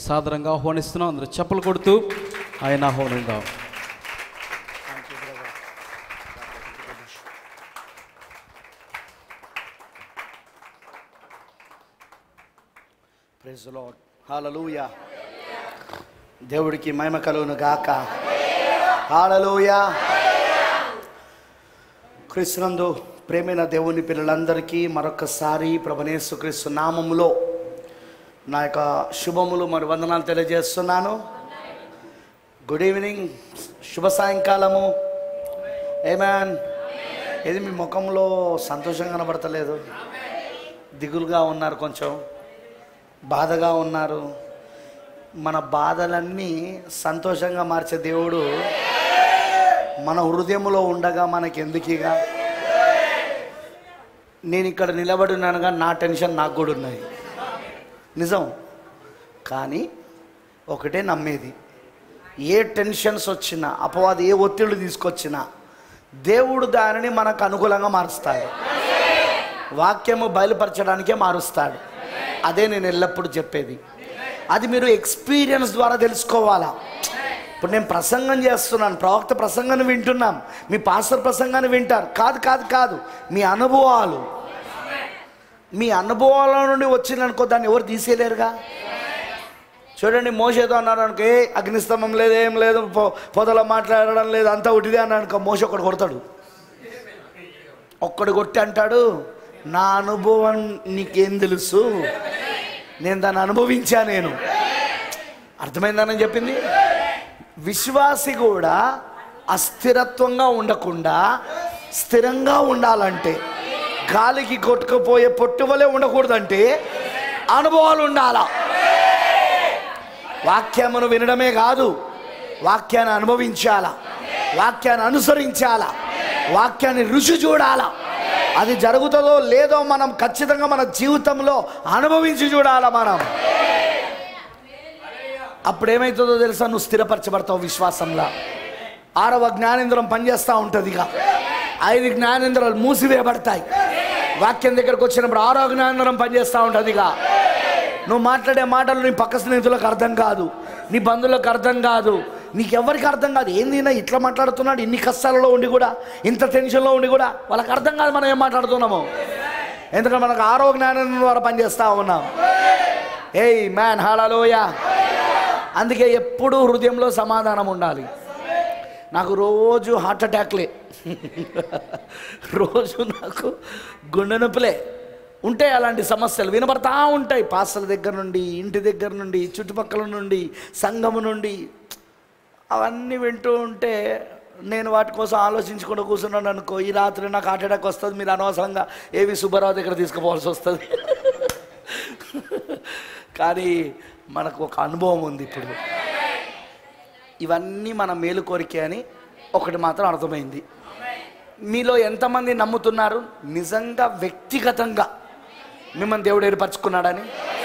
సాదరంగా ఆహ్వానిస్తున్నాం అందరూ చెప్పలు కొడుతూ ఆయన ఆహ్వానిద్దాం ప్రైజ్ లార్డ్ హల్లెలూయా దేవుడికి మహిమ కలుగును గాక హల్లెలూయా క్రీస్తునందు ప్రేమైన దేవుని పిల్లలందరికీ మరొకసారి ప్రభనేసు క్రీస్తు నామములో నా యొక్క శుభములు మరి వందనాలు తెలియజేస్తున్నాను గుడ్ ఈవినింగ్ శుభ సాయంకాలము ఏమాన్ ఇది మీ ముఖంలో సంతోషంగా కనబడతలేదు దిగులుగా ఉన్నారు కొంచెం బాధగా ఉన్నారు మన బాధలన్నీ సంతోషంగా మార్చే దేవుడు మన హృదయంలో ఉండగా మనకి ఎందుకుగా నేను ఇక్కడ నిలబడి ఉన్నానుగా నా టెన్షన్ నాకు కూడా ఉన్నాయి నిజం కానీ ఒకటే నమ్మేది ఏ టెన్షన్స్ వచ్చినా అపవాది ఏ ఒత్తిళ్ళు తీసుకొచ్చినా దేవుడు దానిని మనకు అనుకూలంగా మారుస్తాడు వాక్యము బయలుపరచడానికే మారుస్తాడు అదే నేను ఎల్లప్పుడూ చెప్పేది అది మీరు ఎక్స్పీరియన్స్ ద్వారా తెలుసుకోవాలా ఇప్పుడు నేను ప్రసంగం చేస్తున్నాను ప్రవక్త ప్రసంగాన్ని వింటున్నాం మీ పాస్టర్ ప్రసంగాన్ని వింటారు కాదు కాదు కాదు మీ అనుభవాలు మీ అనుభవాల నుండి వచ్చిందనుకో దాన్ని ఎవరు తీసేయలేరుగా చూడండి మోసేదో అన్నారు అనుకో ఏ అగ్నిస్తంభం లేదు ఏం లేదు పొ- పొదలో మాట్లాడడం లేదు అంతా ఉటిదే అన్నాడు అనుకో మోస ఒకడు కొడతాడు ఒక్కడు కొట్టి అంటాడు నా అనుభవం నీకేం తెలుసు నేను దాన్ని అనుభవించా నేను అర్థమైందని చెప్పింది విశ్వాసి కూడా అస్థిరత్వంగా ఉండకుండా స్థిరంగా ఉండాలంటే గాలికి కొట్టుకుపోయే పొట్టువలే ఉండకూడదంటే అనుభవాలు ఉండాలా వాక్యమును వినడమే కాదు వాక్యాన్ని అనుభవించాలా వాక్యాన్ని అనుసరించాలా వాక్యాన్ని రుచి చూడాలా అది జరుగుతుందో లేదో మనం ఖచ్చితంగా మన జీవితంలో అనుభవించి చూడాలా మనం అప్పుడు ఏమవుతుందో తెలుసా నువ్వు స్థిరపరచబడతావు విశ్వాసంలో ఆరవ జ్ఞానేంద్రం పనిచేస్తూ ఉంటుంది ఇక ఐదు జ్ఞానేంద్రాలు మూసివేయబడతాయి వాక్యం దగ్గరకు వచ్చినప్పుడు ఆరో జ్ఞానేంద్రం పనిచేస్తూ ఉంటుంది ఇక నువ్వు మాట్లాడే మాటలు నీ పక్క స్నేహితులకు అర్థం కాదు నీ బంధువులకు అర్థం కాదు నీకెవరికి అర్థం కాదు ఏందినా ఇట్లా మాట్లాడుతున్నాడు ఇన్ని కష్టాలలో ఉండి కూడా ఇంత టెన్షన్లో ఉండి కూడా వాళ్ళకి అర్థం కాదు మనం ఏం మాట్లాడుతున్నాము ఎందుకంటే మనకు ఆరో జ్ఞానం ద్వారా పనిచేస్తూ ఉన్నాం ఏయ్ మ్యాన్ హాలలోయ అందుకే ఎప్పుడూ హృదయంలో సమాధానం ఉండాలి నాకు రోజు హార్ట్ అటాక్లే రోజు నాకు గుండె నొప్పులే ఉంటాయి అలాంటి సమస్యలు వినబడతా ఉంటాయి పాస్టర్ల దగ్గర నుండి ఇంటి దగ్గర నుండి చుట్టుపక్కల నుండి సంఘము నుండి అవన్నీ వింటూ ఉంటే నేను వాటి కోసం ఆలోచించుకుంటూ కూర్చున్నాను అనుకో ఈ రాత్రి నాకు హార్ట్ అటాక్ వస్తుంది మీరు అనవసరంగా ఏవి సుబ్బారావు దగ్గర తీసుకుపోవాల్సి వస్తుంది కానీ మనకు ఒక అనుభవం ఉంది ఇప్పుడు ఇవన్నీ మన మేలు కోరికే అని ఒకటి మాత్రం అర్థమైంది మీలో ఎంతమంది నమ్ముతున్నారు నిజంగా వ్యక్తిగతంగా మిమ్మల్ని దేవుడు ఏర్పరచుకున్నాడని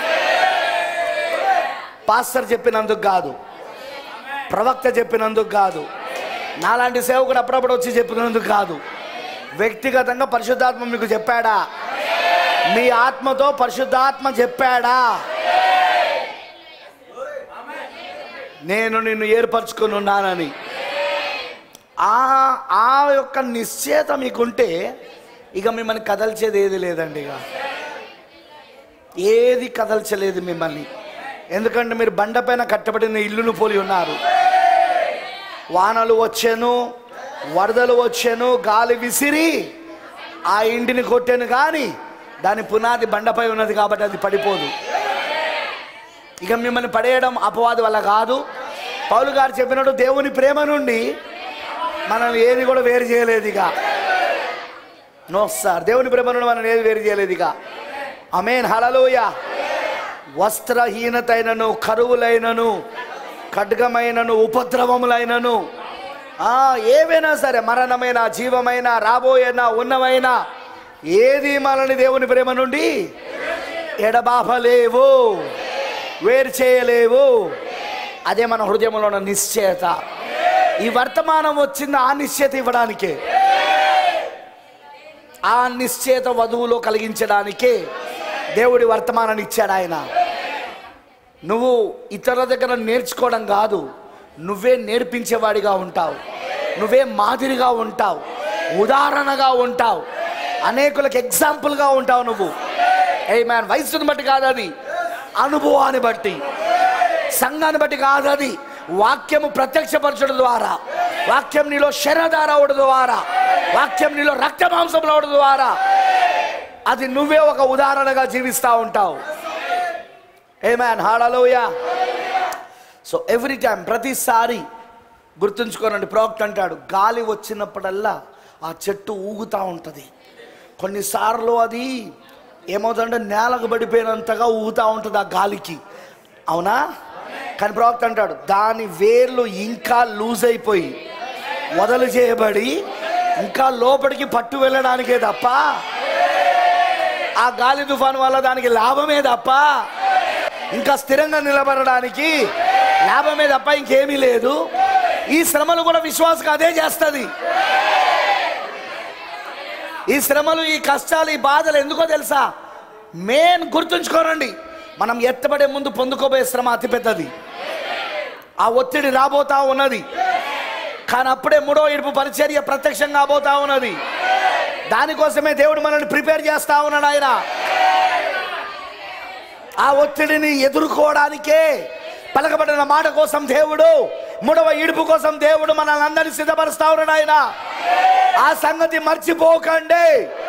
పాస్టర్ చెప్పినందుకు కాదు ప్రవక్త చెప్పినందుకు కాదు నాలాంటి సేవకుడు అప్పుడప్పుడు వచ్చి చెప్పినందుకు కాదు వ్యక్తిగతంగా పరిశుద్ధాత్మ మీకు చెప్పాడా మీ ఆత్మతో పరిశుద్ధాత్మ చెప్పాడా నేను నిన్ను ఏర్పరచుకుని ఉన్నానని ఆ ఆ యొక్క నిశ్చయత మీకుంటే ఇక మిమ్మల్ని కదల్చేది ఏది లేదండి ఇక ఏది కదల్చలేదు మిమ్మల్ని ఎందుకంటే మీరు బండపైన కట్టబడిన ఇల్లును పోలి ఉన్నారు వానలు వచ్చాను వరదలు వచ్చాను గాలి విసిరి ఆ ఇంటిని కొట్టాను కానీ దాని పునాది బండపై ఉన్నది కాబట్టి అది పడిపోదు ఇక మిమ్మల్ని పడేయడం అపవాది వల్ల కాదు పౌలు గారు చెప్పినట్టు దేవుని ప్రేమ నుండి మనల్ని ఏది కూడా వేరు చేయలేదు ఇక నో సార్ దేవుని ప్రేమ నుండి మనల్ని ఏది వేరు చేయలేదు ఇక అమేన్ హలలోయ వస్త్రహీనతైనను కరువులైనను ఖడ్గమైనను ఉపద్రవములైనను ఆ, ఏవైనా సరే మరణమైన జీవమైన రాబోయేనా ఉన్నమైనా ఏది మనల్ని దేవుని ప్రేమ నుండి ఎడబాపలేవు వేరు చేయలేవు అదే మన హృదయంలో ఉన్న నిశ్చయత ఈ వర్తమానం వచ్చింది ఆ నిశ్చయత ఇవ్వడానికే ఆ నిశ్చయత వధువులో కలిగించడానికే దేవుడి వర్తమానాన్ని ఇచ్చాడు ఆయన నువ్వు ఇతరుల దగ్గర నేర్చుకోవడం కాదు నువ్వే నేర్పించేవాడిగా ఉంటావు నువ్వే మాదిరిగా ఉంటావు ఉదాహరణగా ఉంటావు అనేకులకు ఎగ్జాంపుల్గా ఉంటావు నువ్వు ఏ మ్యాన్ వయసుని బట్టి కాదు అది అనుభవాన్ని బట్టి సంఘాన్ని బట్టి కాదు అది వాక్యము ప్రత్యక్షపరచడం ద్వారా వాక్యం నీలో శరధార అవడం ద్వారా వాక్యం నీలో రక్త మాంసంలో అవడం ద్వారా అది నువ్వే ఒక ఉదాహరణగా జీవిస్తూ ఉంటావు ఏ మ్యాన్ హాడలోయ సో ఎవ్రీ టైం ప్రతిసారి గుర్తుంచుకోనండి ప్రవక్త అంటాడు గాలి వచ్చినప్పుడల్లా ఆ చెట్టు ఊగుతూ ఉంటుంది కొన్నిసార్లు అది ఏమవుతుందంటే నేలకు పడిపోయినంతగా ఊగుతూ ఉంటుంది ఆ గాలికి అవునా కానీ ప్రవక్త అంటాడు దాని వేర్లు ఇంకా లూజ్ అయిపోయి వదలు చేయబడి ఇంకా లోపలికి పట్టు వెళ్ళడానికే తప్ప ఆ గాలి తుఫాను వల్ల దానికి లాభమే తప్ప ఇంకా స్థిరంగా నిలబడడానికి లాభమే తప్ప ఇంకేమీ లేదు ఈ శ్రమలు కూడా విశ్వాసకు అదే చేస్తుంది ఈ శ్రమలు ఈ కష్టాలు ఈ బాధలు ఎందుకో తెలుసా మెయిన్ గుర్తుంచుకోరండి మనం ఎత్తబడే ముందు పొందుకోబోయే శ్రమ అతిపెద్దది ఆ ఒత్తిడి రాబోతా ఉన్నది కానీ అప్పుడే మూడో ఇడుపు పరిచర్య ప్రత్యక్షం కాబోతా ఉన్నది దానికోసమే దేవుడు మనల్ని ప్రిపేర్ చేస్తా ఉన్నాడు ఆయన ఆ ఒత్తిడిని ఎదుర్కోవడానికే పలకబడిన మాట కోసం దేవుడు మూడవ ఇడుపు కోసం దేవుడు మనల్ని అందరినీ సిద్ధపరుస్తా ఉన్నాడు ఆయన ఆ సంగతి మర్చిపోకండి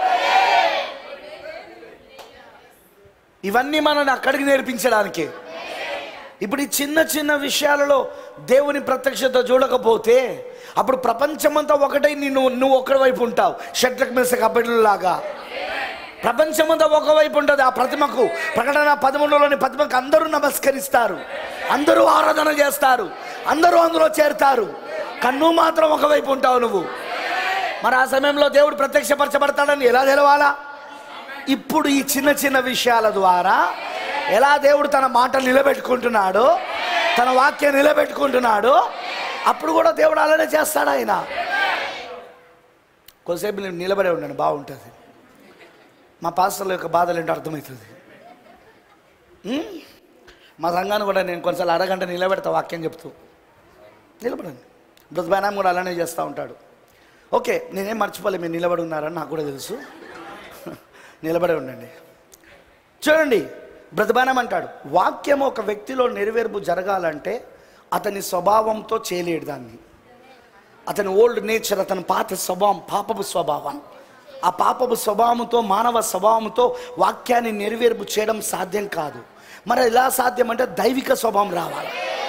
ఇవన్నీ మనల్ని అక్కడికి నేర్పించడానికే ఇప్పుడు ఈ చిన్న చిన్న విషయాలలో దేవుని ప్రత్యక్షత చూడకపోతే అప్పుడు ప్రపంచమంతా ఒకటై నిన్ను నువ్వు ఒకటి వైపు ఉంటావు షట్లకు మిస్ కబడ్డీలాగా ప్రపంచమంతా ఒకవైపు ఉంటుంది ఆ ప్రతిమకు ప్రకటన పదమూడులోని ప్రతిమకు అందరూ నమస్కరిస్తారు అందరూ ఆరాధన చేస్తారు అందరూ అందులో చేరుతారు కన్ను మాత్రం ఒకవైపు ఉంటావు నువ్వు మరి ఆ సమయంలో దేవుడు ప్రత్యక్షపరచబడతాడని ఎలా తెలవాలా ఇప్పుడు ఈ చిన్న చిన్న విషయాల ద్వారా ఎలా దేవుడు తన మాట నిలబెట్టుకుంటున్నాడో తన వాక్యం నిలబెట్టుకుంటున్నాడో అప్పుడు కూడా దేవుడు అలానే చేస్తాడు ఆయన కొద్దిసేపు నేను నిలబడే ఉండండి బాగుంటుంది మా పాస్టర్ల యొక్క బాధలు ఏంటో అర్థమవుతుంది ఉమ్? మా సంఘాన్ని కూడా నేను కొంచెం అరగంట నిలబెడతా వాక్యం చెప్తూ నిలబడండి బృద్బానం కూడా అలానే చేస్తూ ఉంటాడు ఓకే నేనేం మర్చిపోలే మీరు నిలబడి ఉన్నారని నాకు కూడా తెలుసు నిలబడే ఉండండి చూడండి బ్రతబానం అంటాడు వాక్యం ఒక వ్యక్తిలో నెరవేర్పు జరగాలంటే అతని స్వభావంతో చేయలేడు దాన్ని అతని ఓల్డ్ నేచర్ అతని పాత స్వభావం పాపపు స్వభావం ఆ పాపపు స్వభావంతో మానవ స్వభావంతో వాక్యాన్ని నెరవేర్పు చేయడం సాధ్యం కాదు మరి ఎలా సాధ్యం అంటే దైవిక స్వభావం రావాలి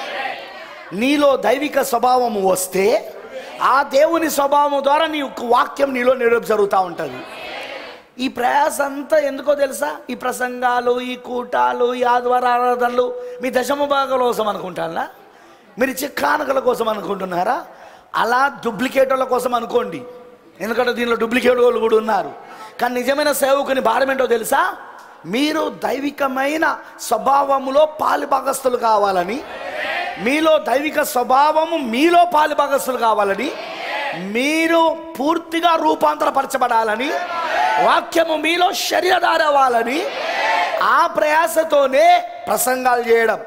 నీలో దైవిక స్వభావం వస్తే ఆ దేవుని స్వభావం ద్వారా నీ యొక్క వాక్యం నీలో నెరవేర్పు జరుగుతూ ఉంటుంది ఈ ప్రయాస అంతా ఎందుకో తెలుసా ఈ ప్రసంగాలు ఈ కూటాలు ఈ ఆదివార ఆరాధనలు మీ దశమ భాగాల కోసం అనుకుంటారా మీరు చిక్కానకల కోసం అనుకుంటున్నారా అలా డూప్లికేట్ వాళ్ళ కోసం అనుకోండి ఎందుకంటే దీనిలో డూప్లికేట్ వాళ్ళు కూడా ఉన్నారు కానీ నిజమైన సేవకుని భారం ఏంటో తెలుసా మీరు దైవికమైన స్వభావములో పాలిభాగస్తులు కావాలని మీలో దైవిక స్వభావము మీలో పాలిభాగస్తులు కావాలని మీరు పూర్తిగా రూపాంతరపరచబడాలని వాక్యము మీలో శరీరధార అవ్వాలని ఆ ప్రయాసతోనే ప్రసంగాలు చేయడం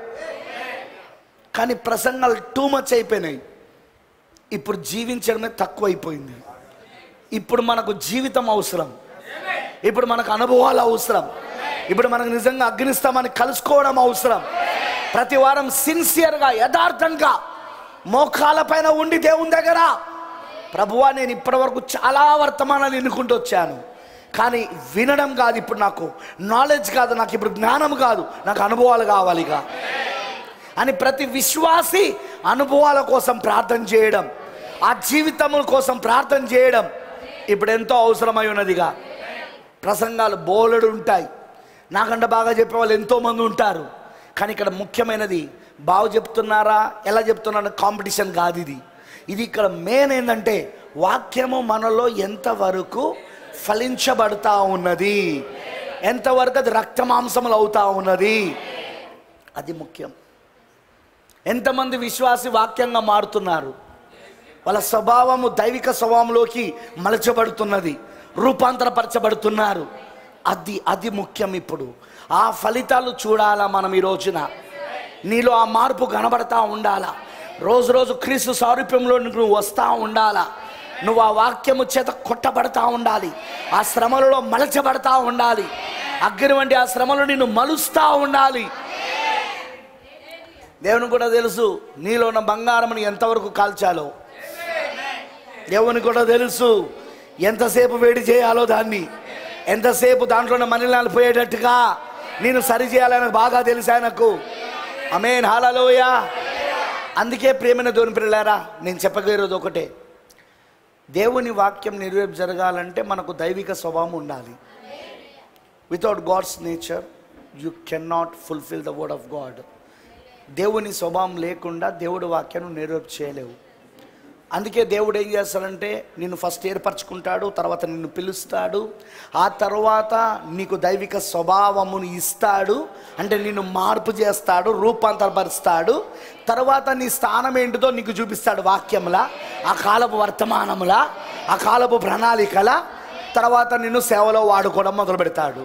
కానీ ప్రసంగాలు టూ మచ్ అయిపోయినాయి ఇప్పుడు జీవించడమే తక్కువైపోయింది ఇప్పుడు మనకు జీవితం అవసరం ఇప్పుడు మనకు అనుభవాలు అవసరం ఇప్పుడు మనకు నిజంగా అగ్నిస్తామని కలుసుకోవడం అవసరం ప్రతి వారం సిన్సియర్గా యథార్థంగా మోకాల పైన ఉండి దేవుని దగ్గర ప్రభువా నేను ఇప్పటివరకు చాలా వర్తమానాలు ఎన్నుకుంటూ వచ్చాను కానీ వినడం కాదు ఇప్పుడు నాకు నాలెడ్జ్ కాదు నాకు ఇప్పుడు జ్ఞానం కాదు నాకు అనుభవాలు కావాలి ఇక అని ప్రతి విశ్వాసి అనుభవాల కోసం ప్రార్థన చేయడం ఆ జీవితముల కోసం ప్రార్థన చేయడం ఇప్పుడు ఎంతో అవసరమై ఉన్నదిగా ప్రసంగాలు బోలెడు ఉంటాయి నాకంటే బాగా చెప్పే వాళ్ళు ఎంతోమంది ఉంటారు కానీ ఇక్కడ ముఖ్యమైనది బాగా చెప్తున్నారా ఎలా చెప్తున్నారా కాంపిటీషన్ కాదు ఇది ఇది ఇక్కడ మెయిన్ ఏంటంటే వాక్యము మనలో ఎంతవరకు ఫలించబడతా ఉన్నది ఎంతవరకు అది రక్తమాంసములు అవుతా ఉన్నది అది ముఖ్యం ఎంతమంది విశ్వాసి వాక్యంగా మారుతున్నారు వాళ్ళ స్వభావము దైవిక స్వభావంలోకి మలచబడుతున్నది రూపాంతరపరచబడుతున్నారు అది అది ముఖ్యం ఇప్పుడు ఆ ఫలితాలు చూడాలా మనం ఈ రోజున నీలో ఆ మార్పు కనబడతా ఉండాలా రోజు రోజు క్రీస్తు సారూప్యంలో నువ్వు వస్తూ ఉండాలా నువ్వు ఆ వాక్యము చేత కొట్టబడతా ఉండాలి ఆ శ్రమలలో మలచబడతా ఉండాలి అగ్ని వంటి ఆ శ్రమలో నిన్ను మలుస్తూ ఉండాలి దేవుని కూడా తెలుసు నీలో ఉన్న బంగారముని ఎంతవరకు కాల్చాలో దేవుని కూడా తెలుసు ఎంతసేపు వేడి చేయాలో దాన్ని ఎంతసేపు దాంట్లో ఉన్న మనిలాలు పోయేటట్టుగా నేను సరి చేయాలని బాగా తెలుసు ఆయనకు అమేన్ హాలలోయ అందుకే ప్రేమైన దేవుని పిల్లారా నేను చెప్పగలిగేది ఒకటే దేవుని వాక్యం నెరవేర్పు జరగాలంటే మనకు దైవిక స్వభావం ఉండాలి without God's nature you can not fulfil the word of God దేవుని స్వభావం లేకుండా దేవుడి వాక్యాన్ని నెరవేర్పు చేయలేవు అందుకే దేవుడు ఏం చేస్తాడంటే నిన్ను ఫస్ట్ ఏర్పరచుకుంటాడు తర్వాత నిన్ను పిలుస్తాడు ఆ తర్వాత నీకు దైవిక స్వభావమును ఇస్తాడు అంటే నిన్ను మార్పు చేస్తాడు రూపాంతరపరుస్తాడు తర్వాత నీ స్థానం ఏంటిదో నీకు చూపిస్తాడు వాక్యములా ఆ కాలపు వర్తమానములా ఆ కాలపు ప్రణాళికల తర్వాత నిన్ను సేవలో వాడుకోవడం మొదలు పెడతాడు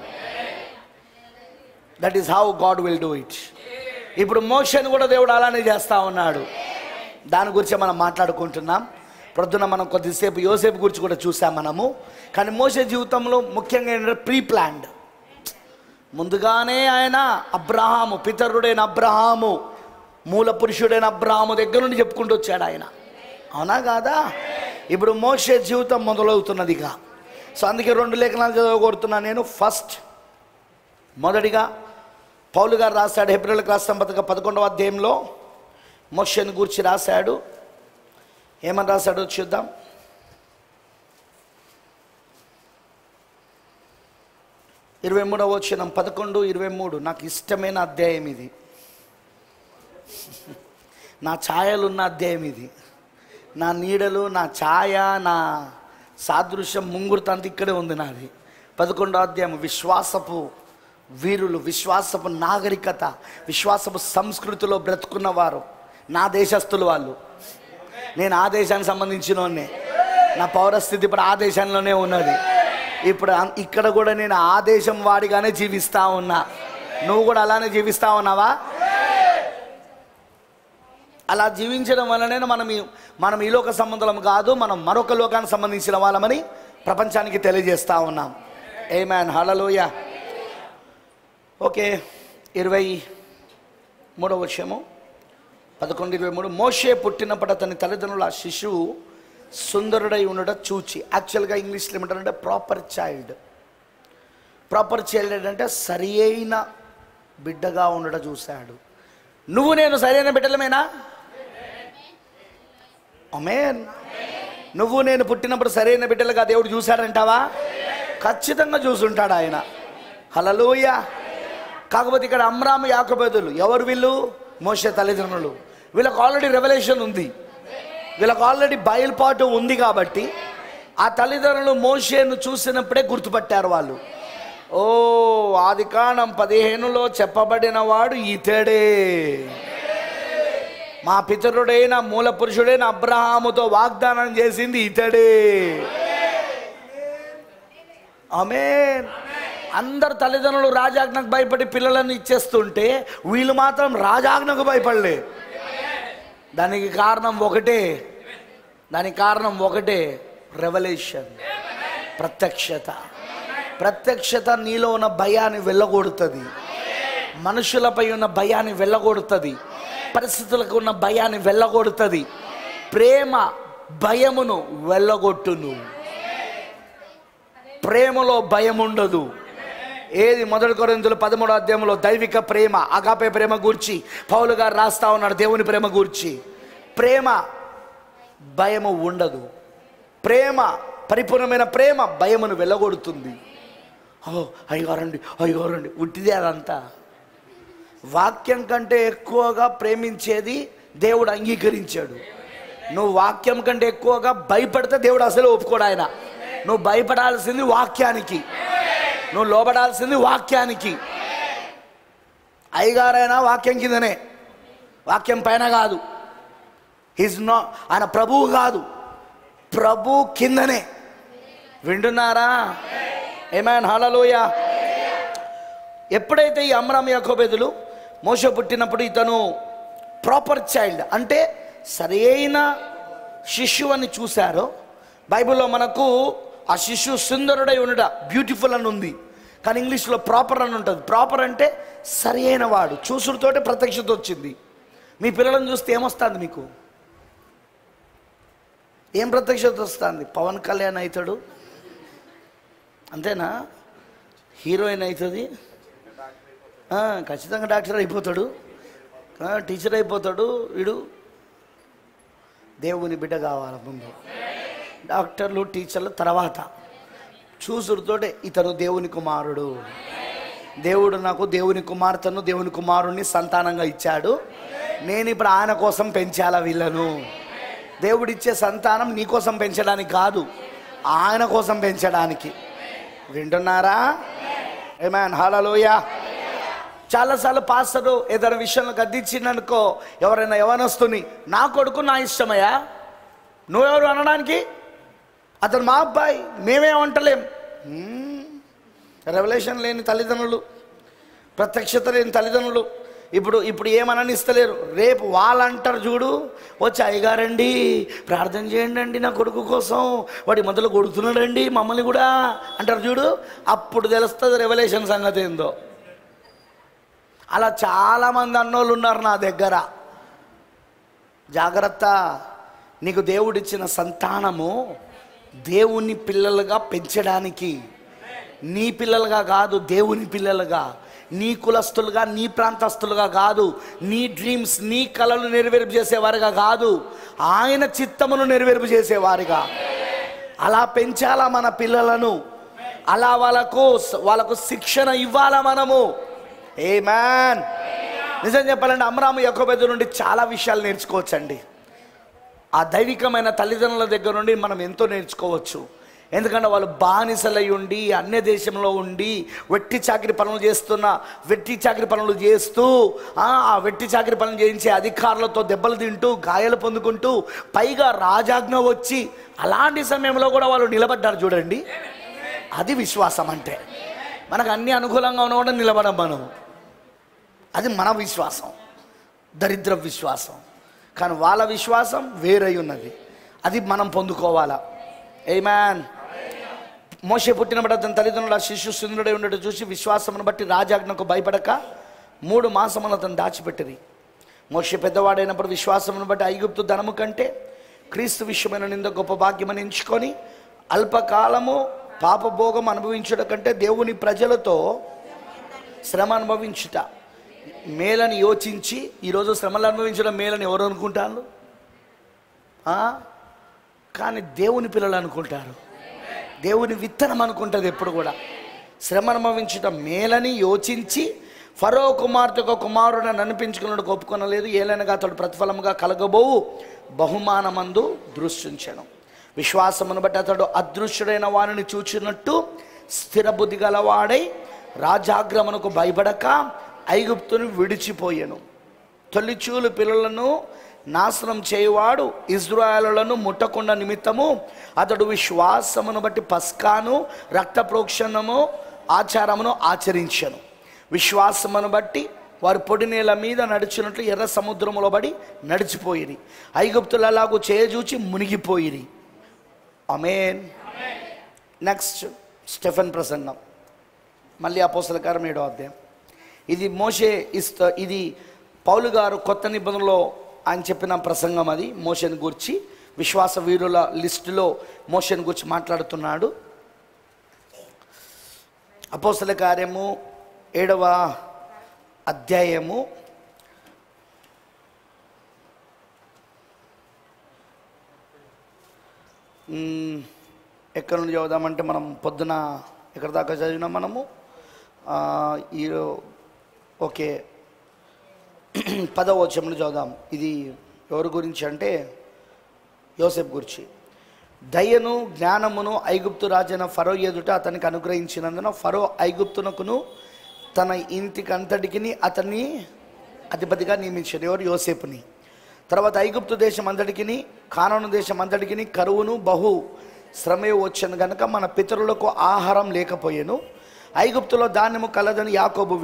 that is how God will do it ఇప్పుడు మోషన్ కూడా దేవుడు అలానే చేస్తా ఉన్నాడు దాని గురించి మనం మాట్లాడుకుంటున్నాం ప్రొద్దున మనం కొద్దిసేపు యోసేపు గురించి కూడా చూసాం మనము కానీ మోసే జీవితంలో ముఖ్యంగా ఏంటంటే ప్రీ ప్లాన్డ్ ముందుగానే ఆయన అబ్రహాము పితరుడైన అబ్రహాము మూల పురుషుడైన అబ్రహాము దగ్గర నుండి చెప్పుకుంటూ వచ్చాడు ఆయన అవునా కాదా ఇప్పుడు మోసే జీవితం మొదలవుతున్నదిగా సో అందుకే రెండు లేఖనాలు చదవగొడుతున్నా నేను ఫస్ట్ మొదటిగా పౌలు గారు రాశాడు హెబ్రిల్కి రాస్తాం పథక పదకొండవ అధ్యాయంలో మోషని గురించి రాశాడు ఏమని రాశాడో చూద్దాం ఇరవై మూడవ వచ్చిన పదకొండు ఇరవై మూడు నాకు ఇష్టమైన అధ్యాయం ఇది నా ఛాయలు ఉన్న అధ్యాయం ఇది నా నీడలు నా ఛాయ నా సాదృశ్యం ముంగురుతంత ఇక్కడే ఉంది నాది పదకొండో అధ్యాయం విశ్వాసపు వీరులు విశ్వాసపు నాగరికత విశ్వాసపు సంస్కృతిలో బ్రతుకున్నవారు నా దేశస్తులు వాళ్ళు నేను ఆ దేశానికి సంబంధించిన వాడినే. నా పౌరస్థితి ఇప్పుడు ఆ దేశంలోనే ఉన్నది ఇప్పుడు అం- ఇక్కడ కూడా నేను ఆ దేశం వాడిగానే జీవిస్తా ఉన్నా నువ్వు కూడా అలానే జీవిస్తా ఉన్నావా అలా జీవించడం వల్లనే మనం ఈ- మనం ఈ లోక సంబంధం కాదు మనం మరొక లోకానికి సంబంధించిన వాళ్ళమని ప్రపంచానికి తెలియజేస్తా ఉన్నాం ఏ మ్యాన్ హలలోయ ఓకే ఇరవై మూడవ విషయము పదకొండు ఇరవై మూడు మోషే పుట్టినప్పుడు అతని తల్లిదండ్రులు ఆ శిశువు సుందరుడై ఉండడం చూచి యాక్చువల్గా ఇంగ్లీష్లో ఏమంటారంటే ప్రాపర్ చైల్డ్ ప్రాపర్ చైల్డ్ అంటే సరి అయిన బిడ్డగా ఉండడం చూశాడు నువ్వు నేను సరైన బిడ్డలమేనా అమేన్ నువ్వు నేను పుట్టినప్పుడు సరైన బిడ్డలుగా దేవుడు చూశాడంటావా ఖచ్చితంగా చూసుంటాడు ఆయన హలలోయ కాకపోతే ఇక్కడ అమ్రాము యాకబేదులు ఎవరు వీళ్ళు మోసే తల్లిదండ్రులు వీళ్ళకి ఆల్రెడీ రెవల్యూషన్ ఉంది వీళ్ళకి ఆల్రెడీ బయలుపాటు ఉంది కాబట్టి ఆ తల్లిదండ్రులు మోషేను చూసినప్పుడే గుర్తుపట్టారు వాళ్ళు ఓ ఆది కాండం పదిహేనులో చెప్పబడిన వాడు ఇతడే మా పితరుడైన మూల పురుషుడైన అబ్రహాముతో వాగ్దానం చేసింది ఇతడే ఆమె అందరు తల్లిదండ్రులు రాజాజ్ఞకు భయపడి పిల్లలను ఇచ్చేస్తుంటే వీళ్ళు మాత్రం రాజాజ్ఞకు భయపడలే దానికి కారణం ఒకటే దానికి కారణం ఒకటే రెవల్యూషన్ ప్రత్యక్షత ప్రత్యక్షత నీలో ఉన్న భయాన్ని వెళ్ళగొడుతుంది మనుషులపై ఉన్న భయాన్ని వెళ్ళగొడుతుంది పరిస్థితులకు ఉన్న భయాన్ని వెళ్ళగొడుతుంది ప్రేమ భయమును వెళ్ళగొట్టును ప్రేమలో భయం ఉండదు ఏది మొదటి కొరిందులు పదమూడో అధ్యాయంలో దైవిక ప్రేమ అగాపే ప్రేమ గూర్చి పౌలు గారు రాస్తా ఉన్నాడు దేవుని ప్రేమ గూర్చి ప్రేమ భయము ఉండదు ప్రేమ పరిపూర్ణమైన ప్రేమ భయమును వెళ్ళగొడుతుంది ఓ అయ్యగారండి అయ్యగారండి ఉట్టిదే అదంతా వాక్యం కంటే ఎక్కువగా ప్రేమించేది దేవుడు అంగీకరించాడు నువ్వు వాక్యం కంటే ఎక్కువగా భయపడితే దేవుడు అసలు ఒప్పుకోడు ఆయన నువ్వు భయపడాల్సింది వాక్యానికి నువ్వు లోబడాల్సింది వాక్యానికి అయ్యగారైనా వాక్యం కిందనే వాక్యం పైన కాదు హిజ్ నో ఆయన ప్రభువు కాదు ప్రభు కిందనే వింటున్నారా ఏమైనా హలలోయ ఎప్పుడైతే ఈ అమ్రామ్ యాకోబేదులు మోస పుట్టినప్పుడు ఇతను ప్రాపర్ చైల్డ్ అంటే సరైన శిశువు అని చూశారో బైబిల్లో మనకు ఆ శిశువు సుందరుడై ఉండట బ్యూటిఫుల్ అని ఉంది కానీ ఇంగ్లీష్లో ప్రాపర్ అని ఉంటుంది ప్రాపర్ అంటే సరి అయిన వాడు చూసుడుతోటే ప్రత్యక్షత వచ్చింది మీ పిల్లలను చూస్తే ఏమొస్తుంది మీకు ఏం ప్రత్యక్షత వస్తుంది పవన్ కళ్యాణ్ అవుతాడు అంతేనా హీరోయిన్ అవుతుంది ఆ, ఖచ్చితంగా డాక్టర్ అయిపోతాడు ఆ, టీచర్ అయిపోతాడు వీడు దేవుని బిడ్డ కావాలి ముందు డాక్టర్లు టీచర్లు తర్వాత చూసుడుతోటే ఇతను దేవుని కుమారుడు దేవుడు నాకు దేవుని కుమార్తెను దేవుని కుమారుణ్ణి సంతానంగా ఇచ్చాడు నేను ఇప్పుడు ఆయన కోసం పెంచాలా వీళ్ళను దేవుడిచ్చే సంతానం నీ కోసం పెంచడానికి కాదు ఆయన కోసం పెంచడానికి వింటున్నారా ఏమాన్ హాలలోయ చాలాసార్లు పాస్టరు ఏదైనా విషయంలో గద్దించిందనుకో ఎవరైనా యవనస్తుని నా కొడుకు నా ఇష్టమయ్యా నువ్వెవరు అనడానికి అతను మా అబ్బాయి మేమేమంటలేం రెవల్యూషన్ లేని తల్లిదండ్రులు ప్రత్యక్షత లేని తల్లిదండ్రులు ఇప్పుడు ఇప్పుడు ఏమనని ఇస్తలేరు రేపు వాళ్ళంటారు చూడు వచ్చి అయ్యగారండి ప్రార్థన చేయండి అండి నా కొడుకు కోసం వాడి మొదలు కొడుతున్నాడండి మమ్మల్ని కూడా అంటారు చూడు అప్పుడు తెలుస్తుంది రెవల్యూషన్ సంగతి ఏందో అలా చాలామంది అన్నోళ్ళు ఉన్నారు నా దగ్గర జాగ్రత్త నీకు దేవుడిచ్చిన సంతానము దేవుని పిల్లలుగా పెంచడానికి నీ పిల్లలుగా కాదు దేవుని పిల్లలుగా నీ కులస్తులుగా నీ ప్రాంతస్తులుగా కాదు నీ డ్రీమ్స్ నీ కళలు నెరవేర్పు చేసేవారుగా కాదు ఆయన చిత్తమును నెరవేర్పు చేసేవారుగా అలా పెంచాలా మన పిల్లలను అలా వాళ్ళకు వాళ్ళకు శిక్షణ ఇవ్వాలా మనము ఏ మ్యాన్ నిజం చెప్పాలంటే అమరాము యొక్కబెద్దు నుండి చాలా విషయాలు నేర్చుకోవచ్చండి ఆ దైవికమైన తల్లిదండ్రుల దగ్గర నుండి మనం ఎంతో నేర్చుకోవచ్చు ఎందుకంటే వాళ్ళు బానిసలై ఉండి అన్య దేశంలో ఉండి వెట్టి చాకిరి పనులు చేస్తున్న వెట్టి చాకిరి పనులు చేస్తూ ఆ ఆ వెట్టి చాకిరి పనులు చేయించే అధికారులతో దెబ్బలు తింటూ గాయాలు పొందుకుంటూ పైగా రాజాజ్ఞ వచ్చి అలాంటి సమయంలో కూడా వాళ్ళు నిలబడ్డారు చూడండి అది విశ్వాసం అంటే మనకు అన్ని అనుకూలంగా ఉన్న కూడా నిలబడం మనం అది మన విశ్వాసం దరిద్ర విశ్వాసం కానీ వాళ్ళ విశ్వాసం వేరై ఉన్నది అది మనం పొందుకోవాలా ఏ మ్యాన్ మోసే పుట్టినప్పుడు అతని తల్లిదండ్రులు ఆ శిశు సుందరుడై ఉండటం చూసి విశ్వాసమును బట్టి రాజాజ్ఞకు భయపడక మూడు మాసములు అతను దాచిపెట్టింది మోసే పెద్దవాడైనప్పుడు విశ్వాసమును బట్టి ఐగుప్తు ధనము కంటే క్రీస్తు విషయమైన నింద గొప్ప భాగ్యమని ఎంచుకొని అల్పకాలము పాపభోగం అనుభవించుట కంటే దేవుని ప్రజలతో శ్రమ అనుభవించుట మేలని యోచించి ఈరోజు శ్రమలు అనుభవించడం మేలని ఎవరు అనుకుంటారు ఆ? కానీ దేవుని పిల్లలు అనుకుంటారు దేవుని విత్తనం అనుకుంటుంది ఎప్పుడు కూడా శ్రమ అనుభవించడం మేలని యోచించి ఫరో కుమార్తెకు కుమారుడని అనిపించుకున్నట్టు ఒప్పుకొనలేదు ఏలైనగా అతడు ప్రతిఫలముగా కలగబోవు బహుమానమందు దృష్టించను విశ్వాసమును బట్టి అతడు అదృశ్యుడైన వారిని చూచినట్టు స్థిర బుద్ధి గలవాడై రాజాగ్రమణకు భయపడక ఐగుప్తును విడిచిపోయాను తొలిచూలు పిల్లలను నాశనం చేయువాడు ఇజ్రాయలులను ముట్టకుండా నిమిత్తము అతడు విశ్వాసమును బట్టి పస్కాను రక్త ప్రోక్షణము ఆచారమును ఆచరించను విశ్వాసమును బట్టి వారు పొడి నేల మీద నడిచినట్లు ఎర్ర సముద్రములో పడి నడిచిపోయిరి ఐగుప్తులు అలాగూ చేయజూచి మునిగిపోయిరి అమేన్ నెక్స్ట్ స్టెఫెన్ ప్రసంగం మళ్ళీ అపోసలకారం ఏడో అధ్యాయం ఇది మోషే ఇస్త ఇది పౌలు గారు కొత్త నిబంధనలో ఆయన చెప్పిన ప్రసంగం అది మోషని గురించి విశ్వాస వీరుల లిస్టులో మోషని గురించి మాట్లాడుతున్నాడు అపోసల కార్యము ఏడవ అధ్యాయము మ్మ్, ఎక్కడి నుండి చదువుదామంటే మనం పొద్దున ఎక్కడి దాకా చదివినాం మనము ఆ, ఈ ఓకే పదవ వచనంలో చదువుదాం ఇది ఎవరి గురించి అంటే యోసెఫ్ గురించి దయను జ్ఞానమును ఐగుప్తు రాజైన ఫరో ఎదుట అతనికి అనుగ్రహించినందున ఫరో ఐగుప్తునకును తన ఇంటికి అంతటికి అతన్ని అధిపతిగా నియమించాడు ఎవరు యోసేపుని తర్వాత ఐగుప్తు దేశం అంతటికి కానాను దేశం అంతటికి కరువును బహు శ్రమే వచ్చాను కనుక మన పితరులకు ఆహారం లేకపోయాను ఐగుప్తులో ధాన్యము కలదని యాకోబు విని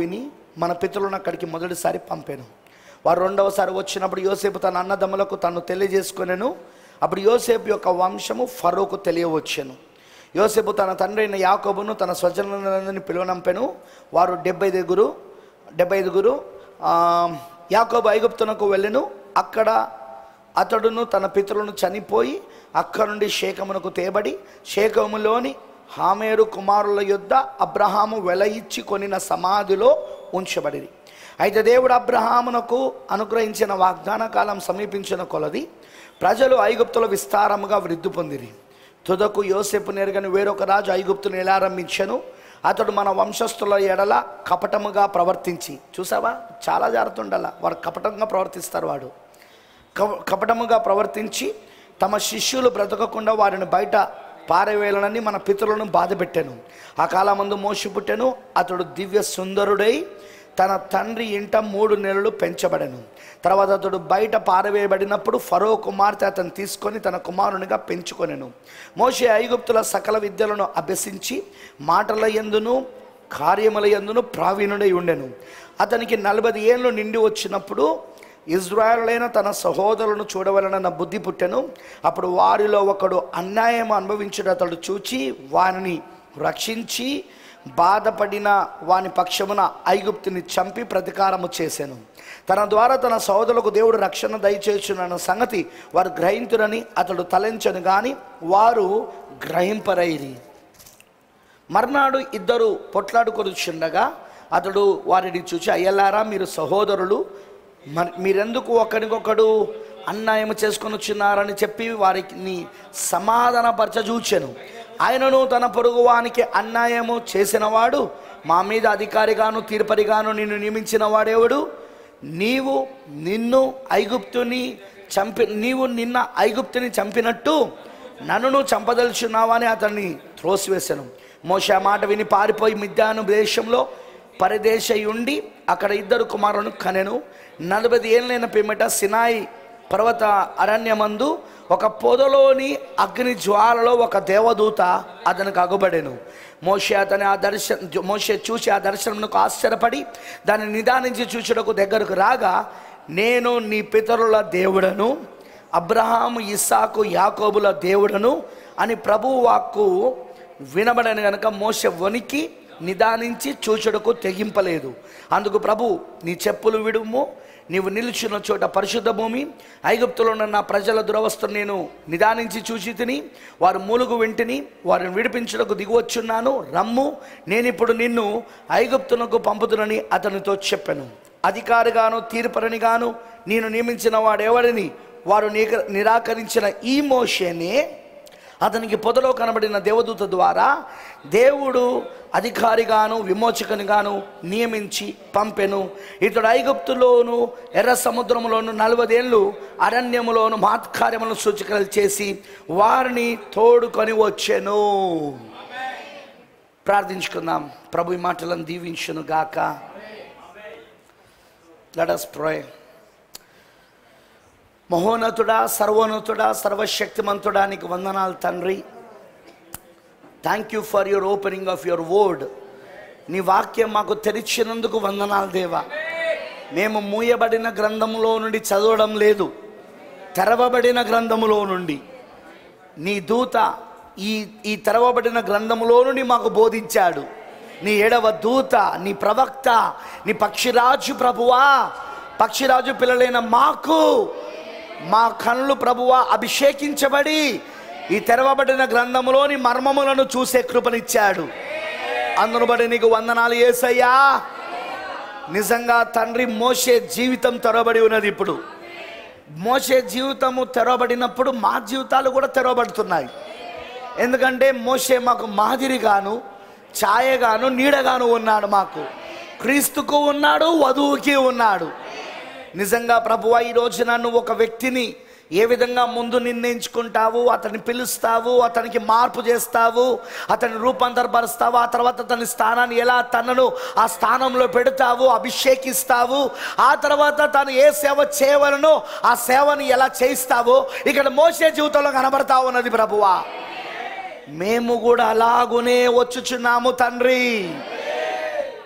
మన పితరులను అక్కడికి మొదటిసారి పంపాను వారు రెండవసారి వచ్చినప్పుడు యోసేపు తన అన్నదమ్ములకు తను తెలియజేసుకునేను అప్పుడు యోసేపు యొక్క వంశము ఫరోకు తెలియవచ్చాను యోసేపు తన తండ్రి అయిన యాకోబును తన స్వజనులందరినీ పిలువనంపెను వారు డెబ్బై ఐదుగురు డెబ్బై ఐదుగురు ఆ, యాకోబు ఐగుప్తునకు వెళ్ళెను అక్కడ అతడును తన పితరులను చనిపోయి అక్కడ నుండి శేఖమునకు తేబడి శేఖములోని హామేరు కుమారుల యొద్ద అబ్రహాము వెల ఇచ్చి కొనిన సమాధిలో ఉంచబడిరి అయితే దేవుడు అబ్రహామునకు అనుగ్రహించిన వాగ్దాన కాలం సమీపించిన కొలది ప్రజలు ఐగుప్తులో విస్తారముగా వృద్ధి పొందిరి తుదకు యోసేపు నెరగని వేరొక రాజు ఐగుప్తును ఎలా ఆరంభించను అతడు మన వంశస్థుల ఎడల కపటముగా ప్రవర్తించి చూసావా చాలా జాగ్రత్త ఉండాల వాడు కపటంగా ప్రవర్తిస్తారు వాడు కవ- కపటముగా ప్రవర్తించి తమ శిష్యులు బ్రతకకుండా వారిని బయట పారవేయాలని మన పితరులను బాధపెట్టాను ఆ కాలమందు మోసి పుట్టెను అతడు దివ్య సుందరుడై తన తండ్రి ఇంట మూడు నెలలు పెంచబడెను తర్వాత అతడు బయట పారవేయబడినప్పుడు ఫరో కుమార్తె అతను తీసుకొని తన కుమారునిగా పెంచుకొనెను మోషే ఐగుప్తుల సకల విద్యలను అభ్యసించి మాటల ఎందును కార్యముల ఎందును ప్రావీణుడై ఉండెను అతనికి నలభై ఏళ్ళు నిండి వచ్చినప్పుడు ఇజ్రాయలైన తన సహోదరులను చూడవలనన్న బుద్ధి పుట్టెను అప్పుడు వారిలో ఒకడు అన్యాయం అనుభవించుడు అతడు చూచి వారిని రక్షించి బాధపడిన వాని పక్షమున ఐగుప్తుని చంపి ప్రతీకారము చేశాను తన ద్వారా తన సోదరులకు దేవుడు రక్షణ దయచేచున్న సంగతి వారు గ్రహించురని అతడు తలంచను గాని వారు గ్రహింపరైరి మర్నాడు ఇద్దరు పొట్లాడుకొనిచుండగా అతడు వారిని చూసి అయ్యలారా మీరు సహోదరులు మరి మీరెందుకు ఒకరికొకడు అన్యాయం చేసుకొని వచ్చినారని చెప్పి వారిని సమాధానపరచజూచెను ఆయనను తన పొరుగువానికి అన్యాయము చేసినవాడు మా మీద అధికారిగాను తీర్పరిగాను నిన్ను నియమించిన వాడేవాడు నీవు నిన్ను ఐగుప్తుని చంపి నీవు నిన్న ఐగుప్తుని చంపినట్టు నన్ను చంపదలుచున్నావా అని అతన్ని త్రోసివేశాను మోషే ఆ మాట విని పారిపోయి మిద్యాను దేశంలో పరదేశయి ఉండి అక్కడ ఇద్దరు కుమారులను కనెను నలభై ఏళ్ళైన పిమ్మట సినాయి పర్వత అరణ్యమందు ఒక పొదలోని అగ్ని జ్వాలలో ఒక దేవదూత అతనికి అగుబడెను మోషే అతని ఆ దర్శన మోషే చూసి ఆ దర్శనమునకు ఆశ్చర్యపడి దాన్ని నిదానించి చూచుటకు దగ్గరకు రాగా నేను నీ పితరుల దేవుడను అబ్రహాము ఇస్సాకు యాకోబుల దేవుడను అని ప్రభువు వాక్కు వినబడని గనక మోస వణికి నిదానించి చూచుటకు తెగింపలేదు అందుకు ప్రభు నీ చెప్పులు విడుము నీవు నిలుచున్న చోట పరిశుద్ధ భూమి ఐగుప్తులో ఉన్న నా ప్రజల దురవస్థను నేను నిదానించి చూచి తిని వారు మూలుగు వింటిని వారిని విడిపించుటకు దిగువచ్చున్నాను రమ్ము నేనిప్పుడు నిన్ను ఐగుప్తునకు పంపుతునని అతనితో చెప్పాను అధికారిగాను తీర్పరనిగాను నేను నియమించిన వాడెవడిని వారు నీక- నిరాకరించిన ఈ మోషేనే అతనికి పొదలో కనబడిన దేవదూత ద్వారా దేవుడు అధికారిగాను విమోచకునిగాను నియమించి పంపెను ఇతడు ఐగుప్తులోను ఎర్ర సముద్రములోను నలభదేళ్ళు అరణ్యములోను మహత్కార్యములను సూచికలు చేసి వారిని తోడుకొని వచ్చెను ప్రార్థించుకుందాం ప్రభు ఈ మాటలను దీవించును గాక లడస్ ప్రోయ్ మహోన్నతుడా సర్వోన్నతుడా సర్వశక్తిమంతుడా నీకు వందనాలు తండ్రి thank you for your opening of your word నీ వాక్యం మాకు తెరిచినందుకు వందనాలు దేవా మేము మూయబడిన గ్రంథములో నుండి చదవడం లేదు తెరవబడిన గ్రంథములో నుండి నీ దూత ఈ ఈ తెరవబడిన గ్రంథములో నుండి మాకు బోధించాడు నీ ఏడవ దూత నీ ప్రవక్త నీ పక్షిరాజు ప్రభువా పక్షిరాజు పిల్లలైన మాకు మా కనులు ప్రభువా అభిషేకించబడి ఈ తెరవబడిన గ్రంథములోని మర్మములను చూసే కృపనిచ్చాడు అందును బట్టి నీకు వందనాలు ఏసయ్యా నిజంగా తండ్రి మోసే జీవితం తెరవబడి ఉన్నది ఇప్పుడు మోసే జీవితము తెరవబడినప్పుడు మా జీవితాలు కూడా తెరవబడుతున్నాయి ఎందుకంటే మోసే మాకు మాదిరిగాను ఛాయగాను నీడగాను ఉన్నాడు మాకు క్రీస్తుకు ఉన్నాడు వధువుకి ఉన్నాడు నిజంగా ప్రభువా ఈ రోజున నువ్వు ఒక వ్యక్తిని ఏ విధంగా ముందు నిర్ణయించుకుంటావు అతన్ని పిలుస్తావు అతనికి మార్పు చేస్తావు అతని రూపాంతరపరుస్తావు ఆ తర్వాత అతని స్థానాన్ని ఎలా తనను ఆ స్థానంలో పెడతావు అభిషేకిస్తావు ఆ తర్వాత తను ఏ సేవ చేయవలనో ఆ సేవను ఎలా చేయిస్తావో ఇక్కడ మోసే జీవితంలో కనబడతా ఉన్నది ప్రభువా మేము కూడా అలాగునే వచ్చుచున్నాము తండ్రి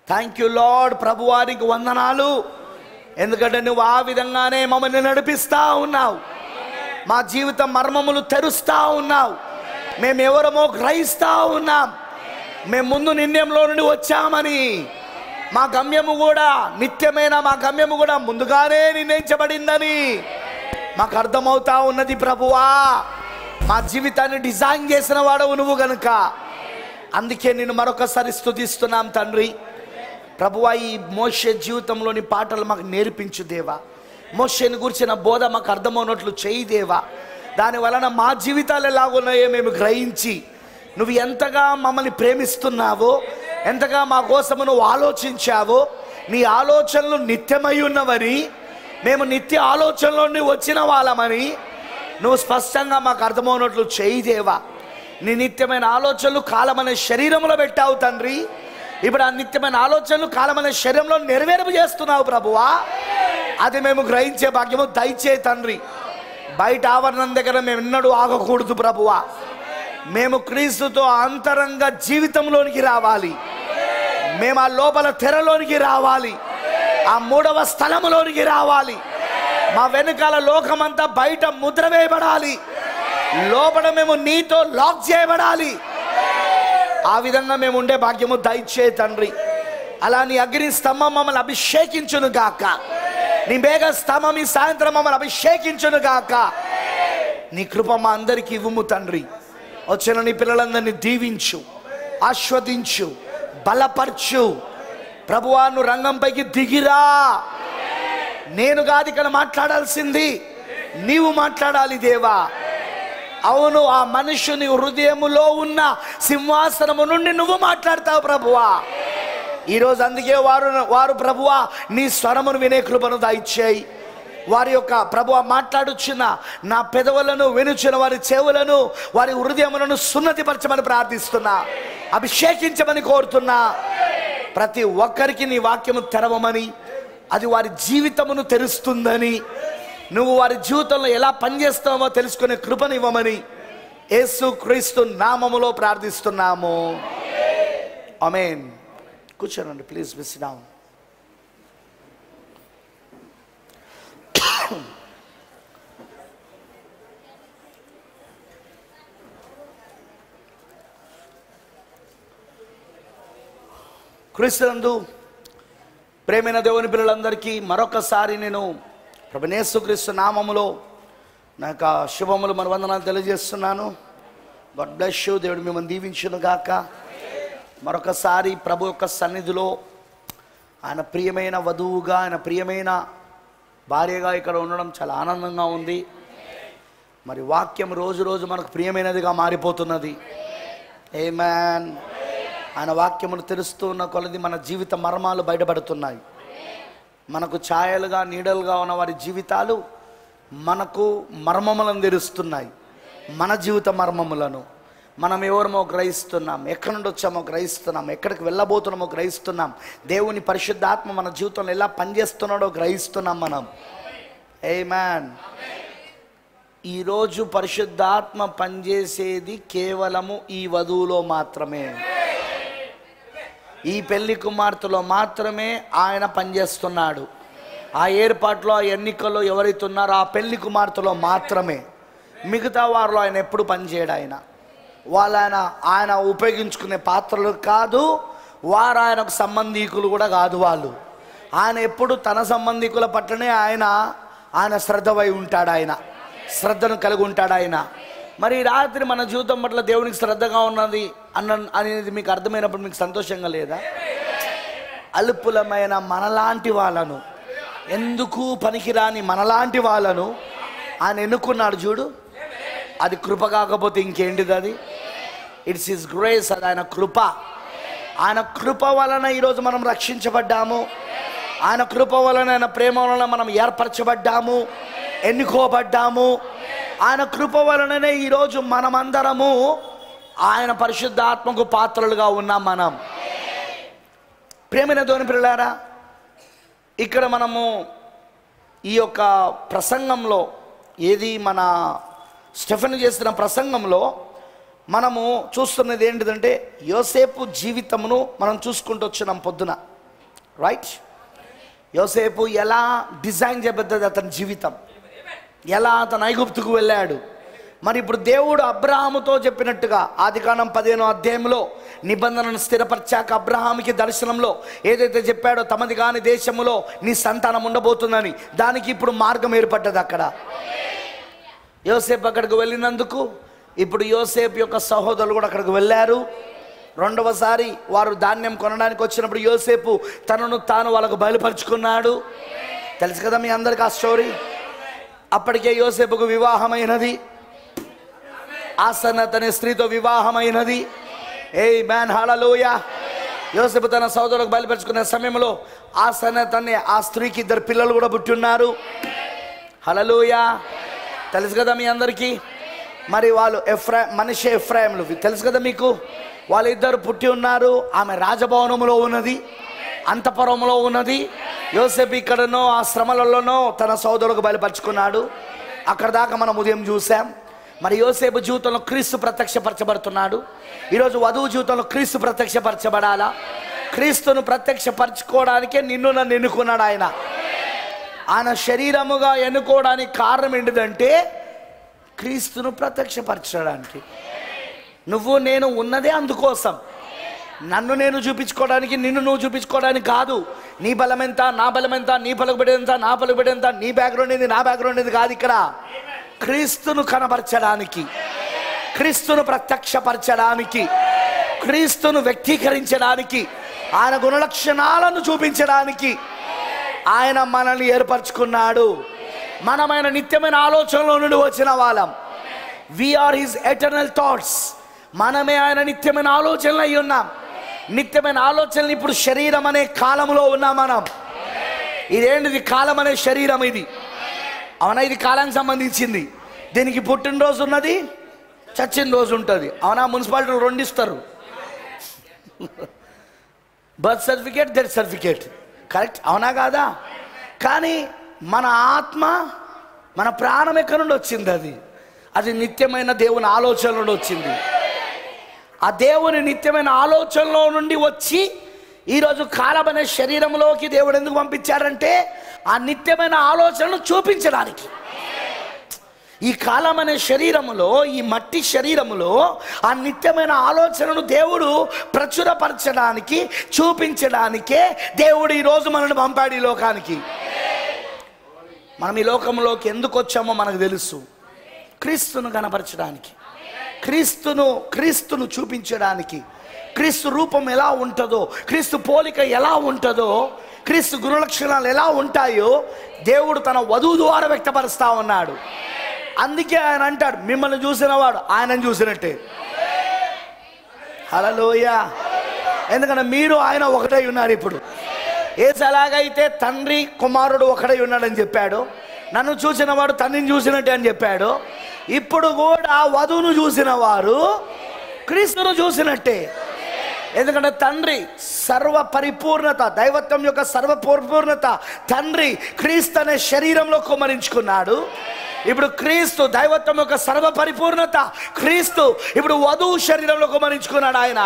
థ్యాంక్ యూ లార్డ్ ప్రభువానికి వందనాలు ఎందుకంటే నువ్వు ఆ విధంగానే మమ్మల్ని నడిపిస్తా ఉన్నావు మా జీవిత మర్మములు తెరుస్తా ఉన్నావు మేము ఎవరమో గ్రహిస్తా ఉన్నాం మేము ముందు నిర్ణయంలో నుండి వచ్చామని మా గమ్యము కూడా నిత్యమైన మా గమ్యము కూడా ముందుగానే నిర్ణయించబడిందని మాకు అర్థమవుతా ఉన్నది ప్రభువా మా జీవితాన్ని డిజైన్ చేసిన వాడవు నువ్వు గనుక అందుకే నేను మరొకసారి స్తుతిస్తున్నాం తండ్రి ప్రభువా ఈ మోషే జీవితంలోని పాటలు మాకు నేర్పించు దేవా మోషేని గురించిన బోధ మాకు అర్థమవునట్లు చేయి దేవా దాని వలన మా జీవితాలు ఎలాగున్నాయో మేము గ్రహించి నువ్వు ఎంతగా మమ్మల్ని ప్రేమిస్తున్నావో ఎంతగా మా కోసము నువ్వు ఆలోచించావో నీ ఆలోచనలు నిత్యమై ఉన్నవని మేము నిత్య ఆలోచనలో నుండి వచ్చిన వాళ్ళమని నువ్వు స్పష్టంగా మాకు అర్థమవునట్లు చేయి దేవా నీ నిత్యమైన ఆలోచనలు కాలమనే శరీరంలో పెట్టావు తండ్రి ఇప్పుడు ఆ నిత్యమైన ఆలోచనలు కాలమనే శరీరంలో నెరవేర్పు చేస్తున్నావు ప్రభువా అది మేము గ్రహించే భాగ్యము దయచే తండ్రి బయట ఆవరణం దగ్గర మేము ఎన్నడూ ఆగకూడదు ప్రభువా మేము క్రీస్తుతో అంతరంగ జీవితంలోనికి రావాలి మేము ఆ లోపల తెరలోనికి రావాలి ఆ మూడవ స్థలములోనికి రావాలి మా వెనకాల లోకమంతా బయట ముద్ర వేయబడాలి లోపల మేము నీతో లాక్ చేయబడాలి ఆ విధంగా మేము ఉండే భాగ్యము దయచే తండ్రి అలా నీ అగ్ని స్తంభం మమ్మల్ని అభిషేకించును గాక నీ మేఘ స్తంభం ఈ సాయంత్రం మమ్మల్ని అభిషేకించును గాక నీ కృప మా అందరికి ఇవ్వము తండ్రి వచ్చిన నీ పిల్లలందరినీ దీవించు ఆస్వాదించు బలపరచు ప్రభువాను రంగంపైకి దిగిరా నేను కాదు ఇక్కడ మాట్లాడాల్సింది నీవు మాట్లాడాలి దేవా అవును ఆ మనుషుని హృదయములో ఉన్న సింహాసనము నుండి నువ్వు మాట్లాడతావు ప్రభువా ఈరోజు అందుకే వారు వారు ప్రభువా నీ స్వరమును వినే కృపను దయచేయి వారి యొక్క ప్రభువ మాట్లాడుచున్న నా పెదవులను వినుచున్న వారి చెవులను వారి హృదయములను సున్నతిపరచమని ప్రార్థిస్తున్నా అభిషేకించమని కోరుతున్నా ప్రతి ఒక్కరికి నీ వాక్యము తెరవమని అది వారి జీవితమును తెరుస్తుందని నువ్వు వారి జీవితంలో ఎలా పనిచేస్తావో తెలుసుకునే కృపను ఇవ్వమని యేసు క్రీస్తు నామములో ప్రార్థిస్తున్నాము అమేన్ కూర్చోనండి ప్లీజ్ మిస్ డౌన్ క్రీస్తునందు ప్రేమైన దేవుని పిల్లలందరికీ మరొకసారి నేను ప్రభనేసుక్రీస్తు నామములో నా యొక్క శుభములు మన వందనాలు తెలియజేస్తున్నాను గాడ్ బ్లెస్ యూ దేవుడు మిమ్మల్ని దీవించును గాక మరొకసారి ప్రభు యొక్క సన్నిధిలో ఆయన ప్రియమైన వధువుగా ఆయన ప్రియమైన భార్యగా ఇక్కడ ఉండడం చాలా ఆనందంగా ఉంది మరి వాక్యం రోజు రోజు మనకు ప్రియమైనదిగా మారిపోతున్నది ఏ మ్యాన్ ఆయన వాక్యమును తెలుస్తూ ఉన్న కొలది మన జీవిత మర్మాలు బయటపడుతున్నాయి మనకు ఛాయలుగా నీడలుగా ఉన్న వారి జీవితాలు మనకు మర్మములను తెరుస్తున్నాయి మన జీవిత మర్మములను మనం ఎవరమో గ్రహిస్తున్నాం ఎక్కడి నుండి వచ్చామో గ్రహిస్తున్నాం ఎక్కడికి వెళ్ళబోతున్నామో గ్రహిస్తున్నాం దేవుని పరిశుద్ధాత్మ మన జీవితంలో ఎలా పనిచేస్తున్నాడో గ్రహిస్తున్నాం మనం ఏ మ్యాన్ ఈరోజు పరిశుద్ధాత్మ పనిచేసేది కేవలము ఈ వధువులో మాత్రమే ఈ పెళ్లి కుమార్తెలో మాత్రమే ఆయన పనిచేస్తున్నాడు ఆ ఏర్పాట్లో ఆ ఎన్నికల్లో ఎవరైతే ఉన్నారో ఆ పెళ్లి కుమార్తెలో మాత్రమే మిగతా వారిలో ఆయన ఎప్పుడు పనిచేయడు ఆయన వాళ్ళు ఆయన ఆయన ఉపయోగించుకునే పాత్రలు కాదు వారు ఆయనకు సంబంధీకులు కూడా కాదు వాళ్ళు ఆయన ఎప్పుడు తన సంబంధికుల పట్లనే ఆయన ఆయన శ్రద్ధవై ఉంటాడు ఆయన శ్రద్ధను కలిగి ఉంటాడు ఆయన మరి ఈ రాత్రి మన జీవితం పట్ల దేవునికి శ్రద్ధగా ఉన్నది అన్న అనేది మీకు అర్థమైనప్పుడు మీకు సంతోషంగా లేదా అల్పులమైన మనలాంటి వాళ్ళను ఎందుకు పనికిరాని మనలాంటి వాళ్ళను ఆయన ఎన్నుకున్నాడు చూడు అది కృప కాకపోతే ఇంకేంటిది అది ఇట్స్ ఇస్ గ్రేస్ అది ఆయన కృప ఆయన కృప వలన ఈరోజు మనం రక్షించబడ్డాము ఆయన కృప వలన ఆయన ప్రేమ వలన మనం ఏర్పరచబడ్డాము ఎన్నుకోబడ్డాము ఆయన కృప వలననే ఈరోజు మనమందరము ఆయన పరిశుద్ధాత్మకు పాత్రలుగా ఉన్నాం మనం ప్రేమైన ధోని పిల్లారా ఇక్కడ మనము ఈ యొక్క ప్రసంగంలో ఏది మన స్టెఫెన్ చేసిన ప్రసంగంలో మనము చూస్తున్నది ఏంటిదంటే యోసేపు జీవితమును మనం చూసుకుంటూ వచ్చినాం పొద్దున రైట్ యోసేపు ఎలా డిజైన్ చేయబడ్డది అతని జీవితం ఎలా అతను ఐగుప్తుకు వెళ్ళాడు మరి ఇప్పుడు దేవుడు అబ్రహాముతో చెప్పినట్టుగా ఆదికాండం పదిహేనో అధ్యాయంలో నిబంధనను స్థిరపరిచాక అబ్రహాముకి దర్శనంలో ఏదైతే చెప్పాడో తమది కాని దేశములో నీ సంతానం ఉండబోతుందని దానికి ఇప్పుడు మార్గం ఏర్పడ్డది అక్కడ యోసేపు అక్కడికి వెళ్ళినందుకు ఇప్పుడు యోసేపు యొక్క సహోదరులు కూడా అక్కడికి వెళ్ళారు రెండవసారి వారు ధాన్యం కొనడానికి వచ్చినప్పుడు యోసేపు తనను తాను వాళ్ళకు బయలుపరుచుకున్నాడు తెలుసు కదా మీ అందరికి ఆ స్టోరీ అప్పటికే యోసేపుకు వివాహమైనది ఆసన్నత్ అనే స్త్రీతో వివాహమైనది ఏ మ్యాన్ హాలలోయ యోసేపు తన సోదరులకు బయలుపరుచుకునే సమయంలో ఆసన్నత్ అనే ఆ స్త్రీకి ఇద్దరు పిల్లలు కూడా పుట్టి ఉన్నారు హలలోయ తెలుసు కదా మీ అందరికీ మరి వాళ్ళు ఎఫ్రా మనిషి ఎఫ్రాయిములు తెలుసు కదా మీకు వాళ్ళిద్దరు పుట్టి ఉన్నారు ఆమె రాజభవనంలో ఉన్నది అంతపురంలో ఉన్నది యోసేపు ఇక్కడనో ఆ శ్రమలలోనో తన సోదరులకు బయలుపరుచుకున్నాడు అక్కడ దాకా మనం ఉదయం చూసాం మరి యోసేపు జీవితంలో క్రీస్తు ప్రత్యక్షపరచబడుతున్నాడు ఈరోజు వధువు జీవితంలో క్రీస్తు ప్రత్యక్షపరచబడాలా క్రీస్తును ప్రత్యక్షపరచుకోవడానికే నిన్ను నన్ను ఎన్నుకున్నాడు ఆయన ఆయన శరీరముగా ఎన్నుకోవడానికి కారణం ఏంటిదంటే క్రీస్తును ప్రత్యక్షపరచడానికి నువ్వు నేను ఉన్నదే అందుకోసం నన్ను నేను చూపించుకోవడానికి నిన్ను నువ్వు చూపించుకోవడానికి కాదు నీ బలం ఎంత నా బలం ఎంత నీ పలుకుబడి ఎంత నా పలుకుబడి ఎంత నీ బ్యాక్గ్రౌండ్ ఏంది నా బ్యాక్గ్రౌండ్ ఏంది కాదు ఇక్కడ క్రీస్తును కనపరచడానికి క్రీస్తును ప్రత్యక్షపరచడానికి క్రీస్తును వ్యక్తీకరించడానికి ఆయన గుణలక్షణాలను చూపించడానికి ఆయన మనల్ని ఏర్పరచుకున్నాడు మనమైన నిత్యమైన ఆలోచనలో నుండి వచ్చిన వాళ్ళం వీఆర్ హిజ్ ఎటర్నల్ థాట్స్ మనమే ఆయన నిత్యమైన ఆలోచనలు అయి ఉన్నాం నిత్యమైన ఆలోచనలు ఇప్పుడు శరీరం అనే కాలంలో ఉన్నాం మనం ఇదేంటిది కాలం అనే శరీరం ఇది అవునా ఇది కాలానికి సంబంధించింది దీనికి పుట్టినరోజు ఉన్నది చచ్చిన రోజు ఉంటుంది అవునా మున్సిపాలిటీలు రెండు ఇస్తారు birth certificate death certificate correct అవునా కాదా కానీ మన ఆత్మ మన ప్రాణం ఎక్కడి నుండి వచ్చింది అది అది నిత్యమైన దేవుని ఆలోచన నుండి వచ్చింది ఆ దేవుని నిత్యమైన ఆలోచనలో నుండి వచ్చి ఈరోజు కాలమనే శరీరంలోకి దేవుడు ఎందుకు పంపించారంటే ఆ నిత్యమైన ఆలోచనను చూపించడానికి ఈ కాలం అనే శరీరములో ఈ మట్టి శరీరములో ఆ నిత్యమైన ఆలోచనను దేవుడు ప్రచురపరచడానికి చూపించడానికే దేవుడు ఈరోజు మనల్ని పంపాడు ఈ లోకానికి మనం ఈ లోకంలోకి ఎందుకు వచ్చామో మనకు తెలుసు క్రీస్తును కనపరచడానికి క్రీస్తును క్రీస్తును చూపించడానికి క్రీస్తు రూపం ఎలా ఉంటుందో క్రీస్తు పోలిక ఎలా ఉంటుందో క్రీస్తు గుణలక్షణాలు ఎలా ఉంటాయో దేవుడు తన వధువు ద్వారా వ్యక్తపరుస్తా ఉన్నాడు అందుకే ఆయన అంటాడు మిమ్మల్ని చూసినవాడు ఆయనను చూసినట్టే హలలోయ ఎందుకంటే మీరు ఆయన ఒకటై ఉన్నారు ఇప్పుడు ఏసు ఎలాగైతే తండ్రి కుమారుడు ఒకడై ఉన్నాడని చెప్పాడు నన్ను చూసిన వాడు తండ్రిని చూసినట్టే అని చెప్పాడు ఇప్పుడు కూడా వధువును చూసిన వారు క్రీస్తును చూసినట్టే ఎందుకంటే తండ్రి సర్వ పరిపూర్ణత దైవత్వం యొక్క సర్వ పరిపూర్ణత తండ్రి క్రీస్తు అనే శరీరంలో కుమరించుకున్నాడు ఇప్పుడు క్రీస్తు దైవత్వం యొక్క సర్వ పరిపూర్ణత క్రీస్తు ఇప్పుడు వధువు శరీరంలో కుమరించుకున్నాడు ఆయన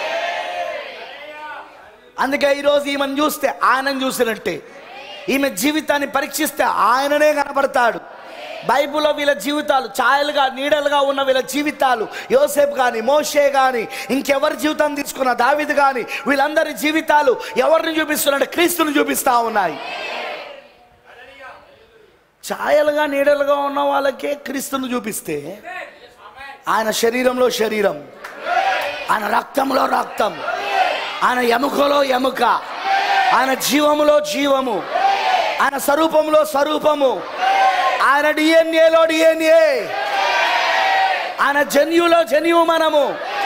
అందుకే ఈరోజు ఈమెను చూస్తే ఆయనను చూసినట్టే ఈమె జీవితాన్ని పరీక్షిస్తే ఆయననే కనబడతాడు బైబిల్లో వీళ్ళ జీవితాలు ఛాయలుగా నీడలుగా ఉన్న వీళ్ళ జీవితాలు యోసేపు కానీ మోషే కానీ ఇంకెవరి జీవితం తీసుకున్న దావిది కానీ వీళ్ళందరి జీవితాలు ఎవరిని చూపిస్తున్నాడు క్రీస్తుని చూపిస్తా ఉన్నాయి ఛాయలుగా నీడలుగా ఉన్న వాళ్ళకే క్రీస్తును చూపిస్తే ఆయన శరీరంలో శరీరం ఆయన రక్తంలో రక్తం ఆయన ఎముకలో ఎముక ఆయన జీవములో జీవము ఆయన స్వరూపంలో స్వరూపము ఆయన డిఎన్ఏలో డిఎన్ఏ ఆయన జన్యులో జన్యువు మనము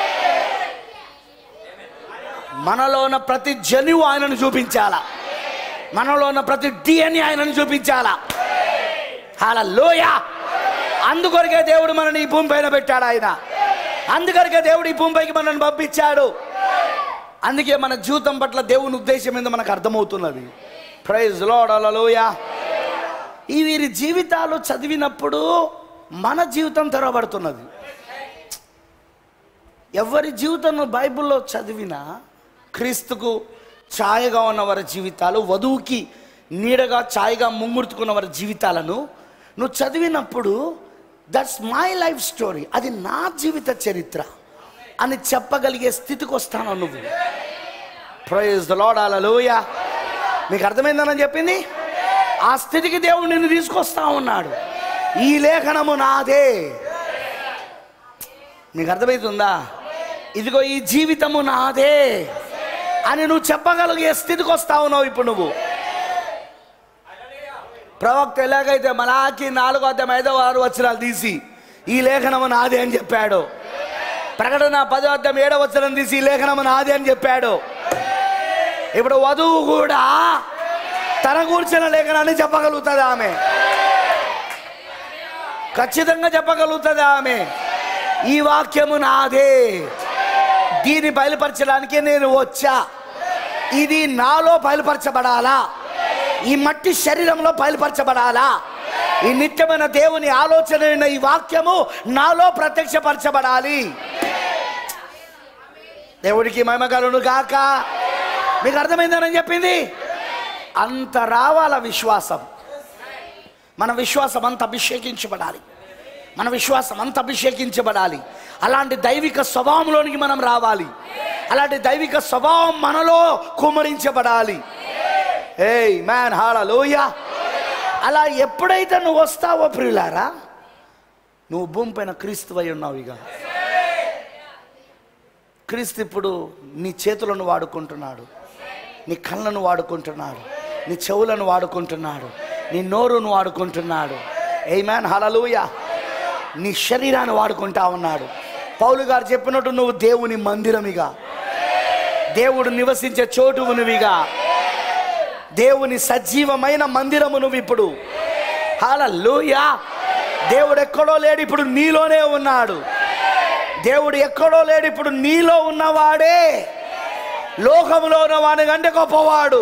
మనలో ఉన్న ప్రతి జన్యువు ఆయనను చూపించాలా మనలో ఉన్న ప్రతి డిఎన్ఏ ఆయనను చూపించాలా అలా లోయ అందుకొరకే దేవుడు మనని ఈ భూమి పైన పెట్టాడు ఆయన అందుకొరకే దేవుడు ఈ భూమిపైకి మనల్ని పంపించాడు అందుకే మన జీవితం పట్ల దేవుని ఉద్దేశం ఏందో మనకు అర్థమవుతున్నది ప్రైజ్ లోడలలోయ ఈ వీరి జీవితాలు చదివినప్పుడు మన జీవితం తెరవబడుతున్నది ఎవరి జీవితం బైబిల్లో చదివినా క్రీస్తుకు ఛాయగా ఉన్న వారి జీవితాలు వధువుకి నీడగా ఛాయగా ముంగుర్తుకున్న వారి జీవితాలను నువ్వు చదివినప్పుడు దట్స్ మై లైఫ్ స్టోరీ అది నా జీవిత చరిత్ర అని చెప్పగలిగే స్థితికి వస్తాను నువ్వు ప్రైజ్ ద లాడ్ అలలోయ మీకు అర్థమైందని చెప్పింది ఆ స్థితికి దేవుడు నిన్ను తీసుకొస్తా ఉన్నాడు ఈ లేఖనము నాదే నీకు అర్థమవుతుందా ఇదిగో ఈ జీవితము నాదే అని నువ్వు చెప్పగలిగే స్థితికి వస్తా ఉన్నావు ఇప్పుడు నువ్వు ప్రవక్త ఎలాగైతే మలాకి నాలుగో అద్దెం ఐదో ఆరు వచనాలు తీసి ఈ లేఖనము నాదే అని చెప్పాడు ప్రకటన పదో అద్దెం ఏడో వచనం తీసి ఈ లేఖనము నాదే అని చెప్పాడు ఇప్పుడు వధువు కూడా తన కూర్చిన లేఖనాన్ని చెప్పగలుగుతుంది ఆమె ఖచ్చితంగా చెప్పగలుగుతుంది ఆమె ఈ వాక్యము నాదే దీన్ని బయలుపరచడానికే నేను వచ్చా ఇది నాలో బయలుపరచబడాలా ఈ మట్టి శరీరంలో బయలుపరచబడాలా ఈ నిత్యమైన దేవుని ఆలోచన అయిన ఈ వాక్యము నాలో ప్రత్యక్షపరచబడాలి దేవుడికి మహిమకరుడు గాక మీకు అర్థమైందని చెప్పింది అంత రావాల విశ్వాసం మన విశ్వాసం అంత అభిషేకించబడాలి మన విశ్వాసం అంత అభిషేకించబడాలి అలాంటి దైవిక స్వభావంలోనికి మనం రావాలి అలాంటి దైవిక స్వభావం మనలో కుమరించబడాలి ఏయ్ మ్యాన్ హాలలోయ అలా ఎప్పుడైతే నువ్వు వస్తావో ప్రియులారా నువ్వు భూమి పైన క్రీస్తువై ఉన్నావు ఇక క్రీస్తు ఇప్పుడు నీ చేతులను వాడుకుంటున్నాడు నీ కళ్ళను వాడుకుంటున్నాడు నీ చెవులను వాడుకుంటున్నాడు నీ నోరును వాడుకుంటున్నాడు ఏ మ్యాన్ హలలుయ నీ శరీరాన్ని వాడుకుంటా ఉన్నాడు పౌలు గారు చెప్పినట్టు నువ్వు దేవుని మందిరమిగా దేవుడు నివసించే చోటు నువ్విగా దేవుని సజీవమైన మందిరము నువ్వు ఇప్పుడు హలలుయా దేవుడు ఎక్కడో లేడు ఇప్పుడు నీలోనే ఉన్నాడు దేవుడు ఎక్కడో లేడు ఇప్పుడు నీలో ఉన్నవాడే లోకంలో ఉన్నవాడి కంటే గొప్పవాడు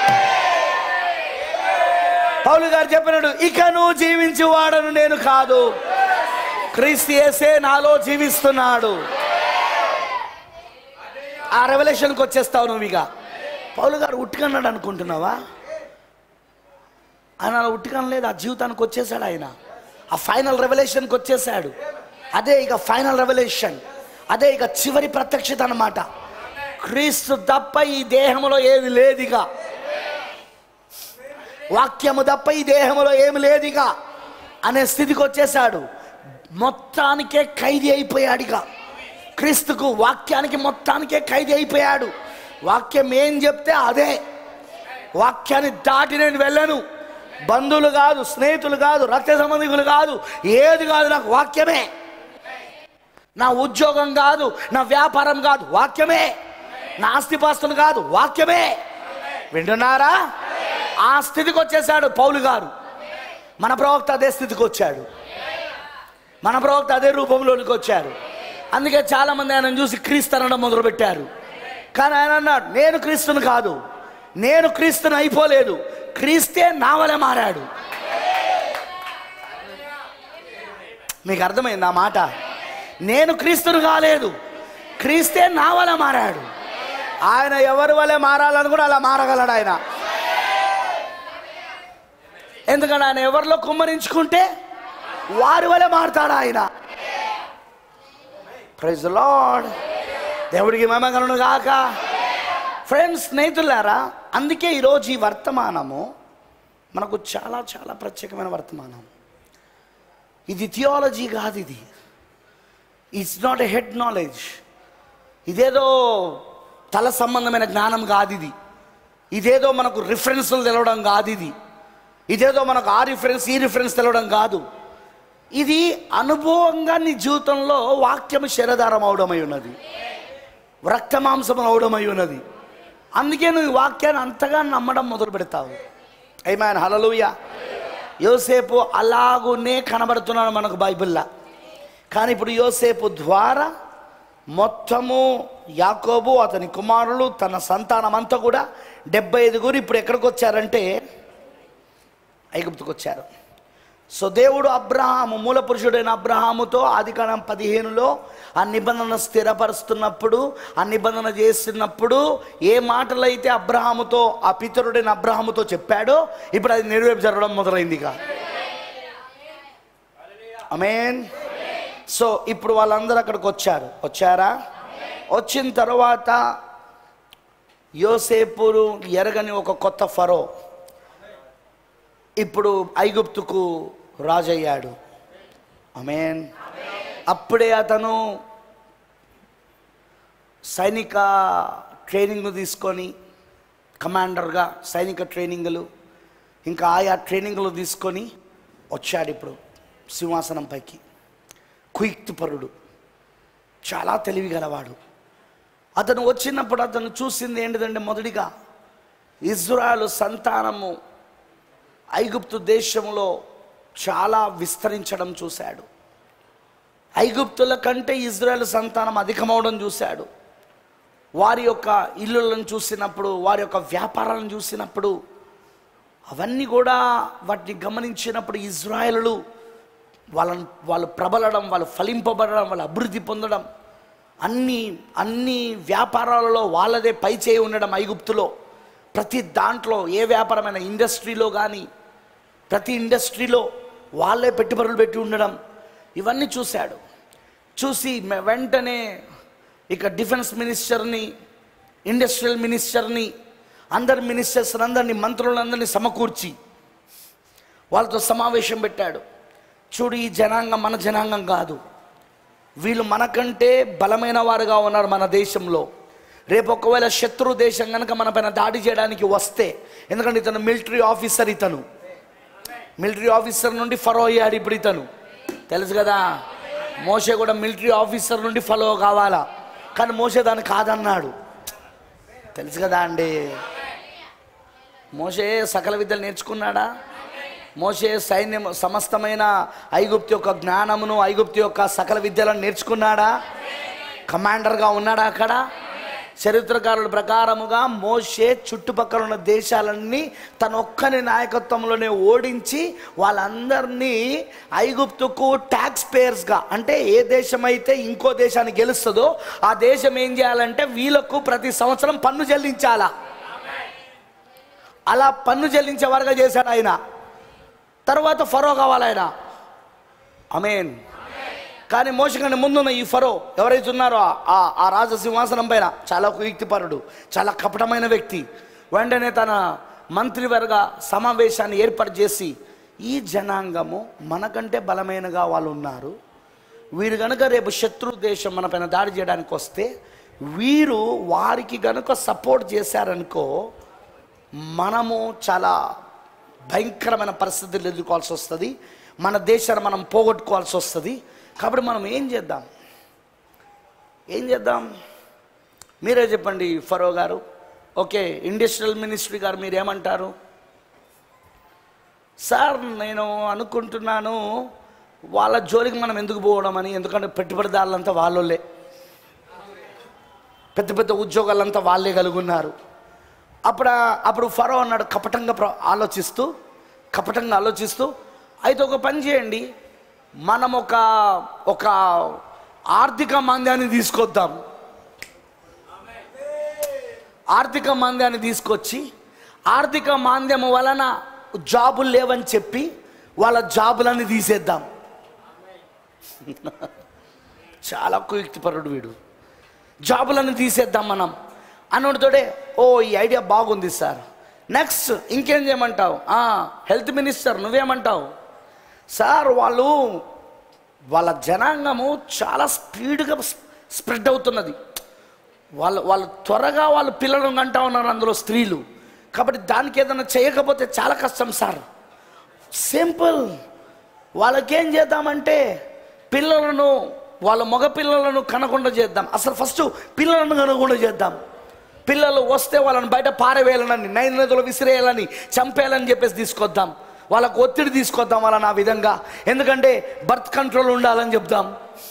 పౌలు గారు చెప్పినాడు ఇక నువ్వు జీవించేవాడను నేను కాదు క్రీస్తు యేసే నాలో జీవిస్తున్నాడు ఆ రెవల్యూషన్కి వచ్చేస్తావు నువ్వు ఇక పౌలు గారు ఉట్టుకన్నాడు అనుకుంటున్నావా ఆయన అలా ఉట్టుకన లేదు ఆ జీవితానికి వచ్చేసాడు ఆయన ఆ ఫైనల్ రెవల్యూషన్కి వచ్చేసాడు అదే ఇక ఫైనల్ రెవల్యూషన్ అదే ఇక చివరి ప్రత్యక్షత అన్నమాట క్రీస్తు తప్ప ఈ దేహంలో ఏది లేదిగా వాక్యము తప్ప ఈ దేహంలో ఏమి లేదిగా అనే స్థితికి వచ్చేసాడు మొత్తానికే ఖైదీ అయిపోయాడుగా క్రీస్తుకు వాక్యానికి మొత్తానికే ఖైదీ అయిపోయాడు వాక్యం ఏం చెప్తే అదే వాక్యాన్ని దాటి నేను వెళ్ళను బంధువులు కాదు స్నేహితులు కాదు రక్త సంబంధికులు కాదు ఏది కాదు నాకు వాక్యమే నా ఉద్యోగం కాదు నా వ్యాపారం కాదు వాక్యమే నా ఆస్తిపాస్తులు కాదు వాక్యమే వింటున్నారా ఆ స్థితికి వచ్చేసాడు పౌలు గారు మన ప్రవక్త అదే స్థితికి వచ్చాడు మన ప్రవక్త అదే రూపంలోనికి వచ్చారు అందుకే చాలా మంది ఆయన చూసి క్రీస్తు అనడం మొదలుపెట్టారు కానీ ఆయన అన్నాడు నేను క్రీస్తుని కాదు నేను క్రీస్తుని అయిపోలేదు క్రీస్తే నా వలె మారాడు మీకు అర్థమైంది ఆ మాట నేను క్రీస్తుని కాలేదు క్రీస్తే నా వలె మారాడు ఆయన ఎవరి వలె మారాలని కూడా అలా మారగలడు ఆయన ఎందుకంటే ఆయన ఎవరిలో కుమ్మరించుకుంటే వారి వలె మారుతాడు ఆయన ప్రైజ్ లార్డ్ దేవుడికి మమగలను గాక ఫ్రెండ్స్ స్నేహితులారా అందుకే ఈరోజు ఈ వర్తమానము మనకు చాలా చాలా ప్రత్యేకమైన వర్తమానం ఇది థియాలజీ కాదు ఇది it's not a head knowledge ఇదేదో తల సంబంధమైన జ్ఞానం కాదు ఇది ఇదేదో మనకు రిఫరెన్స్లు తెలవడం కాదు ఇది ఇదేదో మనకు ఆ రిఫరెన్స్ ఈ రిఫరెన్స్ తెలవడం కాదు ఇది అనుభవంగా నీ జీవితంలో వాక్యము శరధారం అవడమై ఉన్నది రక్తమాంసం అవడమై ఉన్నది అందుకే నువ్వు ఈ వాక్యాన్ని అంతగా నమ్మడం మొదలు పెడతావు అయిమాన్ హలలుయ యోసేపు అలాగునే కనబడుతున్నాడు మనకు బైబిల్లా కానీ ఇప్పుడు యోసేపు ద్వారా మొత్తము యాకోబు అతని కుమారులు తన సంతానం అంతా కూడా డెబ్బై ఐదుగురు ఇప్పుడు ఎక్కడికి వచ్చారంటే ఐగుప్తుకు వచ్చారు సో దేవుడు అబ్రహాము మూల పురుషుడైన అబ్రహాముతో ఆదికాండం పదిహేనులో ఆ నిబంధన స్థిరపరుస్తున్నప్పుడు ఆ నిబంధన చేస్తున్నప్పుడు ఏ మాటలైతే అబ్రహాముతో ఆ పితరుడైన అబ్రహాముతో చెప్పాడో ఇప్పుడు అది నెరవేర్పు జరగడం మొదలైంది ఇక అమేన్ సో ఇప్పుడు వాళ్ళందరూ అక్కడికి వచ్చారు వచ్చారా వచ్చిన తర్వాత యోసేపురు ఎరగని ఒక కొత్త ఫరో ఇప్పుడు ఐగుప్తుకు రాజయ్యాడు అమేన్ అప్పుడే అతను సైనిక ట్రైనింగ్ తీసుకొని కమాండర్గా సైనిక ట్రైనింగ్లు ఇంకా ఆయా ట్రైనింగ్లు తీసుకొని వచ్చాడు ఇప్పుడు సింహాసనం పైకి కుయుక్తిపరుడు చాలా తెలివి గలవాడు అతను వచ్చినప్పుడు అతను చూసింది ఏంటిదంటే మొదటిగా ఇజ్రాయలు సంతానము ఐగుప్తు దేశంలో చాలా విస్తరించడం చూశాడు ఐగుప్తుల కంటే ఇజ్రాయెల్ సంతానం అధికమవడం చూశాడు వారి యొక్క ఇల్లులను చూసినప్పుడు వారి యొక్క వ్యాపారాలను చూసినప్పుడు అవన్నీ కూడా వాటిని గమనించినప్పుడు ఇజ్రాయలు వాళ్ళని వాళ్ళు ప్రబలడం వాళ్ళు ఫలింపబడడం వాళ్ళు అభివృద్ధి పొందడం అన్ని అన్ని వ్యాపారాలలో వాళ్ళదే పై చేయి ఉండడం ఐగుప్తులో ప్రతి దాంట్లో ఏ వ్యాపారమైన ఇండస్ట్రీలో కానీ ప్రతి ఇండస్ట్రీలో వాళ్ళే పెట్టుబడులు పెట్టి ఉండడం ఇవన్నీ చూశాడు చూసి మె- వెంటనే ఇక డిఫెన్స్ మినిస్టర్ని ఇండస్ట్రియల్ మినిస్టర్ని అందరి మినిస్టర్స్ అందరినీ మంత్రులందరినీ సమకూర్చి వాళ్ళతో సమావేశం పెట్టాడు చూడు ఈ జనాంగం మన జనాంగం కాదు వీళ్ళు మనకంటే బలమైన వారుగా ఉన్నారు మన దేశంలో రేపు ఒకవేళ శత్రు దేశం కనుక మన పైన దాడి చేయడానికి వస్తే ఎందుకంటే ఇతను మిలిటరీ ఆఫీసర్ ఇతను మిలిటరీ ఆఫీసర్ నుండి ఫలో అయ్యాడు ఇప్పుడు ఇతను తెలుసు కదా మోసే కూడా మిలిటరీ ఆఫీసర్ నుండి ఫలో కావాలా కానీ మోసే దాన్ని కాదన్నాడు తెలుసు కదా అండి మోసే సకల విద్యలు నేర్చుకున్నాడా మోసే సైన్యం సమస్తమైన ఐగుప్తు యొక్క జ్ఞానమును ఐగుప్తు యొక్క సకల విద్యలను నేర్చుకున్నాడా కమాండర్గా ఉన్నాడా అక్కడ చరిత్రకారుల ప్రకారముగా మోషే చుట్టుపక్కల ఉన్న దేశాలన్నీ తన ఒక్కని నాయకత్వంలోనే ఓడించి వాళ్ళందరినీ ఐగుప్తుకు ట్యాక్స్ పేయర్స్గా అంటే ఏ దేశం అయితే ఇంకో దేశాన్ని గెలుస్తుందో ఆ దేశం ఏం చేయాలంటే వీళ్ళకు ప్రతి సంవత్సరం పన్ను చెల్లించాలా అలా పన్ను చెల్లించే వారుగా చేశాడు ఆయన తర్వాత ఫరో కావాలి ఆయన అమేన్ కానీ మోసకంటే ముందున్న ఈ ఫరో ఎవరైతే ఉన్నారో ఆ ఆ రాజ సింహాసనం పైన చాలా కుయుక్తిపరుడు చాలా కపటమైన వ్యక్తి వెంటనే తన మంత్రివర్గ సమావేశాన్ని ఏర్పాటు చేసి ఈ జనాంగము మనకంటే బలమైనగా వాళ్ళు ఉన్నారు వీరు గనుక రేపు శత్రు దేశం మన పైన దాడి చేయడానికి వస్తే వీరు వారికి గనుక సపోర్ట్ చేశారనుకో మనము చాలా భయంకరమైన పరిస్థితులు ఎదుర్కోవాల్సి వస్తుంది మన దేశాన్ని మనం పోగొట్టుకోవాల్సి వస్తుంది కాబట్టి మనం ఏం చేద్దాం ఏం చేద్దాం మీరే చెప్పండి ఫరో గారు ఓకే ఇండస్ట్రియల్ మినిస్ట్రీ గారు మీరేమంటారు సార్ నేను అనుకుంటున్నాను వాళ్ళ జోలికి మనం ఎందుకు పోవడం అని ఎందుకంటే పెట్టుబడిదారులంతా వాళ్ళోళ్ళే పెద్ద పెద్ద ఉద్యోగాలంతా వాళ్ళే కలుగున్నారు అప్పుడు అప్పుడు ఫరో అన్నాడు కపటంగా ప్ర- ఆలోచిస్తూ కపటంగా ఆలోచిస్తూ అయితే ఒక పని చేయండి మనం ఒక ఒక ఆర్థిక మాంద్యాన్ని తీసుకొద్దాం ఆర్థిక మాంద్యాన్ని తీసుకొచ్చి ఆర్థిక మాంద్యము వలన జాబులు లేవని చెప్పి వాళ్ళ జాబులన్నీ తీసేద్దాం చాలా కుయుక్తిపరుడు వీడు జాబులను తీసేద్దాం మనం అన్నోడితోడే ఓ ఈ ఐడియా బాగుంది సార్ నెక్స్ట్ ఇంకేం చేయమంటావు ఆ, హెల్త్ మినిస్టర్ నువ్వేమంటావు సార్ వాళ్ళు వాళ్ళ జనాంగము చాలా స్పీడ్గా స్ప్రెడ్ అవుతున్నది వాళ్ళు వాళ్ళు త్వరగా వాళ్ళు పిల్లలను కంటా ఉన్నారు అందులో స్త్రీలు కాబట్టి దానికి ఏదైనా చేయకపోతే చాలా కష్టం సార్ సింపుల్ వాళ్ళకేం చేద్దామంటే పిల్లలను వాళ్ళ మగ పిల్లలను కనకుండా చేద్దాం అసలు ఫస్ట్ పిల్లలను కనకుండా చేద్దాం పిల్లలు వస్తే వాళ్ళని బయట పారవేయాలని నైన్ నదులు విసిరేయాలని చంపేయాలని చెప్పేసి తీసుకొద్దాం వాళ్ళకు ఒత్తిడి తీసుకొద్దాం వాళ్ళని ఆ విధంగా ఎందుకంటే బర్త్ కంట్రోల్ ఉండాలని చెప్దాం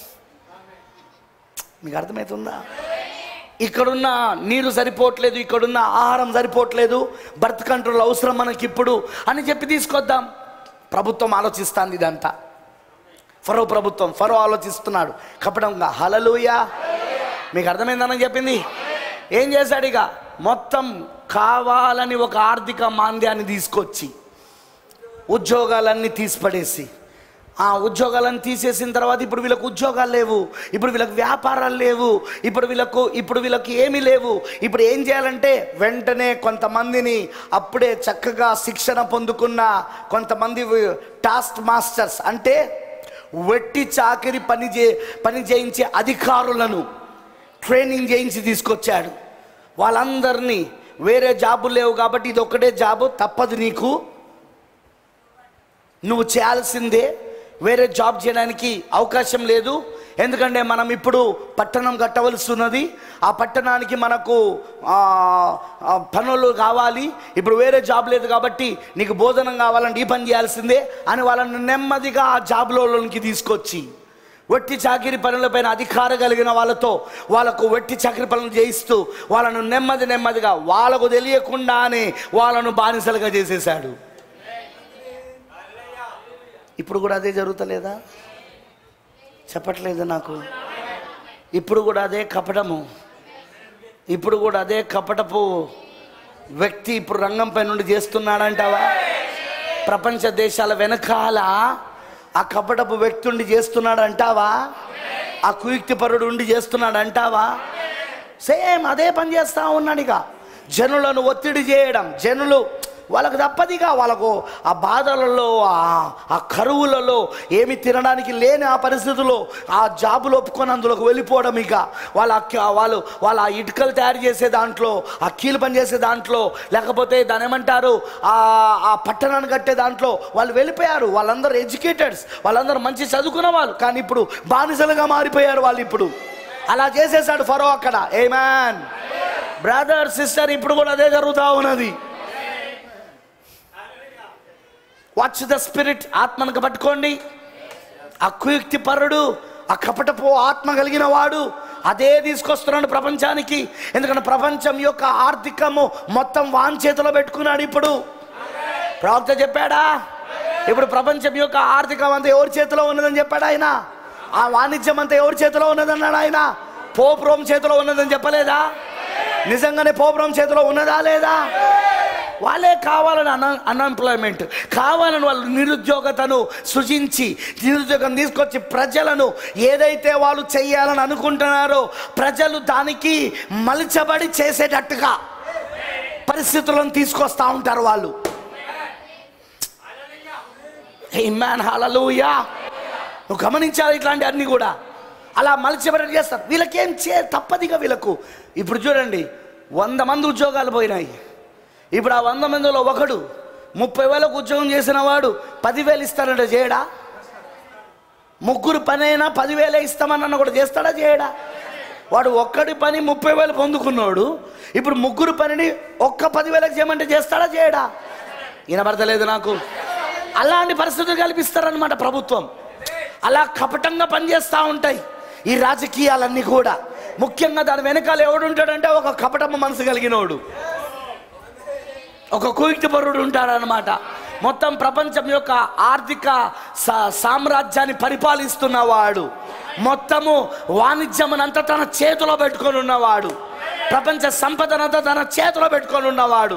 మీకు అర్థమవుతుందా ఇక్కడున్న నీరు సరిపోవట్లేదు ఇక్కడున్న ఆహారం సరిపోవట్లేదు బర్త్ కంట్రోల్ అవసరం మనకి ఇప్పుడు అని చెప్పి తీసుకొద్దాం ప్రభుత్వం ఆలోచిస్తాంది ఇదంతా ఫరో ప్రభుత్వం ఫరో ఆలోచిస్తున్నాడు కపటంగా హలలుయ మీకు అర్థమైందని చెప్పింది ఏం చేశాడు ఇక మొత్తం కావాలని ఒక ఆర్థిక మాంద్యాన్ని తీసుకొచ్చి ఉద్యోగాలన్నీ తీసిపడేసి ఆ ఉద్యోగాలను తీసేసిన తర్వాత ఇప్పుడు వీళ్ళకు ఉద్యోగాలు లేవు ఇప్పుడు వీళ్ళకి వ్యాపారాలు లేవు ఇప్పుడు వీళ్ళకు ఇప్పుడు వీళ్ళకి ఏమీ లేవు ఇప్పుడు ఏం చేయాలంటే వెంటనే కొంతమందిని అప్పుడే చక్కగా శిక్షణ పొందుకున్న కొంతమంది టాస్క్ మాస్టర్స్ అంటే వెట్టి చాకిరి పని చే పని చేయించే అధికారులను ట్రైనింగ్ చేయించి తీసుకొచ్చాడు వాళ్ళందరినీ వేరే జాబులు లేవు కాబట్టి ఇది ఒక్కటే జాబు తప్పదు నీకు నువ్వు చేయాల్సిందే వేరే జాబ్ చేయడానికి అవకాశం లేదు ఎందుకంటే మనం ఇప్పుడు పట్టణం కట్టవలసి ఉన్నది ఆ పట్టణానికి మనకు ఆ, ఆ, పనులు కావాలి ఇప్పుడు వేరే జాబ్ లేదు కాబట్టి నీకు భోజనం కావాలంటే ఈ పని చేయాల్సిందే అని వాళ్ళని నెమ్మదిగా ఆ జాబ్లోకి తీసుకొచ్చి వెట్టి చాకిరి పనులపైన అధికారం కలిగిన వాళ్ళతో వాళ్ళకు వెట్టి చాకిరి పనులు చేయిస్తూ వాళ్ళను నెమ్మది నెమ్మదిగా వాళ్ళకు తెలియకుండానే వాళ్ళను బానిసలుగా చేసేశాడు ఇప్పుడు కూడా అదే జరుగుతలేదా చెప్పట్లేదు నాకు ఇప్పుడు కూడా అదే కపటము ఇప్పుడు కూడా అదే కపటపు వ్యక్తి ఇప్పుడు రంగంపై నుండి చేస్తున్నాడంటావా ప్రపంచ దేశాల వెనకాల ఆ కపటపు వ్యక్తి ఉండి చేస్తున్నాడు అంటావా ఆ కుయుక్తిపరుడు ఉండి చేస్తున్నాడు అంటావా సేమ్ అదే పని చేస్తా ఉన్నాడు ఇక జనులను ఒత్తిడి చేయడం జనులు వాళ్ళకు తప్పదిగా వాళ్ళకు ఆ బాధలలో ఆ- ఆ కరువులలో ఏమి తినడానికి లేని ఆ పరిస్థితుల్లో ఆ జాబులు ఒప్పుకొని అందులోకి వెళ్ళిపోవడం ఇక వాళ్ళ అక్క- వాళ్ళు వాళ్ళ ఆ ఇటుకలు తయారు చేసే దాంట్లో ఆ కీలు పని చేసే దాంట్లో లేకపోతే దాని ఏమంటారు ఆ ఆ పట్టణాన్ని కట్టే దాంట్లో వాళ్ళు వెళ్ళిపోయారు వాళ్ళందరూ ఎడ్యుకేటెడ్స్ వాళ్ళందరూ మంచి చదువుకున్న వాళ్ళు కానీ ఇప్పుడు బానిసలుగా మారిపోయారు వాళ్ళు ఇప్పుడు అలా చేసేసాడు ఫరో అక్కడ ఏ మ్యాన్ బ్రదర్ సిస్టర్ ఇప్పుడు కూడా అదే జరుగుతూ ఉన్నది వాచ్ ద స్పిరిట్ ఆత్మను పట్టుకోండి ఆ కుయుక్తి పరుడు ఆ కపటపు ఆత్మ కలిగిన వాడు అదే తీసుకొస్తున్నాడు ప్రపంచానికి ఎందుకంటే ప్రపంచం యొక్క ఆర్థికము మొత్తం వాన్ చేతిలో పెట్టుకున్నాడు ఇప్పుడు ప్రవక్త చెప్పాడా ఇప్పుడు ప్రపంచం యొక్క ఆర్థికం అంతా ఎవరి చేతిలో ఉన్నదని చెప్పాడు ఆయన ఆ వాణిజ్యం అంతా ఎవరి చేతిలో ఉన్నదన్నాడు ఆయన పోప్ రోమ్ చేతిలో ఉన్నదని చెప్పలేదా నిజంగానే పోప్ రోమ్ చేతిలో ఉన్నదా లేదా వాళ్ళే కావాలని అన్ అన్ఎంప్లాయ్మెంట్ కావాలని వాళ్ళు నిరుద్యోగతను సృజించి నిరుద్యోగం తీసుకొచ్చి ప్రజలను ఏదైతే వాళ్ళు చెయ్యాలని అనుకుంటున్నారో ప్రజలు దానికి మలిచబడి చేసేటట్టుగా పరిస్థితులను తీసుకొస్తా ఉంటారు వాళ్ళు మ్యాన్ హలలుయా నువ్వు గమనించాలి ఇట్లాంటి అన్ని కూడా అలా మలిచిబడి చేస్తారు వీళ్ళకేం చే తప్పదిగా వీళ్ళకు ఇప్పుడు చూడండి వంద మంది ఉద్యోగాలు పోయినాయి ఇప్పుడు ఆ వంద మందిలో ఒకడు ముప్పై వేలకు ఉద్యోగం చేసిన వాడు పదివేలు ఇస్తానంటే చేయడా ముగ్గురు పని అయినా పదివేలే ఇస్తామన్న కూడా చేస్తాడా చేయడా వాడు ఒక్కడి పని ముప్పై వేలు పొందుకున్నాడు ఇప్పుడు ముగ్గురు పనిని ఒక్క పదివేలకు చేయమంటే చేస్తాడా చేయడా వినబడతలేదు నాకు అలాంటి పరిస్థితులు కల్పిస్తారనమాట ప్రభుత్వం అలా కపటంగా పనిచేస్తూ ఉంటాయి ఈ రాజకీయాలన్నీ కూడా ముఖ్యంగా దాని వెనకాల ఎవడుంటాడంటే ఒక కపటమ్మ మనసు కలిగినోడు ఒక కుయుక్తిపరుడు ఉంటాడనమాట మొత్తం ప్రపంచం యొక్క ఆర్థిక సా- సామ్రాజ్యాన్ని పరిపాలిస్తున్నవాడు మొత్తము వాణిజ్యమునంతా తన చేతిలో పెట్టుకొని ఉన్నవాడు ప్రపంచ సంపదనంతా తన చేతిలో పెట్టుకొని ఉన్నవాడు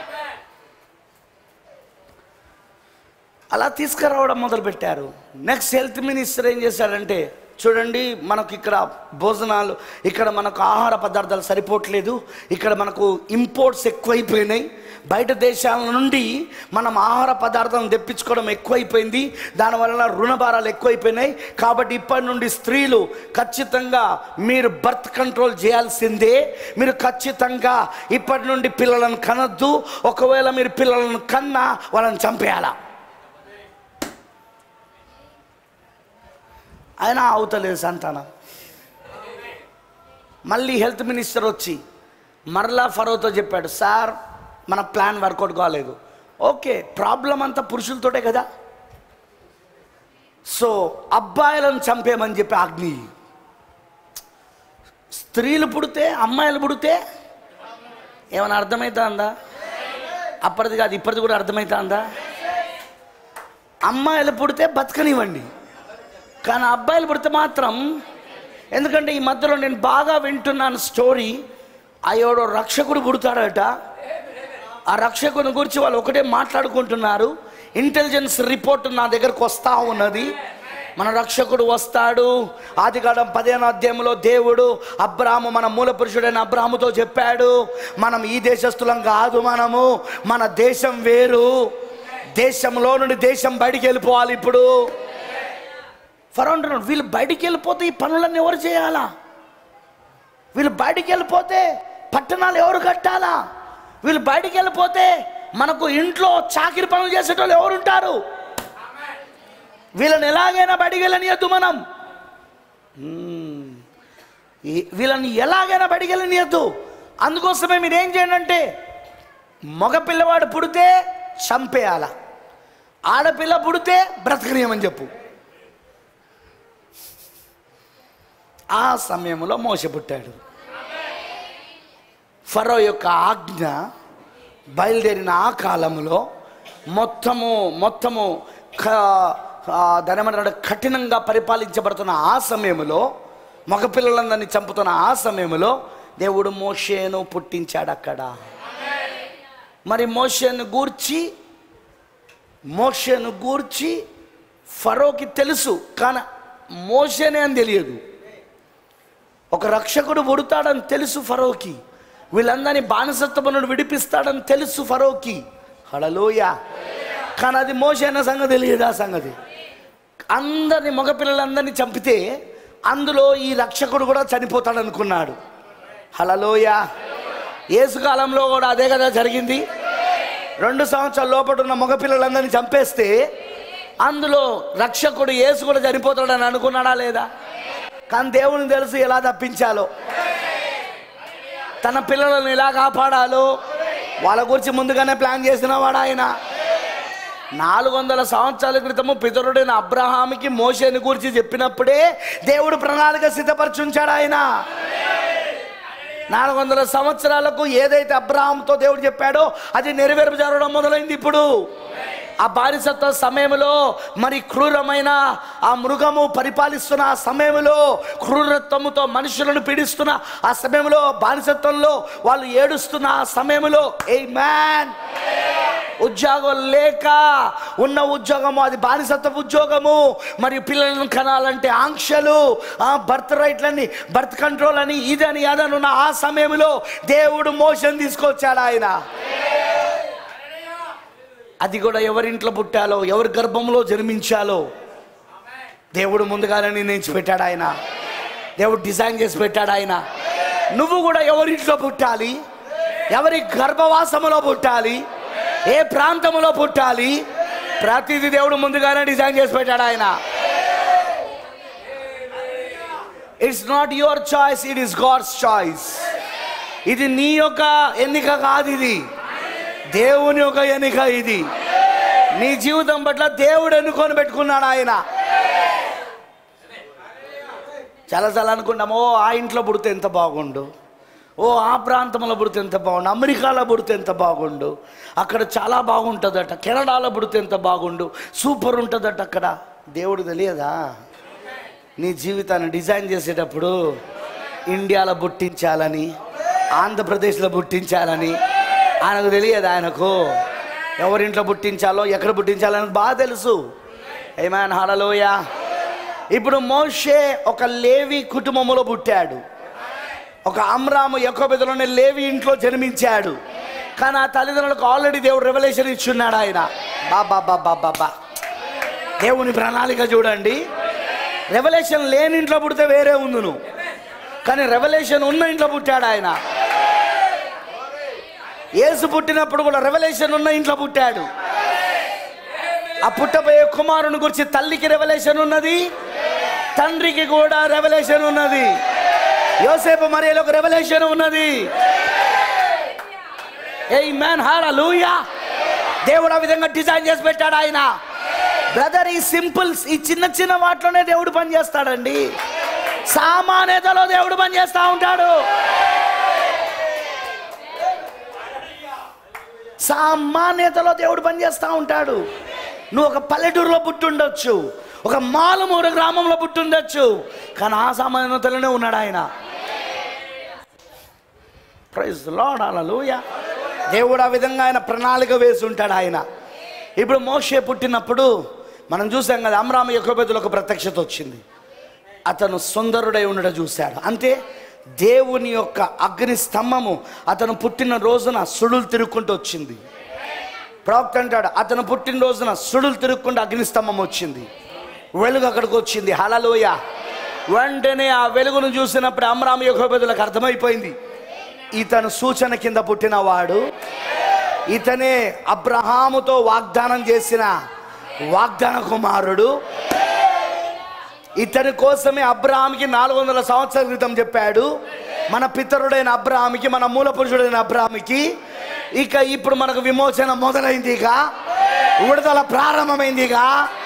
అలా తీసుకురావడం మొదలుపెట్టారు నెక్స్ట్ హెల్త్ మినిస్టర్ ఏం చేశాడంటే చూడండి మనకు ఇక్కడ భోజనాలు ఇక్కడ మనకు ఆహార పదార్థాలు సరిపోవట్లేదు ఇక్కడ మనకు ఇంపోర్ట్స్ ఎక్కువైపోయినాయి బయట దేశాల నుండి మనం ఆహార పదార్థాలను తెప్పించుకోవడం ఎక్కువైపోయింది దానివల్ల రుణభారాలు ఎక్కువైపోయినాయి కాబట్టి ఇప్పటి నుండి స్త్రీలు ఖచ్చితంగా మీరు బర్త్ కంట్రోల్ చేయాల్సిందే మీరు ఖచ్చితంగా ఇప్పటి నుండి పిల్లలను కనొద్దు ఒకవేళ మీరు పిల్లలను కన్నా వాళ్ళని చంపేయాలా అయినా అవుతలేదు సంతానం మళ్ళీ హెల్త్ మినిస్టర్ వచ్చి మరలా ఫరోతో చెప్పాడు సార్ మన ప్లాన్ వర్కౌట్ కాలేదు ఓకే ప్రాబ్లం అంతా పురుషులతోటే కదా సో అబ్బాయిలను చంపేమని చెప్పి ఆజ్ఞ స్త్రీలు పుడితే అమ్మాయిలు పుడితే ఏమైనా అర్థమవుతుందా అప్పటిది కాదు ఇప్పటిది కూడా అర్థమవుతుందా అమ్మాయిలు పుడితే బతకనివ్వండి కానీ అబ్బాయిలు పుడితే మాత్రం ఎందుకంటే ఈ మధ్యలో నేను బాగా వింటున్నాను స్టోరీ అయ్యోడో రక్షకుడు పుడతాడట ఆ రక్షకుని గురించి వాళ్ళు ఒకటే మాట్లాడుకుంటున్నారు ఇంటెలిజెన్స్ రిపోర్ట్ నా దగ్గరకు వస్తూ ఉన్నది మన రక్షకుడు వస్తాడు ఆదికాండం పదిహేను అధ్యాయంలో దేవుడు అబ్రాహము మన మూల పురుషుడైన అబ్రాహముతో చెప్పాడు మనం ఈ దేశస్థులం కాదు మనము మన దేశం వేరు దేశంలో నుండి దేశం బయటికి వెళ్ళిపోవాలి ఇప్పుడు ఫరో అంటున్నాడు వీళ్ళు బయటికి వెళ్ళిపోతే ఈ పనులన్నీ ఎవరు చేయాలా వీళ్ళు బయటికి వెళ్ళిపోతే పట్టణాలు ఎవరు కట్టాలా వీళ్ళు బయటికి వెళ్ళిపోతే మనకు ఇంట్లో చాకిరి పనులు చేసేటోళ్ళు ఎవరు ఉంటారు వీళ్ళని ఎలాగైనా బయటికి వెళ్ళనియద్దు మనం మ్మ్. ఈ- వీళ్ళని ఎలాగైనా బయటికి వెళ్ళనియద్దు అందుకోసమే మీరు ఏం చేయండి అంటే మగ పిల్లవాడు పుడితే చంపేయాల ఆడపిల్ల పుడితే బ్రతకనీయమని చెప్పు ఆ సమయంలో మోస పుట్టాడు ఫరో యొక్క ఆజ్ఞ బయలుదేరిన ఆ కాలంలో మొత్తము మొత్తము క- ఆ దాని ఏమంటారు కఠినంగా పరిపాలించబడుతున్న ఆ సమయంలో మగపిల్లలందరినీ చంపుతున్న ఆ సమయంలో దేవుడు మోషేను పుట్టించాడు అక్కడ మరి మోషేను గూర్చి మోషేను గూర్చి ఫరోకి తెలుసు కానీ మోషేనే అని తెలియదు ఒక రక్షకుడు పుడతాడని తెలుసు ఫరోకి వీళ్ళందరినీ బానిసత్వం నుండి విడిపిస్తాడని తెలుసు ఫరోకి హడలోయ కానీ అది మోసైన సంగతి తెలియదు ఆ సంగతి అందరిని మగపిల్లలందరినీ చంపితే అందులో ఈ రక్షకుడు కూడా చనిపోతాడు అనుకున్నాడు హలలోయ ఏసుకాలంలో కూడా అదే కదా జరిగింది రెండు సంవత్సరాల లోపల ఉన్న మగపిల్లలందరినీ చంపేస్తే అందులో రక్షకుడు యేసు కూడా చనిపోతాడని అనుకున్నాడా లేదా కానీ దేవుని తెలుసు ఎలా తప్పించాలో తన పిల్లలను ఎలా కాపాడాలో వాళ్ళ గురించి ముందుగానే ప్లాన్ చేసిన వాడు ఆయన నాలుగు వందల సంవత్సరాల క్రితము పితరుడైన అబ్రహాముకి మోషేని గురించి చెప్పినప్పుడే దేవుడు ప్రణాళిక సిద్ధపరచుంచాడు ఆయన నాలుగు వందల సంవత్సరాలకు ఏదైతే అబ్రహాంతో దేవుడు చెప్పాడో అది నెరవేర్పు జరగడం మొదలైంది ఇప్పుడు ఆ బానిసత్వ సమయంలో మరి క్రూరమైన ఆ మృగము పరిపాలిస్తున్న ఆ సమయంలో క్రూరత్వముతో మనుషులను పీడిస్తున్న ఆ సమయంలో బానిసత్వంలో వాళ్ళు ఏడుస్తున్న ఆ సమయంలో ఏ మ్యాన్ ఉద్యోగం లేక ఉన్న ఉద్యోగము అది బానిసత్వ ఉద్యోగము మరియు పిల్లలను కనాలంటే ఆంక్షలు ఆ బర్త్ రైట్లని బర్త్ కంట్రోల్ అని ఇదని అదని ఉన్న ఆ సమయంలో దేవుడు మోషన్ తీసుకొచ్చాడు ఆయన అది కూడా ఎవరింట్లో పుట్టాలో ఎవరి గర్భంలో జన్మించాలో దేవుడు ముందుగానే నిర్ణయించి పెట్టాడు ఆయన దేవుడు డిజైన్ చేసి పెట్టాడు ఆయన నువ్వు కూడా ఎవరింట్లో పుట్టాలి ఎవరి గర్భవాసములో పుట్టాలి ఏ ప్రాంతంలో పుట్టాలి ప్రతిదీ దేవుడు ముందుగానే డిజైన్ చేసి పెట్టాడు ఆయన it's not your choice it is God's choice ఇది నీ యొక్క ఎన్నిక కాదు ఇది దేవుని యొక్క ఎన్నిక ఇది నీ జీవితం పట్ల దేవుడు ఎన్నుకొని పెట్టుకున్నాడు ఆయన చాలా చాలా అనుకుంటాం ఓ ఆ ఇంట్లో పుడితే ఎంత బాగుండు ఓ ఆ ప్రాంతంలో పుడితే ఎంత బాగుండు అమెరికాలో పుడితే ఎంత బాగుండు అక్కడ చాలా బాగుంటుందట కెనడాలో పుడితే ఎంత బాగుండు సూపర్ ఉంటుందట అక్కడ దేవుడు తెలియదా నీ జీవితాన్ని డిజైన్ చేసేటప్పుడు ఇండియాలో పుట్టించాలని ఆంధ్రప్రదేశ్లో పుట్టించాలని ఆయనకు తెలియదు ఆయనకు ఎవరింట్లో పుట్టించాలో ఎక్కడ పుట్టించాలని బాగా తెలుసు ఏమైనా హడలోయ ఇప్పుడు మోషే ఒక లేవి కుటుంబంలో పుట్టాడు ఒక అమ్రాము యొక్కబెదలోనే లేవి ఇంట్లో జన్మించాడు కానీ ఆ తల్లిదండ్రులకు ఆల్రెడీ దేవుడు రెవల్యూషన్ ఇచ్చున్నాడు ఆయన బాబా బాబా బాబా దేవుని ప్రణాళిక చూడండి రెవల్యూషన్ లేని ఇంట్లో పుడితే వేరే ఉందును కానీ రెవల్యూషన్ ఉన్న ఇంట్లో పుట్టాడు ఆయన యేసు పుట్టినప్పుడు కూడా రెవల్యూషన్ ఉన్న ఇంట్లో పుట్టాడు ఆ పుట్టబోయే కుమారుని గురించి తల్లికి రెవల్యూషన్ ఉన్నది తండ్రికి కూడా రెవల్యూషన్ ఉన్నది యోసేపు మరియలో ఒక రెవల్యూషన్ ఉన్నది ఏ మ్యాన్ హారా లూయా దేవుడు ఆ విధంగా డిజైన్ చేసి పెట్టాడు ఆయన బ్రదర్ ఈ సింపుల్స్ ఈ చిన్న చిన్న వాటిలోనే దేవుడు పని చేస్తాడండి సామాన్యతలో దేవుడు పని చేస్తా ఉంటాడు సామాన్యతలో దేవుడు పని చేస్తూ ఉంటాడు నువ్వు ఒక పల్లెటూరులో పుట్టుండొచ్చు ఒక మాలమూర గ్రామంలో పుట్టుండొచ్చు కానీ ఆ సామాన్యతలోనే ఉన్నాడు ఆయన ప్రైజ్ లాడ్ అలలుయ దేవుడు ఆ విధంగా ఆయన ప్రణాళిక వేసి ఉంటాడు ఆయన ఇప్పుడు మోషే పుట్టినప్పుడు మనం చూసాం కదా అమరామ యొక్క ఒక ప్రత్యక్షత వచ్చింది అతను సుందరుడై ఉండడం చూశాడు అంతే దేవుని యొక్క అగ్ని స్తంభము అతను పుట్టిన రోజున సుడులు తిరుక్కుంటూ వచ్చింది ప్రవక్త అంటాడు అతను పుట్టిన రోజున సుడులు తిరుక్కుంటూ అగ్ని స్తంభం వచ్చింది వెలుగు అక్కడికి వచ్చింది హలలోయ వెంటనే ఆ వెలుగును చూసినప్పుడు అమరామ యొక్క అర్థమైపోయింది ఇతను సూచన కింద పుట్టినవాడు ఇతనే అబ్రహాముతో వాగ్దానం చేసిన వాగ్దాన కుమారుడు ఇతని కోసమే అబ్రహాంకి నాలుగు వందల సంవత్సరాల క్రితం చెప్పాడు మన పితరుడైన అబ్రహాంకి మన మూల పురుషుడైన అబ్రహాంకి ఇక ఇప్పుడు మనకు విమోచన మొదలైంది ఇక విడుదల ప్రారంభమైంది ఇక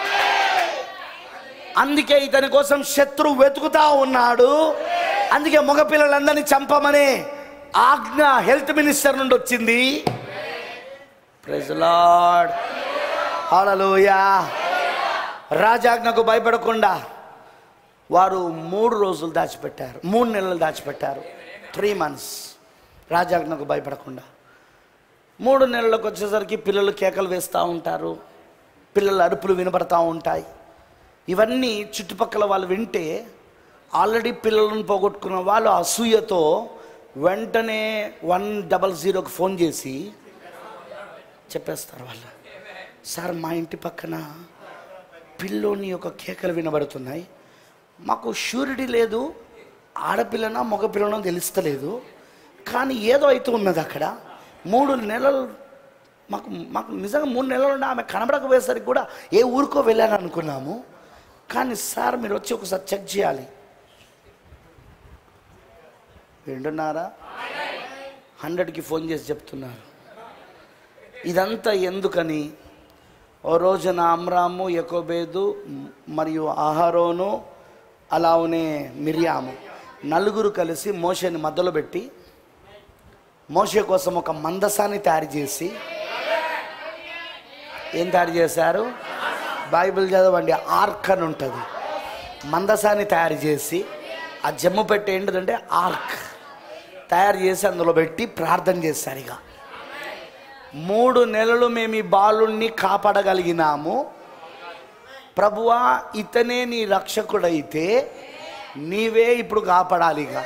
అందుకే ఇతని కోసం శత్రువు వెతుకుతా ఉన్నాడు అందుకే మగపిల్లలందరినీ చంపమని ఆజ్ఞ హెల్త్ మినిస్టర్ నుండి వచ్చింది ప్రైజ్ లార్డ్ హల్లెలూయా రాజాజ్ఞకు భయపడకుండా వారు మూడు రోజులు దాచిపెట్టారు మూడు నెలలు దాచిపెట్టారు త్రీ మంత్స్ రాజాజ్ఞకు భయపడకుండా మూడు నెలలకు వచ్చేసరికి పిల్లలు కేకలు వేస్తూ ఉంటారు పిల్లల అరుపులు వినపడతా ఉంటాయి ఇవన్నీ చుట్టుపక్కల వాళ్ళు వింటే ఆల్రెడీ పిల్లలను పోగొట్టుకున్న వాళ్ళు అసూయతో వెంటనే వన్ డబల్ జీరోకి ఫోన్ చేసి చెప్పేస్తారు వాళ్ళు సార్ మా ఇంటి పక్కన పిల్లోని యొక్క కేకలు వినబడుతున్నాయి మాకు షూరిటీ లేదు ఆడపిల్లనా మగపిల్లనో తెలుస్తలేదు కానీ ఏదో అయితే ఉన్నది అక్కడ మూడు నెలలు మాకు మాకు నిజంగా మూడు నెలలు ఉండి ఆమె కనబడకపోయేసరికి కూడా ఏ ఊరికో వెళ్ళాను అనుకున్నాము కానీ సార్ మీరు వచ్చి ఒకసారి చెక్ చేయాలి వింటున్నారా హండ్రెడ్కి ఫోన్ చేసి చెప్తున్నారు ఇదంతా ఎందుకని ఓ రోజున అమ్రాము యకోబేదు మ్, మరియు ఆహారోను అలానే మిరియాము నలుగురు కలిసి మోషేని మధ్యలో పెట్టి మోషే కోసం ఒక మందసాన్ని తయారు చేసి ఏం తయారు చేశారు బైబిల్ చదవండి ఆర్క్ అని ఉంటుంది మందసాన్ని తయారు చేసి ఆ జమ్ము పెట్టి ఏంటిదంటే ఆర్క్ తయారు చేసి అందులో పెట్టి ప్రార్థన చేశారు ఇక మూడు నెలలు మేము ఈ బాలుణ్ణి కాపాడగలిగినాము ప్రభువా ఇతనే నీ రక్షకుడైతే నీవే ఇప్పుడు కాపాడాలి ఇక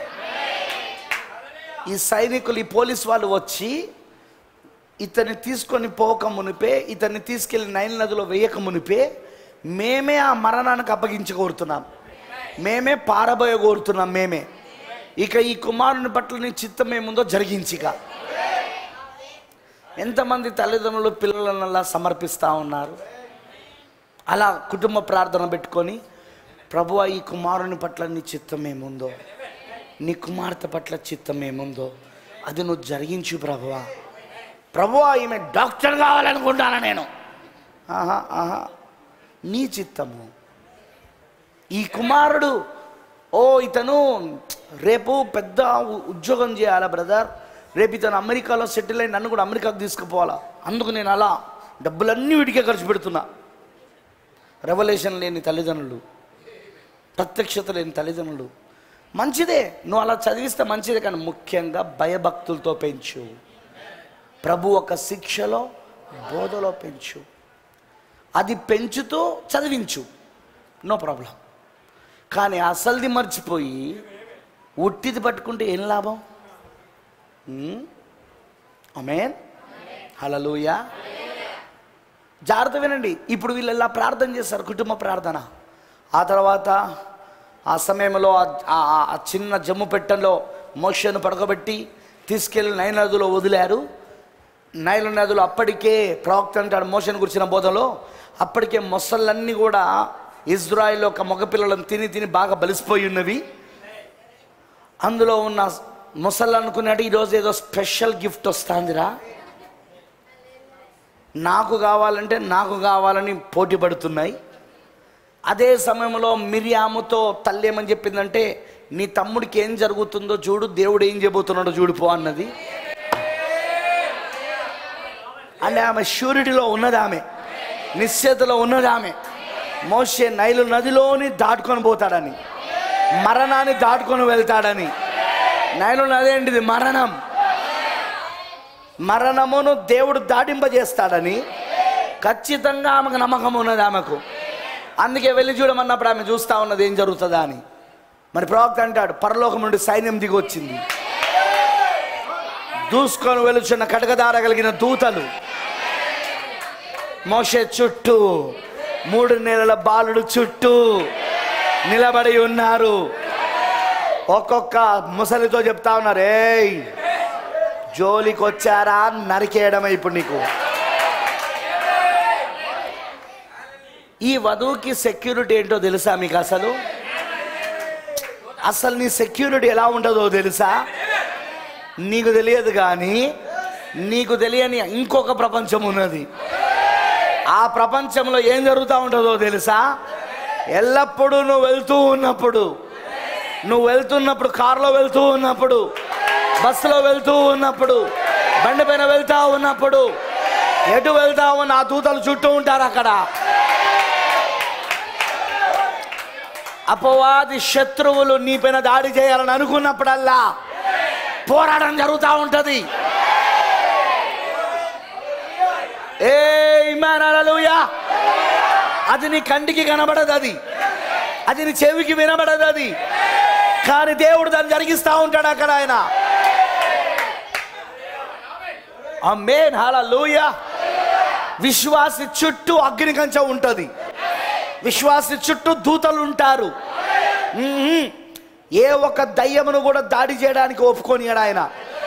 ఈ సైనికులు ఈ పోలీస్ వాళ్ళు వచ్చి ఇతన్ని తీసుకొని పోక మునిపే ఇతన్ని తీసుకెళ్లి నైల్ నదిలో వేయక మునిపే మేమే ఆ మరణానికి అప్పగించగోరుతున్నాం మేమే పారబోయ కోరుతున్నాం మేమే ఇక ఈ కుమారుని పట్ల నీ చిత్తం ఏముందో జరిగించిక ఎంతమంది తల్లిదండ్రులు పిల్లలను అలా సమర్పిస్తూ ఉన్నారు అలా కుటుంబ ప్రార్థన పెట్టుకొని ప్రభువా ఈ కుమారుని పట్ల నీ చిత్తం ఏముందో నీ కుమార్తె పట్ల చిత్తం ఏముందో అది నువ్వు జరిగించు ప్రభువా ప్రభువా ఈమె డాక్టర్ కావాలనుకుంటాను నేను ఆహా ఆహా నీ చిత్తము ఈ కుమారుడు ఓ ఇతను రేపు పెద్ద ఉ- ఉద్యోగం చేయాలా బ్రదర్ రేపు ఇతను అమెరికాలో సెటిల్ అయి నన్ను కూడా అమెరికాకు తీసుకుపోవాలా అందుకు నేను అలా డబ్బులన్నీ వీటికే ఖర్చు పెడుతున్నా రెవల్యూషన్ లేని తల్లిదండ్రులు ప్రత్యక్షత లేని తల్లిదండ్రులు మంచిదే నువ్వు అలా చదివిస్తే మంచిదే కానీ ముఖ్యంగా భయభక్తులతో పెంచు ప్రభు ఒక శిక్షలో బోధలో పెంచు అది పెంచుతూ చదివించు నో ప్రాబ్లం కానీ అసలుది మర్చిపోయి ఉట్టిది పట్టుకుంటే ఏం లాభం అమేన్ హలలుయా జాగ్రత్త వినండి ఇప్పుడు వీళ్ళు ఎలా ప్రార్థన చేస్తారు కుటుంబ ప్రార్థన ఆ తర్వాత ఆ సమయంలో ఆ- ఆ- ఆ- ఆ చిన్న జమ్ము పెట్టంలో మోషను పడకబెట్టి తీసుకెళ్ళి నైల్ నదిలో వదిలారు నైలు నదులు అప్పటికే ప్రవక్త అంటాడు మోషన్ గురించిన బోధలో అప్పటికే మొసళ్ళన్నీ కూడా ఇజ్రాయిల్ ఒక మగపిల్లలను తిని తిని బాగా బలిసిపోయి ఉన్నవి అందులో ఉన్న ముసళ్ళు అనుకున్నాడు ఈరోజు ఏదో స్పెషల్ గిఫ్ట్ వస్తుందిరా నాకు కావాలంటే నాకు కావాలని పోటీ పడుతున్నాయి అదే సమయంలో మిరియాముతో తల్లి ఏమని చెప్పిందంటే నీ తమ్ముడికి ఏం జరుగుతుందో చూడు దేవుడు ఏం చేయబోతున్నాడో చూడిపో అన్నది అంటే ఆమె షూరిటీలో ఉన్నది ఆమె నిశ్చేతలో ఉన్నది ఆమె మోషే నైలు నదిలోని దాటుకొని పోతాడని మరణాన్ని దాటుకొని వెళ్తాడని నైలు నది ఏంటిది మరణం మరణమును దేవుడు దాటింపజేస్తాడని ఖచ్చితంగా ఆమెకు నమ్మకం ఉన్నది ఆమెకు అందుకే వెళ్ళి చూడమన్నప్పుడు ఆమె చూస్తా ఉన్నది ఏం జరుగుతుందా అని మరి ప్రవక్త అంటాడు పరలోకం నుండి సైన్యం దిగి వచ్చింది దూసుకొని వెలుచున్న కటకదార కలిగిన దూతలు మోషే చుట్టూ మూడు నెలల బాలుడు చుట్టూ నిలబడి ఉన్నారు ఒక్కొక్క ముసలితో చెప్తా ఉన్నారు ఏయ్ జోలికి వచ్చారా నరికేయడమే ఇప్పుడు నీకు ఈ వధువుకి సెక్యూరిటీ ఏంటో తెలుసా మీకు అసలు అసలు నీ సెక్యూరిటీ ఎలా ఉంటుందో తెలుసా నీకు తెలియదు కానీ నీకు తెలియని ఇంకొక ప్రపంచం ఉన్నది ఆ ప్రపంచంలో ఏం జరుగుతూ ఉంటుందో తెలుసా ఎల్లప్పుడూ నువ్వు వెళ్తూ ఉన్నప్పుడు నువ్వు వెళ్తున్నప్పుడు కారులో వెళ్తూ ఉన్నప్పుడు బస్సులో వెళ్తూ ఉన్నప్పుడు బండి పైన వెళ్తా ఉన్నప్పుడు ఎటు వెళ్తావు నా దూతలు చుట్టూ ఉంటారు అక్కడ అపవాది శత్రువులు నీ పైన దాడి చేయాలని అనుకున్నప్పుడల్లా పోరాటం జరుగుతూ ఉంటది ఏ అది నీ కంటికి కనబడదు అది అది నీ చెవికి వినబడదు అది కానీ దేవుడు దాన్ని జరిగిస్తూ ఉంటాడు అక్కడ ఆయన అమ్మేన్ హల్లెలూయ విశ్వాసి చుట్టూ అగ్ని కంచె ఉంటుంది విశ్వాసి చుట్టూ దూతలు ఉంటారు మ్మ్. ఏ ఒక్క దయ్యమును కూడా దాడి చేయడానికి ఒప్పుకొనియాడు ఆయన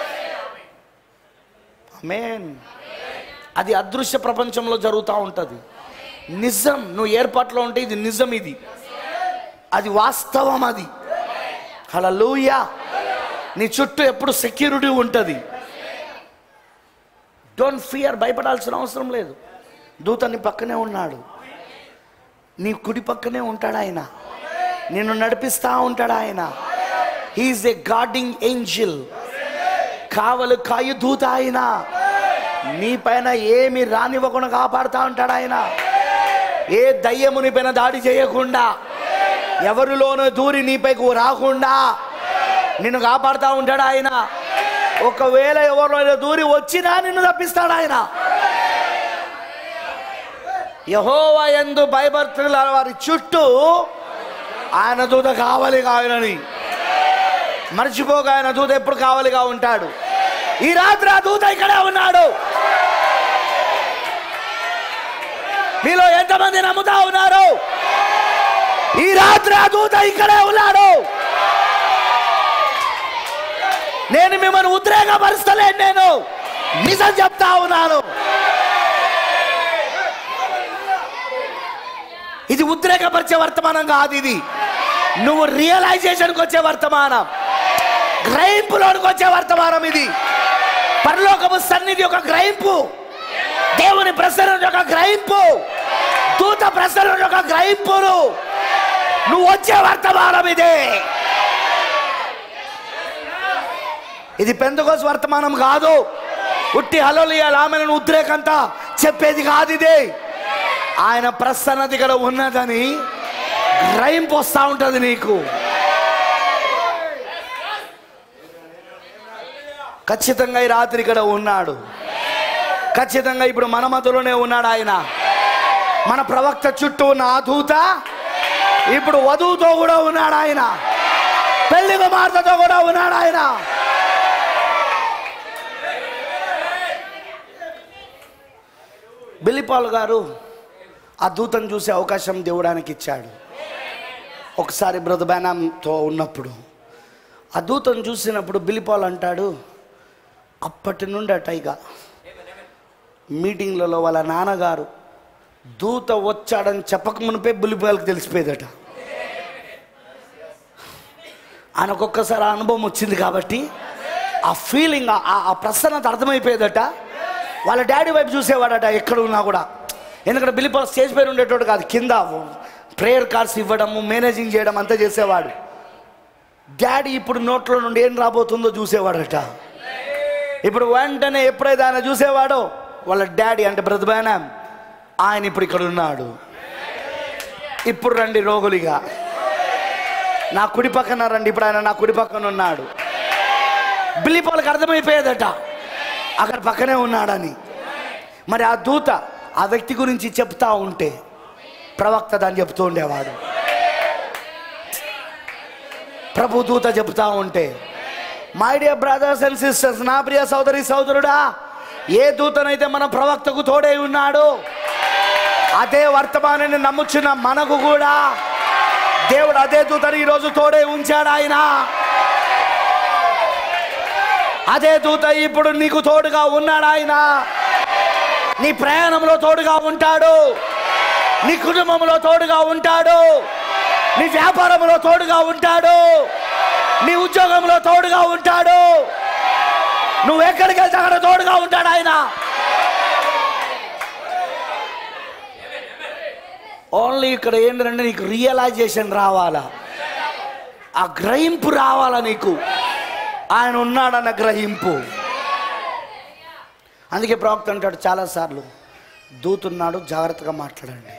అమేన్ అది అదృశ్య ప్రపంచంలో జరుగుతూ ఉంటుంది నిజం నువ్వు ఏర్పాట్లో ఉంటే ఇది నిజం ఇది అది వాస్తవం అది హల్లెలూయా నీ చుట్టూ ఎప్పుడు సెక్యూరిటీ ఉంటుంది డోంట్ ఫియర్ భయపడాల్సిన అవసరం లేదు దూత నీ పక్కనే ఉన్నాడు నీ కుడి పక్కనే ఉంటాడు ఆయన నిన్ను నడిపిస్తా ఉంటాడు ఆయన హీఈస్ ఏ గార్డింగ్ ఏంజిల్ కావలు కాయు దూత ఆయన నీ పైన ఏమి రానివ్వకుండా కాపాడుతా ఉంటాడు ఆయన ఏ దయ్యము నీ పైన దాడి చేయకుండా ఎవరిలోనూ దూరి నీపైకి రాకుండా నిన్ను కాపాడుతూ ఉంటాడు ఆయన ఒకవేళ ఎవరిలో దూరి వచ్చినా నిన్ను తప్పిస్తాడు ఆయన యహోవా ఎందు భయభక్తుల వారి చుట్టూ ఆయన దూత కావలిగా ఆయనని మర్చిపోక ఆయన దూత ఎప్పుడు కావలిగా ఉంటాడు ఈ రాత్రి ఆ దూత ఇక్కడే ఉన్నాడు మీలో ఎంతమంది నమ్ముతా ఉన్నారు ఈ రాత్రి ఆ దూత ఇక్కడే ఉన్నాడు నేను మిమ్మల్ని ఉద్రేకపరుస్తలేను నేను నిజం చెప్తా ఉన్నాను ఇది ఉద్రేకపరిచే వర్తమానం కాదు ఇది నువ్వు రియలైజేషన్కి వచ్చే వర్తమానం గ్రహింపులోనికి వచ్చే వర్తమానం ఇది పరలోకపు సన్నిధి యొక్క గ్రహింపు దేవుని ప్రసరణ యొక్క గ్రహింపు దూత ప్రసరణ యొక్క గ్రహింపును నువ్వు వచ్చే వర్తమానం ఇదే ఇది పెందుకోస వర్తమానం కాదు ఉట్టి హలోలియాలు ఆమెను ఉద్రేకంతా చెప్పేది కాదు ఇది ఆయన ప్రసన్నత ఇక్కడ ఉన్నదని గ్రహింపు వస్తూ ఉంటుంది నీకు ఖచ్చితంగా ఈ రాత్రి ఇక్కడ ఉన్నాడు ఖచ్చితంగా ఇప్పుడు మన మధ్యలోనే ఉన్నాడు ఆయన మన ప్రవక్త చుట్టూ ఉన్న ఆ దూత ఇప్పుడు వధువుతో కూడా ఉన్నాడు ఆయన పెళ్లి కుమార్తెతో కూడా ఉన్నాడు ఆయన బిల్లిపాల్ గారు ఆ దూతను చూసే అవకాశం దేవుడానికి ఇచ్చాడు ఒకసారి బ్రదబానంతో ఉన్నప్పుడు ఆ దూతను చూసినప్పుడు బిల్లిపాల్ అంటాడు అప్పటి నుండి అట ఇక మీటింగ్లలో వాళ్ళ నాన్నగారు దూత వచ్చాడని చెప్పక మునిపే బుల్లిపాయలకు తెలిసిపోయేదట ఆయనకు ఒక్కసారి ఆ అనుభవం వచ్చింది కాబట్టి ఆ ఫీలింగ్ ఆ- ఆ ప్రసన్నత అర్థమైపోయేదట వాళ్ళ డాడీ వైపు చూసేవాడట ఎక్కడ ఉన్నా కూడా ఎందుకంటే బిల్లిపాల స్టేజ్ పైన ఉండేటోడు కాదు కింద ప్రేయర్ కార్డ్స్ ఇవ్వడము మేనేజింగ్ చేయడం అంతా చేసేవాడు డాడీ ఇప్పుడు నోట్లో నుండి ఏం రాబోతుందో చూసేవాడట ఇప్పుడు వెంటనే ఎప్పుడైతే ఆయన చూసేవాడో వాళ్ళ డాడీ అంటే బ్రదబానా ఆయన ఇప్పుడు ఇక్కడ ఉన్నాడు ఇప్పుడు రండి రోగులిగా నా కుడి పక్కన రండి ఇప్పుడు ఆయన నా కుడి పక్కన ఉన్నాడు బిల్లి వాళ్ళకి అర్థమైపోయేదట అక్కడ పక్కనే ఉన్నాడని మరి ఆ దూత ఆ వ్యక్తి గురించి చెప్తా ఉంటే ప్రవక్త దాన్ని చెప్తూ ఉండేవాడు ప్రభు దూత చెప్తా ఉంటే my dear brothers and sisters నా ప్రియ సోదరి సోదరుడా ఏ దూతనైతే మన ప్రవక్తకు తోడై ఉన్నాడు అదే వర్తమానాన్ని నమ్ముచున్న మనకు కూడా దేవుడు అదే దూతని ఈరోజు తోడే ఉంచాడు ఆయన అదే దూత ఇప్పుడు నీకు తోడుగా ఉన్నాడు ఆయన నీ ప్రయాణంలో తోడుగా ఉంటాడు నీ కుటుంబంలో తోడుగా ఉంటాడు నీ వ్యాపారంలో తోడుగా ఉంటాడు నీ ఉద్యోగంలో తోడుగా ఉంటాడు నువ్వు ఎక్కడికి వెళ్తే అక్కడ తోడుగా ఉంటాడు ఆయన ఓన్లీ ఇక్కడ ఏంటంటే నీకు రియలైజేషన్ రావాలా ఆ గ్రహింపు రావాలా నీకు ఆయన ఉన్నాడన్న గ్రహింపు అందుకే ప్రవక్త అంటాడు చాలాసార్లు దూతున్నాడు జాగ్రత్తగా మాట్లాడండి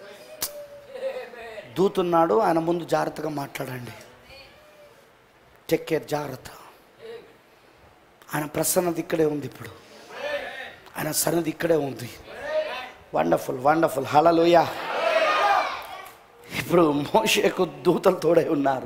దూతున్నాడు ఆయన ముందు జాగ్రత్తగా మాట్లాడండి టేక్ కేర్ జాగ్రత్త ఆయన ప్రసన్నత ఇక్కడే ఉంది ఇప్పుడు ఆయన సన్నిధి ఇక్కడే ఉంది వండర్ఫుల్ వండర్ఫుల్ హలలోయ ఇప్పుడు మోషేకు దూతలు తోడై ఉన్నారు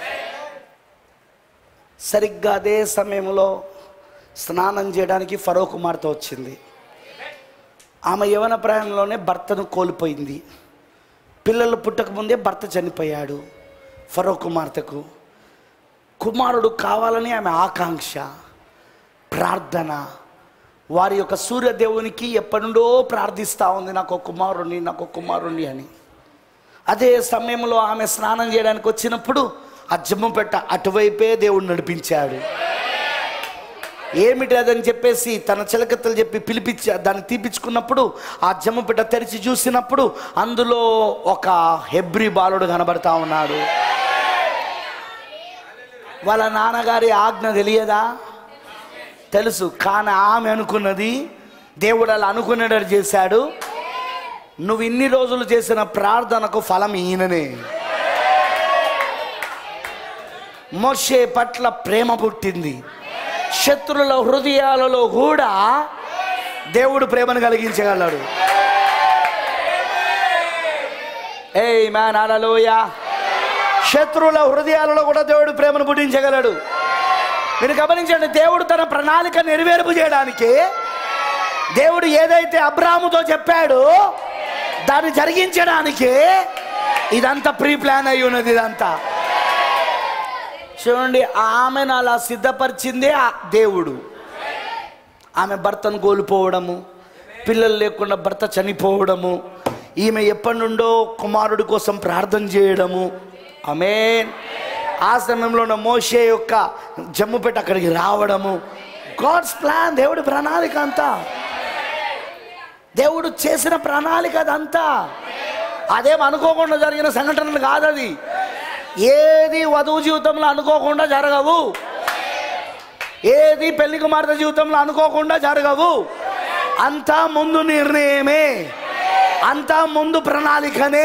సరిగ్గా అదే సమయంలో స్నానం చేయడానికి ఫరో కుమార్తె వచ్చింది ఆమె యవన ప్రయాణంలోనే భర్తను కోల్పోయింది పిల్లలు పుట్టకముందే భర్త చనిపోయాడు ఫరో కుమార్తెకు కుమారుడు కావాలని ఆమె ఆకాంక్ష ప్రార్థన వారి యొక్క సూర్యదేవునికి ఎప్పటి నుండో ప్రార్థిస్తూ ఉంది నాకు ఒక కుమారుణ్ణి నాకు ఒక కుమారుణ్ణి అని అదే సమయంలో ఆమె స్నానం చేయడానికి వచ్చినప్పుడు ఆ జమ్ముపెట్ట అటువైపే దేవుడు నడిపించాడు ఏమిటి అదని చెప్పేసి తన చిలకత్తలు చెప్పి పిలిపించి దాన్ని తీపించుకున్నప్పుడు ఆ జమ్ముపెట్ట తెరిచి చూసినప్పుడు అందులో ఒక హెబ్రి బాలుడు కనబడతా ఉన్నాడు వాళ్ళ నాన్నగారి ఆజ్ఞ తెలియదా తెలుసు కానీ ఆమె అనుకున్నది దేవుడు అలా అనుకునేటట్టు చేశాడు నువ్వు ఇన్ని రోజులు చేసిన ప్రార్థనకు ఫలం ఈయననే మోషే పట్ల ప్రేమ పుట్టింది శత్రుల హృదయాలలో కూడా దేవుడు ప్రేమను కలిగించగలడు ఏ మ్యాన్ అలలోయ శత్రువుల హృదయాలలో కూడా దేవుడు ప్రేమను పుట్టించగలడు మీరు గమనించండి దేవుడు తన ప్రణాళిక నెరవేర్పు చేయడానికి దేవుడు ఏదైతే అబ్రాముతో చెప్పాడో దాన్ని జరిగించడానికి ఇదంతా ప్రీ ప్లాన్ అయి ఉన్నది ఇదంతా చూడండి ఆమెను అలా సిద్ధపరిచిందే ఆ దేవుడు ఆమె భర్తను కోల్పోవడము పిల్లలు లేకుండా భర్త చనిపోవడము ఈమె ఎప్పటి నుండో కుమారుడి కోసం ప్రార్థన చేయడము ఆమె ఆ సమయంలో ఉన్న మోషే యొక్క జమ్ముపేట అక్కడికి రావడము గాడ్స్ ప్లాన్ దేవుడి ప్రణాళిక అంతా దేవుడు చేసిన ప్రణాళిక అదంతా అదేం అనుకోకుండా జరిగిన సంఘటనలు కాదు అది ఏది వధువు జీవితంలో అనుకోకుండా జరగవు ఏది పెళ్లి కుమార్తె జీవితంలో అనుకోకుండా జరగవు అంతా ముందు నిర్ణయమే అంతా ముందు ప్రణాళికనే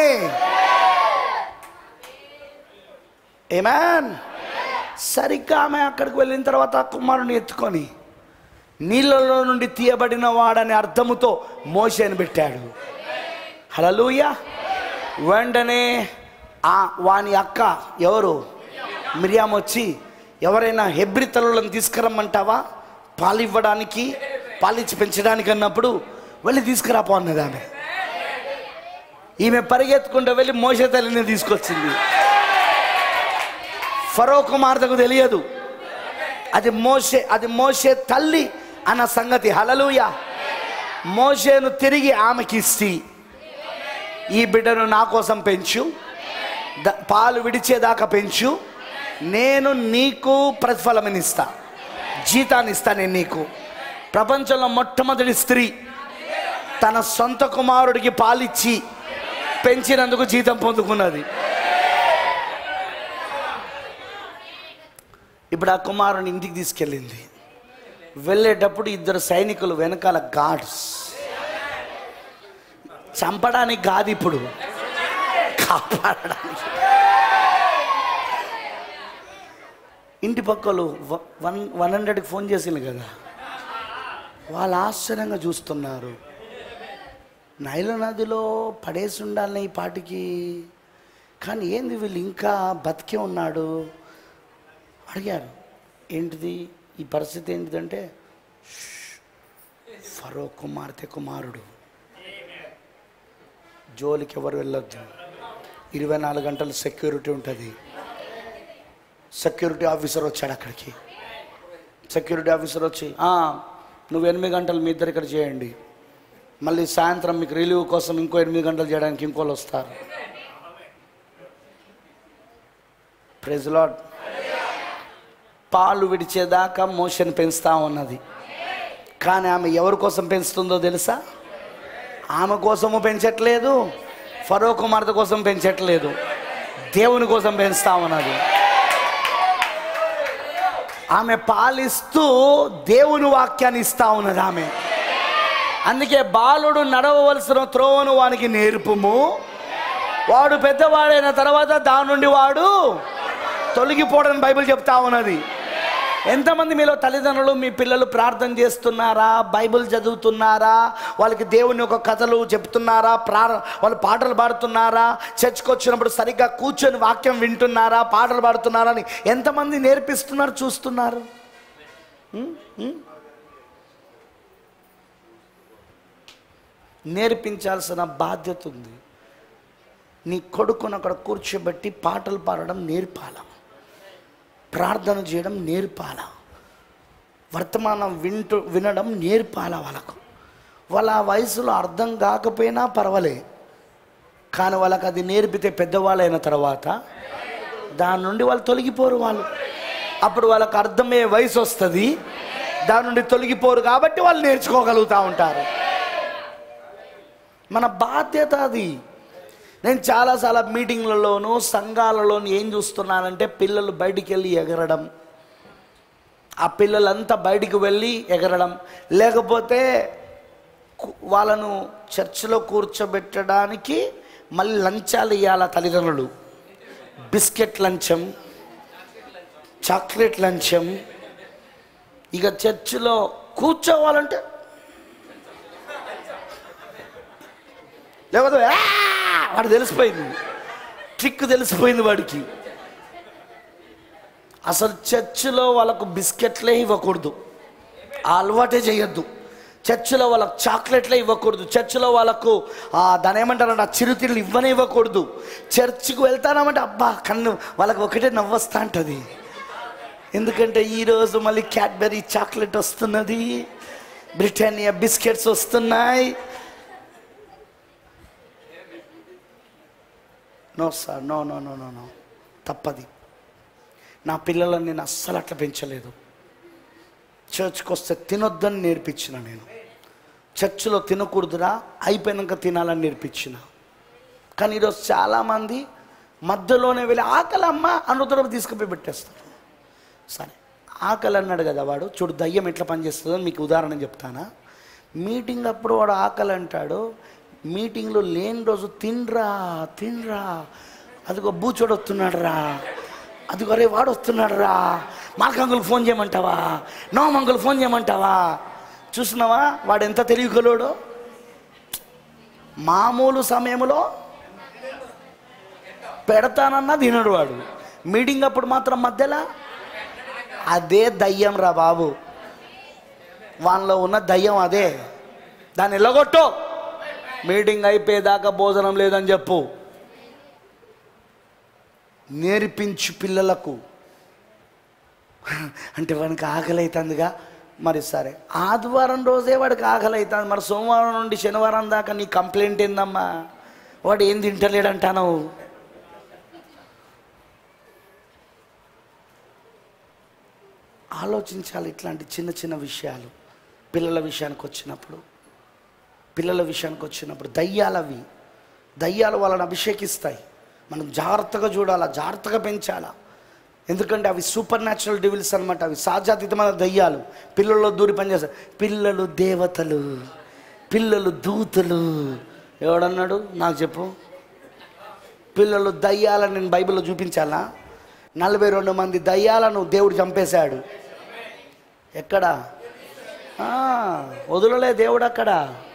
ఏమాన్ సరిగ్గా ఆమె అక్కడికి వెళ్ళిన తర్వాత ఆ కుమారుని ఎత్తుకొని నీళ్ళలో నుండి తీయబడిన వాడని అర్థముతో మోసేని పెట్టాడు హలలుయ వెంటనే ఆ వాని అక్క ఎవరు మిరియాం వచ్చి ఎవరైనా హెబ్రి తల్లులను తీసుకురమ్మంటావా పాలు ఇవ్వడానికి పాలిచ్చి పెంచడానికి అన్నప్పుడు వెళ్ళి తీసుకురాపో అన్నది ఆమె ఈమె పరిగెత్తుకుంటూ వెళ్ళి మోసే తల్లిని తీసుకొచ్చింది ఫరో కుమార్తెకు తెలియదు అది మోసే అది మోసే తల్లి అన్న సంగతి హలలుయ మోసేను తిరిగి ఆమెకి ఇచ్చి ఈ బిడ్డను నా కోసం పెంచు ద- పాలు విడిచేదాకా పెంచు నేను నీకు ప్రతిఫలం ఇస్తా జీతాన్ని ఇస్తా నేను నీకు ప్రపంచంలో మొట్టమొదటి స్త్రీ తన సొంత కుమారుడికి పాలిచ్చి పెంచినందుకు జీతం పొందుకున్నది ఇప్పుడు ఆ కుమారుని ఇంటికి తీసుకెళ్ళింది వెళ్ళేటప్పుడు ఇద్దరు సైనికులు వెనకాల గార్డ్స్ చంపడానికి కాదు ఇప్పుడు కాపాడడానికి ఇంటి పక్కలు వ- వన్ వన్ హండ్రెడ్కి ఫోన్ చేసింది కదా వాళ్ళు ఆశ్చర్యంగా చూస్తున్నారు నైల నదిలో పడేసి ఉండాలని ఈ పాటికి కానీ ఏంది వీళ్ళు ఇంకా బతికే ఉన్నాడు అడిగారు ఏంటిది ఈ పరిస్థితి ఏంటిదంటే "ష్, ఫరో కుమార్తె కుమారుడు జోలికి ఎవరు వెళ్ళొద్దు ఇరవై నాలుగు గంటలు సెక్యూరిటీ ఉంటుంది సెక్యూరిటీ ఆఫీసర్ వచ్చాడు అక్కడికి సెక్యూరిటీ ఆఫీసర్ వచ్చి "ఆ, నువ్వు ఎనిమిది గంటలు మీ ఇద్దరు ఇక్కడ చేయండి మళ్ళీ సాయంత్రం మీకు రిలీవ్ కోసం ఇంకో ఎనిమిది గంటలు చేయడానికి ఇంకోళ్ళు వస్తారు ప్రెజ్ లాడ్ పాలు విడిచేదాకా మోషన్ పెంచుతా ఉన్నది కానీ ఆమె ఎవరి కోసం పెంచుతుందో తెలుసా ఆమె కోసము పెంచట్లేదు ఫరో కుమార్తె కోసం పెంచట్లేదు దేవుని కోసం పెంచుతా ఉన్నది ఆమె పాలిస్తూ దేవుని వాక్యాన్ని ఇస్తా ఉన్నది ఆమె అందుకే బాలుడు నడవవలసిన త్రోవను వానికి నేర్పుము వాడు పెద్దవాడైన తర్వాత దాని నుండి వాడు తొలగిపోవడం బైబిల్ చెప్తా ఉన్నది ఎంతమంది మీలో తల్లిదండ్రులు మీ పిల్లలు ప్రార్థన చేస్తున్నారా బైబిల్ చదువుతున్నారా వాళ్ళకి దేవుని యొక్క కథలు చెప్తున్నారా ప్రా వాళ్ళు పాటలు పాడుతున్నారా చర్చ్కి వచ్చినప్పుడు సరిగ్గా కూర్చొని వాక్యం వింటున్నారా పాటలు పాడుతున్నారా అని ఎంతమంది నేర్పిస్తున్నారు చూస్తున్నారు ఉం? ఉం? నేర్పించాల్సిన బాధ్యత ఉంది నీ కొడుకును అక్కడ కూర్చోబెట్టి పాటలు పాడడం నేర్పాల ప్రార్థన చేయడం నేర్పాల వర్తమానం వింటూ వినడం నేర్పాల వాళ్ళకు వాళ్ళ ఆ వయసులో అర్థం కాకపోయినా పర్వాలే కానీ వాళ్ళకి అది నేర్పితే పెద్దవాళ్ళైన తర్వాత దాని నుండి వాళ్ళు తొలగిపోరు వాళ్ళు అప్పుడు వాళ్ళకి అర్థమయ్యే వయసు వస్తుంది దాని నుండి తొలగిపోరు కాబట్టి వాళ్ళు నేర్చుకోగలుగుతూ ఉంటారు మన బాధ్యత అది నేను చాలాసార్లు మీటింగ్లలోనూ సంఘాలలోనూ ఏం చూస్తున్నానంటే పిల్లలు బయటికి వెళ్ళి ఎగరడం ఆ పిల్లలంతా బయటికి వెళ్ళి ఎగరడం లేకపోతే కు- వాళ్ళను చర్చిలో కూర్చోబెట్టడానికి మళ్ళీ లంచాలు ఇవ్వాల తల్లిదండ్రులు బిస్కెట్ లంచం చాక్లెట్ లంచం ఇక చర్చిలో కూర్చోవాలంటే లేకపోతే "ఆ!" వాడు తెలిసిపోయింది ట్రిక్ తెలిసిపోయింది వాడికి అసలు చర్చిలో వాళ్ళకు బిస్కెట్లే ఇవ్వకూడదు ఆ అలవాటే చేయొద్దు చర్చిలో వాళ్ళకు చాక్లెట్లే ఇవ్వకూడదు చర్చిలో వాళ్ళకు ఆ, దాని ఏమంటారంటే ఆ చిరుతిళ్ళు ఇవ్వనే ఇవ్వకూడదు చర్చికి వెళ్తానామంటే అబ్బా కన్ను వాళ్ళకి ఒకటే నవ్వొస్తా ఉంటుంది ఎందుకంటే ఈరోజు మళ్ళీ క్యాడ్బెరీ చాక్లెట్ వస్తున్నది బ్రిటానియా బిస్కెట్స్ వస్తున్నాయి no sir no no no no no తప్పది నా పిల్లలను నేను అస్సలు అట్లా పెంచలేదు చర్చ్కి వస్తే తినొద్దని నేర్పించిన నేను చర్చిలో తినకూడదురా అయిపోయినాక తినాలని నేర్పించిన కానీ ఈరోజు చాలామంది మధ్యలోనే వెళ్ళి ఆకలి అమ్మ అనుతరం తీసుకుపోయి పెట్టేస్తారు సరే ఆకలి అన్నాడు కదా వాడు చూడు దయ్యం ఎట్లా పనిచేస్తుందో మీకు ఉదాహరణ చెప్తానా మీటింగ్ అప్పుడు వాడు ఆకలి అంటాడు మీటింగ్లో లేని రోజు తినరా తినరా అదిగో బూచోడు వస్తున్నాడు రా అదిగో రే వాడు వస్తున్నాడు రా మాకంగులు ఫోన్ చేయమంటావా నో మంగులు ఫోన్ చేయమంటావా చూసినావా వాడు ఎంత తెలివికలోడో మామూలు సమయంలో పెడతానన్నా తినడు వాడు మీటింగ్ అప్పుడు మాత్రం మధ్యలో అదే దయ్యం రా బాబు వాళ్ళలో ఉన్న దయ్యం అదే దాన్ని ఎల్లగొట్టు మీటింగ్ అయిపోయేదాకా భోజనం లేదని చెప్పు నేర్పించు పిల్లలకు అంటే వాడికి ఆకలి అవుతుందిగా మరి సరే ఆదివారం రోజే వాడికి ఆకలి అవుతుంది మరి సోమవారం నుండి శనివారం దాకా నీ కంప్లైంట్ ఏందమ్మా వాడు ఏం తింటలేడంటాను ఆలోచించాలి ఇట్లాంటి చిన్న చిన్న విషయాలు పిల్లల విషయానికి వచ్చినప్పుడు పిల్లల విషయానికి వచ్చినప్పుడు దయ్యాలవి దయ్యాలు వాళ్ళని అభిషేకిస్తాయి మనం జాగ్రత్తగా చూడాలా జాగ్రత్తగా పెంచాలా ఎందుకంటే అవి సూపర్ న్యాచురల్ డివిల్స్ అనమాట అవి సాజాతీతమైన దయ్యాలు పిల్లల్లో దూరి పనిచేస్తారు పిల్లలు దేవతలు పిల్లలు దూతలు ఎవడన్నాడు నాకు చెప్పు పిల్లలు దయ్యాలని నేను బైబిల్లో చూపించాలా నలభై రెండు మంది దయ్యాలను దేవుడు చంపేశాడు ఎక్కడ ఆ, వదలలే దేవుడు అక్కడ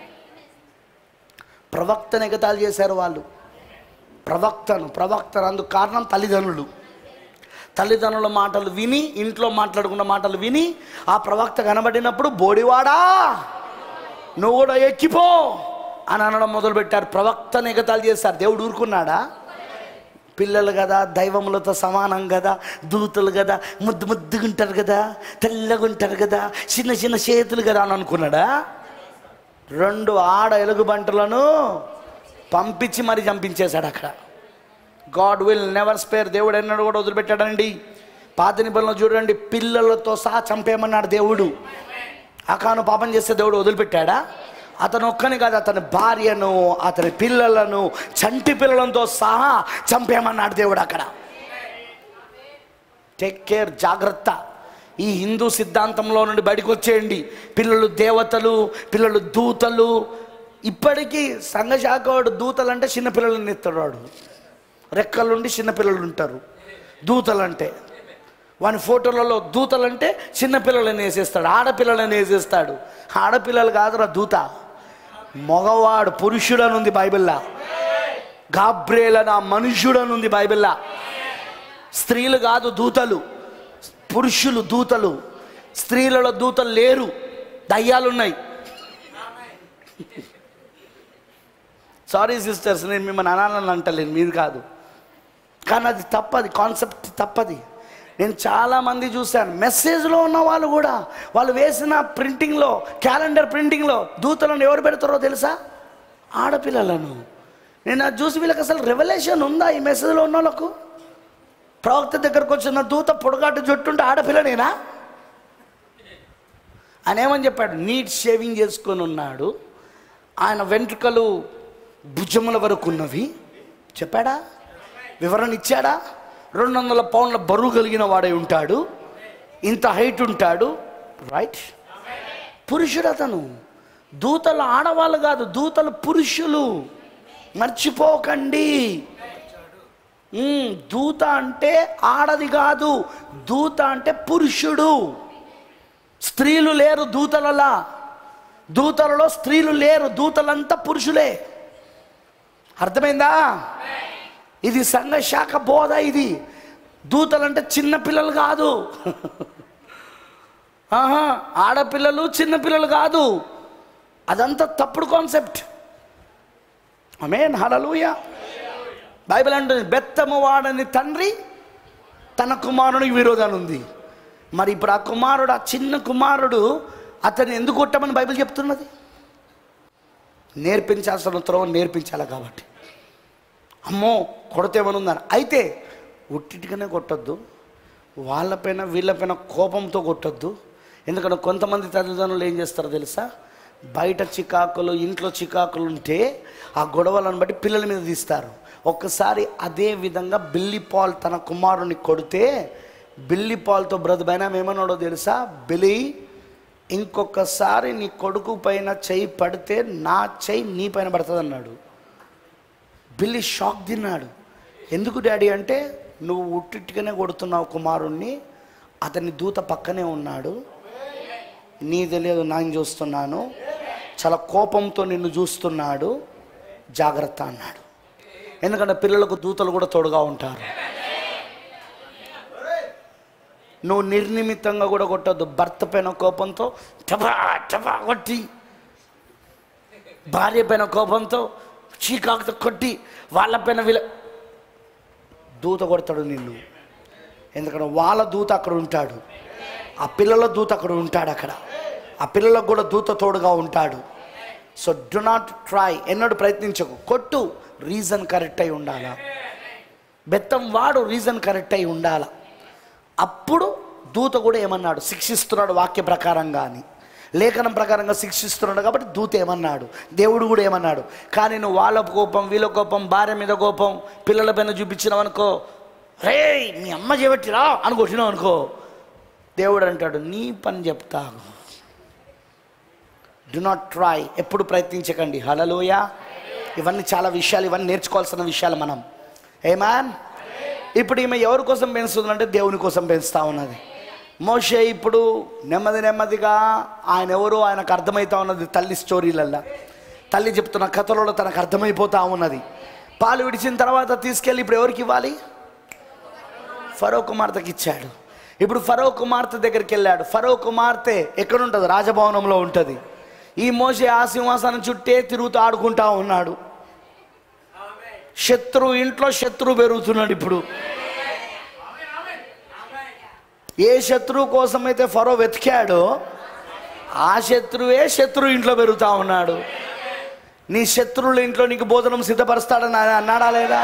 ప్రవక్తను ఎగతాలు చేశారు వాళ్ళు ప్రవక్తను ప్రవక్తను అందుకు కారణం తల్లిదండ్రులు తల్లిదండ్రుల మాటలు విని ఇంట్లో మాట్లాడుకున్న మాటలు విని ఆ ప్రవక్త కనబడినప్పుడు బోడివాడా నువ్వు కూడా ఎక్కిపో అని అనడం మొదలుపెట్టారు ప్రవక్తను ఎగతాలు చేశారు దేవుడు ఊరుకున్నాడా పిల్లలు కదా దైవములతో సమానం కదా దూతలు కదా ముద్దు ముద్దుగా ఉంటారు కదా తెల్లగా ఉంటారు కదా చిన్న చిన్న చేతులు కదా అని అనుకున్నాడా రెండు ఆడ ఎలుగుబంటులను పంపించి మరి చంపించేశాడు అక్కడ గాడ్ విల్ నెవర్ స్పేర్ దేవుడు ఎన్నడూ కూడా వదిలిపెట్టాడండి పాత నిబంధనలు చూడండి పిల్లలతో సహా చంపేయమన్నాడు దేవుడు అకాను పాపం చేస్తే దేవుడు వదిలిపెట్టాడా అతను ఒక్కని కాదు అతని భార్యను అతని పిల్లలను చంటి పిల్లలతో సహా చంపేయమన్నాడు దేవుడు అక్కడ టేక్ కేర్ జాగ్రత్త ఈ హిందూ సిద్ధాంతంలో నుండి బయటకు వచ్చేయండి పిల్లలు దేవతలు పిల్లలు దూతలు ఇప్పటికీ సంఘశాఖవాడు దూతలు అంటే చిన్నపిల్లలని ఎత్తాడు రెక్కలుండి చిన్నపిల్లలు ఉంటారు దూతలంటే వాని ఫోటోలలో దూతలంటే చిన్నపిల్లలని వేసేస్తాడు ఆడపిల్లలని వేసేస్తాడు ఆడపిల్లలు కాదురా దూత మగవాడు పురుషుడనుంది బైబిల్లా గాబ్రేలన మనుష్యుడనుంది బైబిల్లా స్త్రీలు కాదు దూతలు పురుషులు దూతలు స్త్రీలలో దూతలు లేరు దయ్యాలున్నాయి సారీ సిస్టర్స్ నేను మిమ్మల్ని అనాలని అంటలేను మీరు కాదు కానీ అది తప్పది కాన్సెప్ట్ తప్పది నేను చాలామంది చూశాను మెసేజ్లో ఉన్న వాళ్ళు కూడా వాళ్ళు వేసిన ప్రింటింగ్లో క్యాలెండర్ ప్రింటింగ్లో దూతలను ఎవరు పెడతారో తెలుసా ఆడపిల్లలను నేను అది చూసి వీళ్ళకి అసలు రెవల్యూషన్ ఉందా ఈ మెసేజ్లో ఉన్న వాళ్ళకు ప్రవక్త దగ్గరకు వచ్చిన దూత పొడగాటు జుట్టుంటే ఆడపిల్లనేనా ఆయన ఏమని చెప్పాడు నీట్ షేవింగ్ చేసుకొని ఉన్నాడు ఆయన వెంట్రుకలు భుజముల వరకు ఉన్నవి చెప్పాడా వివరణ ఇచ్చాడా రెండు వందల పౌండ్ల బరువు కలిగిన వాడై ఉంటాడు ఇంత హైట్ ఉంటాడు రైట్ పురుషుడు అతను దూతలు ఆడవాళ్ళు కాదు దూతలు పురుషులు మర్చిపోకండి ఉమ్, దూత అంటే ఆడది కాదు దూత అంటే పురుషుడు స్త్రీలు లేరు దూతలలా దూతలలో స్త్రీలు లేరు దూతలంతా పురుషులే అర్థమైందా ఇది సంఘ శాఖ బోధ ఇది దూతలంటే చిన్న పిల్లలు కాదు ఆహా ఆడపిల్లలు చిన్న పిల్లలు కాదు అదంతా తప్పుడు కాన్సెప్ట్ అమేన్ హలలుయ బైబిల్ అంటుంది బెత్తము వాడని తండ్రి తన కుమారునికి విరోధాన్ని ఉంది మరి ఇప్పుడు ఆ కుమారుడు ఆ చిన్న కుమారుడు అతన్ని ఎందుకు కొట్టమని బైబిల్ చెప్తున్నది నేర్పించాల్సిన త్రోవ నేర్పించాలి కాబట్టి అమ్మో కొడతేమనుందని అయితే ఉట్టిటిగానే కొట్టొద్దు వాళ్ళపైన వీళ్ళపైన కోపంతో కొట్టొద్దు ఎందుకంటే కొంతమంది తల్లిదండ్రులు ఏం చేస్తారో తెలుసా బయట చికాకులు ఇంట్లో చికాకులు ఉంటే ఆ గొడవలను బట్టి పిల్లల మీద తీస్తారు ఒక్కసారి అదే విధంగా బిల్లి పాల్ తన కుమారుని కొడితే బిల్లి పాల్తో బ్రదర్ బైనాం ఏమన్నాడో తెలుసా బిలి ఇంకొకసారి నీ కొడుకు పైన చెయ్యి పడితే నా చెయ్యి నీ పైన పడుతుంది అన్నాడు బిల్లి షాక్ తిన్నాడు ఎందుకు డాడీ అంటే నువ్వు ఉట్టిట్టుగానే కొడుతున్నావు కుమారుణ్ణి అతని దూత పక్కనే ఉన్నాడు నీ తెలియదు నేను చూస్తున్నాను చాలా కోపంతో నిన్ను చూస్తున్నాడు జాగ్రత్త అన్నాడు ఎందుకంటే పిల్లలకు దూతలు కూడా తోడుగా ఉంటారు నువ్వు నిర్నిమిత్తంగా కూడా కొట్టద్దు భర్త పైన కోపంతో టపా టపా కొట్టి భార్య పైన కోపంతో చీకాకుతో కొట్టి వాళ్ళపైన వీళ్ళ దూత కొడతాడు నిన్ను ఎందుకంటే వాళ్ళ దూత అక్కడ ఉంటాడు ఆ పిల్లల దూత అక్కడ ఉంటాడు అక్కడ ఆ పిల్లలకు కూడా దూత తోడుగా ఉంటాడు సో డు నాట్ ట్రై ఎన్నడూ ప్రయత్నించకు కొట్టు రీజన్ కరెక్ట్ అయి ఉండాలా బెత్తం వాడు రీజన్ కరెక్ట్ అయి ఉండాలా అప్పుడు దూత కూడా ఏమన్నాడు శిక్షిస్తున్నాడు వాక్య ప్రకారంగా అని లేఖనం ప్రకారంగా శిక్షిస్తున్నాడు కాబట్టి దూత ఏమన్నాడు దేవుడు కూడా ఏమన్నాడు కానీ నువ్వు వాళ్ళ కోపం వీళ్ళ కోపం భార్య మీద కోపం పిల్లల పైన చూపించినావు అనుకో రే మీ అమ్మ చేపట్టిరా అని కొట్టినావు అనుకో దేవుడు అంటాడు నీ పని చెప్తాను డు నాట్ ట్రై ఎప్పుడు ప్రయత్నించకండి హలలోయ ఇవన్నీ చాలా విషయాలు ఇవన్నీ నేర్చుకోవాల్సిన విషయాలు మనం ఏమాన్ ఇప్పుడు ఈమె ఎవరి కోసం పెంచుతుందంటే దేవుని కోసం పెంచుతా ఉన్నది మోషే ఇప్పుడు నెమ్మది నెమ్మదిగా ఆయన ఎవరో ఆయనకు అర్థమవుతా ఉన్నది తల్లి స్టోరీలల్లో తల్లి చెప్తున్న కథలలో తనకు అర్థమైపోతా ఉన్నది పాలు విడిచిన తర్వాత తీసుకెళ్ళి ఇప్పుడు ఎవరికి ఇవ్వాలి ఫరో కుమార్తెకి ఇచ్చాడు ఇప్పుడు ఫరో కుమార్తె దగ్గరికి వెళ్ళాడు ఫరో కుమార్తె ఎక్కడుంటుంది రాజభవనంలో ఉంటుంది ఈ మోసే ఆ సింహాసనం చుట్టే తిరుగుతూ ఆడుకుంటా ఉన్నాడు శత్రువు ఇంట్లో శత్రువు పెరుగుతున్నాడు ఇప్పుడు ఏ శత్రువు కోసమైతే ఫరో వెతికాడో ఆ శత్రువే శత్రువు ఇంట్లో పెరుగుతా ఉన్నాడు నీ శత్రువుల ఇంట్లో నీకు భోజనం సిద్ధపరుస్తాడని ఆయన అన్నాడా లేదా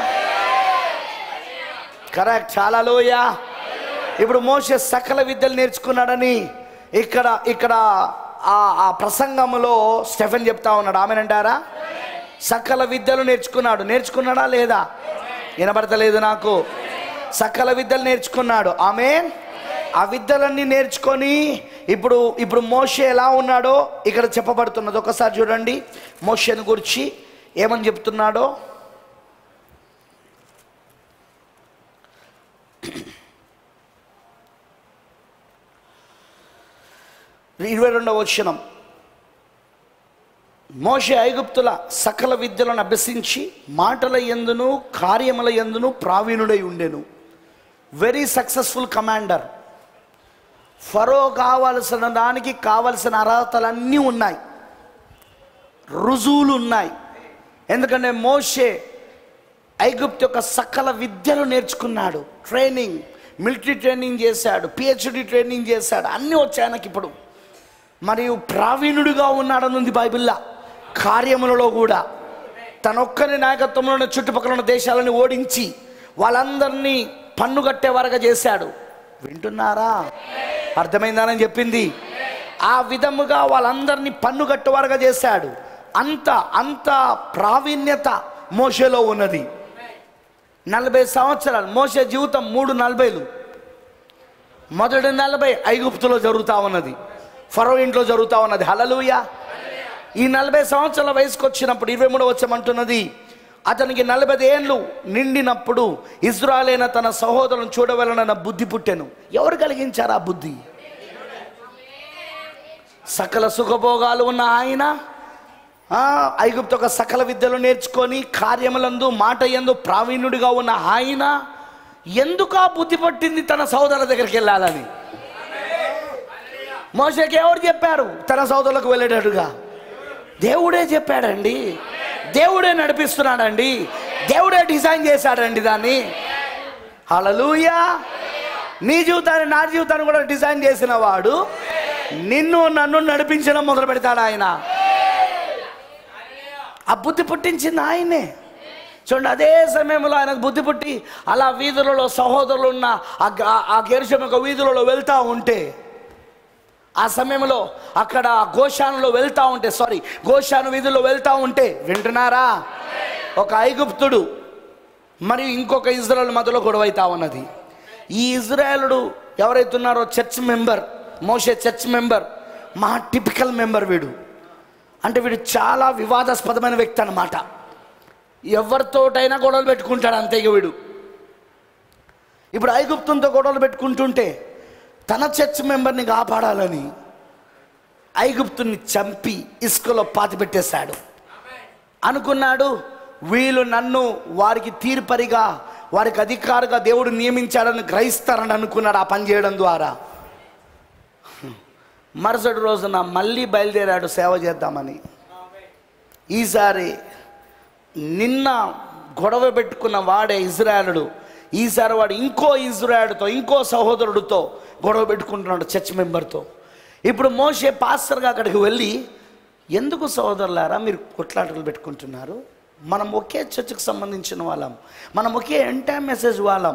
కరెక్ట్ చాలా లోయ ఇప్పుడు మోసే సకల విద్యలు నేర్చుకున్నాడని ఇక్కడ ఇక్కడ ఆ ఆ ప్రసంగంలో స్టెఫెన్ చెప్తా ఉన్నాడు ఆమెనంటారా సకల విద్యలు నేర్చుకున్నాడు నేర్చుకున్నాడా లేదా వినబడతలేదు నాకు సకల విద్యలు నేర్చుకున్నాడు ఆమె ఆ విద్యలన్నీ నేర్చుకొని ఇప్పుడు ఇప్పుడు మోషే ఎలా ఉన్నాడో ఇక్కడ చెప్పబడుతున్నది ఒకసారి చూడండి మోషేని గురించి ఏమని చెప్తున్నాడో ఇరవై రెండవ వచనం మోషే ఐగుప్తుల సకల విద్యలను అభ్యసించి మాటల ఎందును కార్యముల ఎందును ప్రావీణుడై ఉండెను వెరీ సక్సెస్ఫుల్ కమాండర్ ఫరో కావలసిన దానికి కావలసిన అర్హతలన్నీ ఉన్నాయి రుజువులు ఉన్నాయి ఎందుకంటే మోషే ఐగుప్తు యొక్క సకల విద్యలు నేర్చుకున్నాడు ట్రైనింగ్ మిలిటరీ ట్రైనింగ్ చేశాడు పిహెచ్డి ట్రైనింగ్ చేశాడు అన్నీ వచ్చాయి ఆయనకి ఇప్పుడు మరియు ప్రావీణుడిగా ఉన్నాడని ఉంది బైబిల్లా కార్యములలో కూడా తనొక్కని నాయకత్వంలో చుట్టుపక్కల ఉన్న దేశాలను ఓడించి వాళ్ళందరినీ పన్ను కట్టే వరగా చేశాడు వింటున్నారా అర్థమైందానని చెప్పింది ఆ విధముగా వాళ్ళందరినీ పన్ను కట్టే వరగా చేశాడు అంత అంత ప్రావీణ్యత మోషేలో ఉన్నది నలభై సంవత్సరాలు మోసే జీవితం మూడు నలభైలు మొదటి నలభై ఐగుప్తులో జరుగుతూ ఉన్నది ఫరో ఇంట్లో జరుగుతూ ఉన్నది హలలుయ ఈ నలభై సంవత్సరాల వయసుకు వచ్చినప్పుడు ఇరవై మూడు వచ్చమంటున్నది అతనికి నలభై ఏళ్ళు నిండినప్పుడు ఇజ్రాయలైన తన సహోదరులను చూడవలనన్న బుద్ధి పుట్టెను ఎవరు కలిగించారు ఆ బుద్ధి సకల సుఖభోగాలు ఉన్న ఆయన ఆ, ఐగుప్తు ఒక సకల విద్యలు నేర్చుకొని కార్యములందు మాట ఎందు ప్రావీణ్యుడిగా ఉన్న ఆయన ఎందుకు ఆ బుద్ధి పట్టింది తన సోదరుల దగ్గరికి వెళ్ళాలని మోసకి ఎవరు చెప్పారు తన సోదరులకు వెళ్ళేటట్టుగా దేవుడే చెప్పాడండి దేవుడే నడిపిస్తున్నాడండి దేవుడే డిజైన్ చేశాడండి దాన్ని హలలుయా నీ జీవితాన్ని నా జీవితాన్ని కూడా డిజైన్ చేసిన వాడు నిన్ను నన్ను నడిపించడం మొదలు పెడతాడు ఆయన ఆ బుద్ధి పుట్టించింది ఆయనే చూడండి అదే సమయంలో ఆయనకు బుద్ధి పుట్టి అలా వీధులలో సహోదరులు ఉన్న ఆ గ- ఆ గెరుషం యొక్క వీధులలో వెళ్తూ ఉంటే ఆ సమయంలో అక్కడ గోశానులో వెళ్తూ ఉంటే సారీ గోశాను వీధుల్లో వెళ్తూ ఉంటే వింటున్నారా ఒక ఐగుప్తుడు మరియు ఇంకొక ఇజ్రాయల్ మధ్యలో గొడవైతా ఉన్నది ఈ ఇజ్రాయలుడు ఎవరైతున్నారో చర్చ్ మెంబర్ మోసే చర్చ్ మెంబర్ మా టిపికల్ మెంబర్ వీడు అంటే వీడు చాలా వివాదాస్పదమైన వ్యక్తి అన్నమాట ఎవరితోటైనా గొడవలు పెట్టుకుంటాడు అంతే ఇక వీడు ఇప్పుడు ఐగుప్తంతో గొడవలు పెట్టుకుంటుంటే తన చర్చ్ మెంబర్ని కాపాడాలని ఐగుప్తుని చంపి ఇసుకలో పాతి పెట్టేశాడు అనుకున్నాడు వీళ్ళు నన్ను వారికి తీర్పరిగా వారికి అధికారిగా దేవుడు నియమించాడని గ్రహిస్తారని అనుకున్నాడు ఆ పని చేయడం ద్వారా మరుసటి రోజున మళ్ళీ బయలుదేరాడు సేవ చేద్దామని ఈసారి నిన్న గొడవ పెట్టుకున్న వాడే ఇజ్రాయలుడు ఈసారి వాడు ఇంకో ఇజ్రాయలుతో ఇంకో సహోదరుడితో గొడవ పెట్టుకుంటున్నాడు చర్చ్ మెంబర్తో ఇప్పుడు మోసే పాస్టర్గా అక్కడికి వెళ్ళి ఎందుకు సహోదరులారా మీరు కొట్లాటలు పెట్టుకుంటున్నారు మనం ఒకే చర్చ్కి సంబంధించిన వాళ్ళం మనం ఒకే ఎంటైర్ మెసేజ్ వాళ్ళం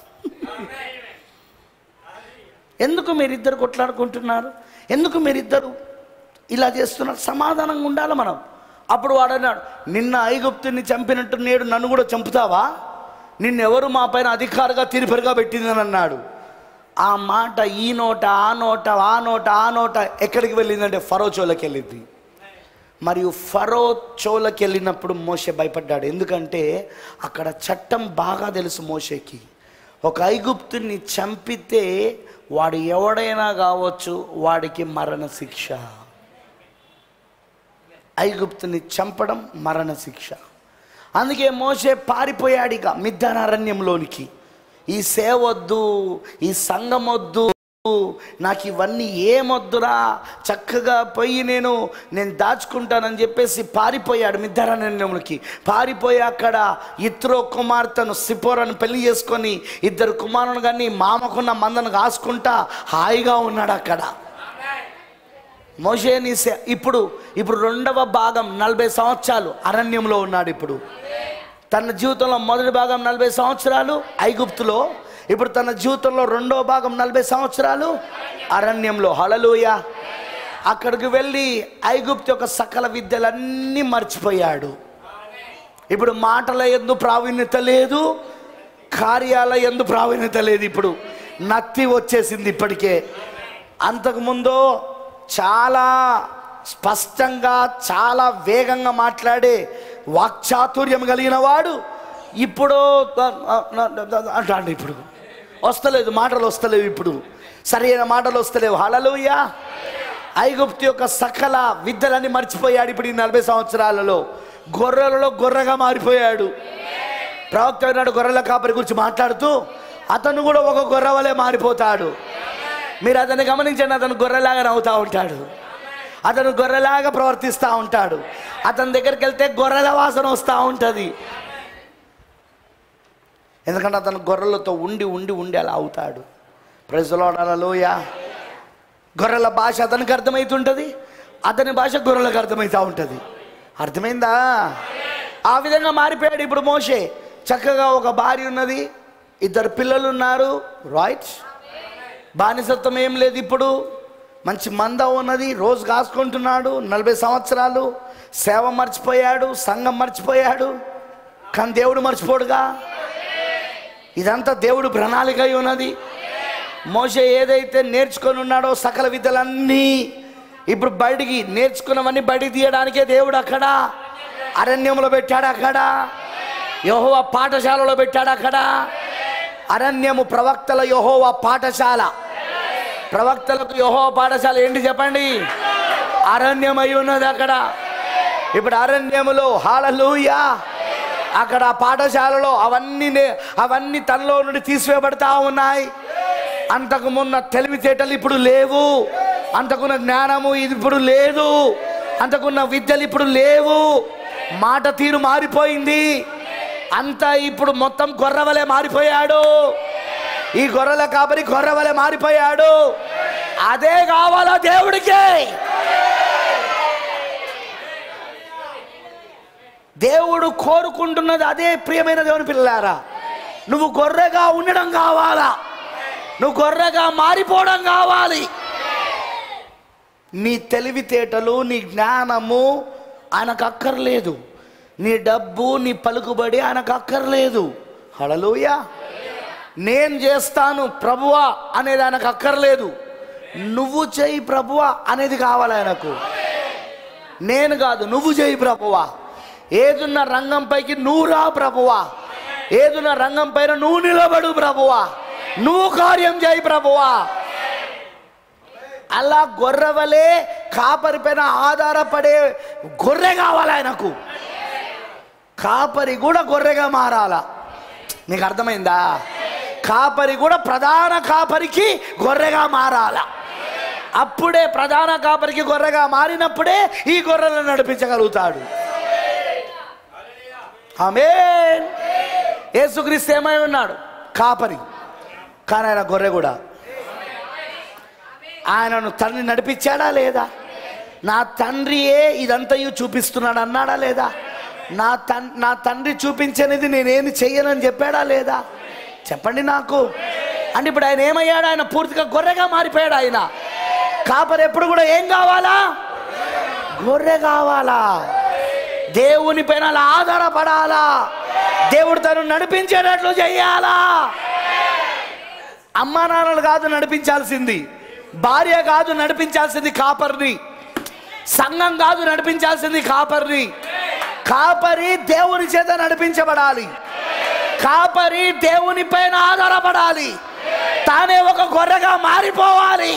ఎందుకు మీరిద్దరు కొట్లాడుకుంటున్నారు ఎందుకు మీరిద్దరు ఇలా చేస్తున్నారు సమాధానంగా ఉండాలి మనం అప్పుడు వాడు అన్నాడు నిన్న ఐగుప్తుని చంపినట్టు నేడు నన్ను కూడా చంపుతావా నిన్నెవరు మా పైన అధికారిగా తీర్పరిగా పెట్టిందని అన్నాడు ఆ మాట ఈ నోట ఆ నోట ఆ నోట ఆ నోట ఎక్కడికి వెళ్ళిందంటే ఫరోచోలకి వెళ్ళింది మరియు ఫరో చోలకి వెళ్ళినప్పుడు మోషే భయపడ్డాడు ఎందుకంటే అక్కడ చట్టం బాగా తెలుసు మోషేకి ఒక ఐగుప్తుని చంపితే వాడు ఎవడైనా కావచ్చు వాడికి మరణ శిక్ష ఐగుప్తుని చంపడం మరణ శిక్ష అందుకే మోసే పారిపోయాడు ఇక మిద్దానారణ్యంలోనికి ఈ సేవొద్దు ఈ సంఘం వద్దు నాకు ఇవన్నీ ఏమొద్దురా చక్కగా పోయి నేను నేను దాచుకుంటానని చెప్పేసి పారిపోయాడు మిద్దారణ్యంలోకి పారిపోయి అక్కడ ఇత్రో కుమార్తెను సిపోరను పెళ్లి చేసుకొని ఇద్దరు కుమారుని కానీ మామకున్న మందను కాసుకుంటా హాయిగా ఉన్నాడు అక్కడ మోషేని సే- ఇప్పుడు ఇప్పుడు రెండవ భాగం నలభై సంవత్సరాలు అరణ్యంలో ఉన్నాడు ఇప్పుడు తన జీవితంలో మొదటి భాగం నలభై సంవత్సరాలు ఐగుప్తులో ఇప్పుడు తన జీవితంలో రెండవ భాగం నలభై సంవత్సరాలు అరణ్యంలో హలలుయ అక్కడికి వెళ్ళి ఐగుప్తు యొక్క సకల విద్యలన్నీ మర్చిపోయాడు ఇప్పుడు మాటల ఎందు ప్రావీణ్యత లేదు కార్యాల ఎందు ప్రావీణ్యత లేదు ఇప్పుడు నత్తి వచ్చేసింది ఇప్పటికే అంతకుముందు చాలా స్పష్టంగా చాలా వేగంగా మాట్లాడే వాక్చాతుర్యం కలిగిన వాడు ఇప్పుడు అంటాడు ఇప్పుడు వస్తలేదు మాటలు వస్తలేవు ఇప్పుడు సరైన మాటలు వస్తలేవు హలలుయ్యా ఐగుప్తు యొక్క సకల విద్యలన్నీ మర్చిపోయాడు ఇప్పుడు ఈ నలభై సంవత్సరాలలో గొర్రెలలో గొర్రెగా మారిపోయాడు ప్రవక్త అయినాడు గొర్రెల కాపరి గురించి మాట్లాడుతూ అతను కూడా ఒక గొర్రె వలె మారిపోతాడు మీరు అతన్ని గమనించండి అతను గొర్రెలాగా నవ్వుతూ ఉంటాడు అతను గొర్రెలాగా ప్రవర్తిస్తూ ఉంటాడు అతని దగ్గరికి వెళ్తే గొర్రెల వాసన వస్తూ ఉంటుంది ఎందుకంటే అతను గొర్రెలతో ఉండి ఉండి ఉండి అలా అవుతాడు ప్రజలోడలోయ గొర్రెల భాష అతనికి అర్థమవుతుంటుంది అతని భాష గొర్రెలకు అర్థమవుతూ ఉంటుంది అర్థమైందా ఆ విధంగా మారిపోయాడు ఇప్పుడు మోషే చక్కగా ఒక భార్య ఉన్నది ఇద్దరు పిల్లలు ఉన్నారు రైట్ బానిసత్వం ఏం లేదు ఇప్పుడు మంచి మంద ఉన్నది రోజు కాసుకుంటున్నాడు నలభై సంవత్సరాలు సేవ మర్చిపోయాడు సంఘం మర్చిపోయాడు కానీ దేవుడు మర్చిపోడుగా ఇదంతా దేవుడు ప్రణాళిక అయి ఉన్నది మోసే ఏదైతే నేర్చుకొని ఉన్నాడో సకల విద్యలన్నీ ఇప్పుడు బయటికి నేర్చుకున్నవన్నీ బయటికి తీయడానికే దేవుడు అక్కడ అరణ్యంలో పెట్టాడు అక్కడ యహోవా పాఠశాలలో పెట్టాడు అక్కడ అరణ్యము ప్రవక్తల యహోవా పాఠశాల ప్రవక్తలకు యహోవా పాఠశాల ఏంటి చెప్పండి అరణ్యమై ఉన్నది అక్కడ ఇప్పుడు అరణ్యములో హాలలుయా అక్కడ ఆ పాఠశాలలో అవన్నీ నే- అవన్నీ తనలో నుండి తీసివేయబడతా ఉన్నాయి అంతకుమున్న తెలివితేటలు ఇప్పుడు లేవు అంతకున్న జ్ఞానము ఇది ఇప్పుడు లేదు అంతకున్న విద్యలు ఇప్పుడు లేవు మాట తీరు మారిపోయింది అంతా ఇప్పుడు మొత్తం గొర్రెవలే మారిపోయాడు ఈ గొర్రెల కాబరి గొర్రెవలే మారిపోయాడు అదే కావాలా దేవుడికి దేవుడు కోరుకుంటున్నది అదే ప్రియమైన దేవుని పిల్లారా నువ్వు గొర్రెగా ఉండడం కావాలా నువ్వు గొర్రెగా మారిపోవడం కావాలి నీ తెలివితేటలు నీ జ్ఞానము ఆయనకు అక్కర్లేదు నీ డబ్బు నీ పలుకుబడి ఆయనకు అక్కర్లేదు హళలోయ నేను చేస్తాను ప్రభువా అనేది ఆయనకు అక్కర్లేదు నువ్వు చేయి ప్రభువా అనేది కావాలి ఆయనకు నేను కాదు నువ్వు చేయి ప్రభువా ఏదున్న రంగం పైకి నువ్వు రా ప్రభువా ఏదున్న రంగం పైన నువ్వు నిలబడు ప్రభువా నువ్వు కార్యం చేయి ప్రభువా అలా గొర్రెవలే కాపరి పైన ఆధారపడే గొర్రె కావాలి ఆయనకు కాపరి కూడా గొర్రెగా మారాల మీకు అర్థమైందా కాపరి కూడా ప్రధాన కాపరికి గొర్రెగా మారాల అప్పుడే ప్రధాన కాపరికి గొర్రెగా మారినప్పుడే ఈ గొర్రెలను నడిపించగలుగుతాడు ఆమె యేసుక్రీస్తు ఏమై ఉన్నాడు కాపరి కానీ ఆయన గొర్రె కూడా ఆయనను తండ్రి నడిపించాడా లేదా నా తండ్రియే ఇదంతయు చూపిస్తున్నాడు అన్నాడా లేదా నా తన్ నా తండ్రి చూపించనిది నేనేమి చెయ్యనని చెప్పాడా లేదా చెప్పండి నాకు అంటే ఇప్పుడు ఆయన ఏమయ్యాడు ఆయన పూర్తిగా గొర్రెగా మారిపోయాడు ఆయన కాపరి ఎప్పుడు కూడా ఏం కావాలా గొర్రె కావాలా దేవుని పైన అలా ఆధారపడాలా దేవుడు తను నడిపించేటట్లు చెయ్యాలా అమ్మా నాన్నలు కాదు నడిపించాల్సింది భార్య కాదు నడిపించాల్సింది కాపర్ని సంఘం కాదు నడిపించాల్సింది కాపరిని కాపరి దేవుని చేత నడిపించబడాలి కాపరి దేవుని పైన ఆధారపడాలి తానే ఒక గొర్రెగా మారిపోవాలి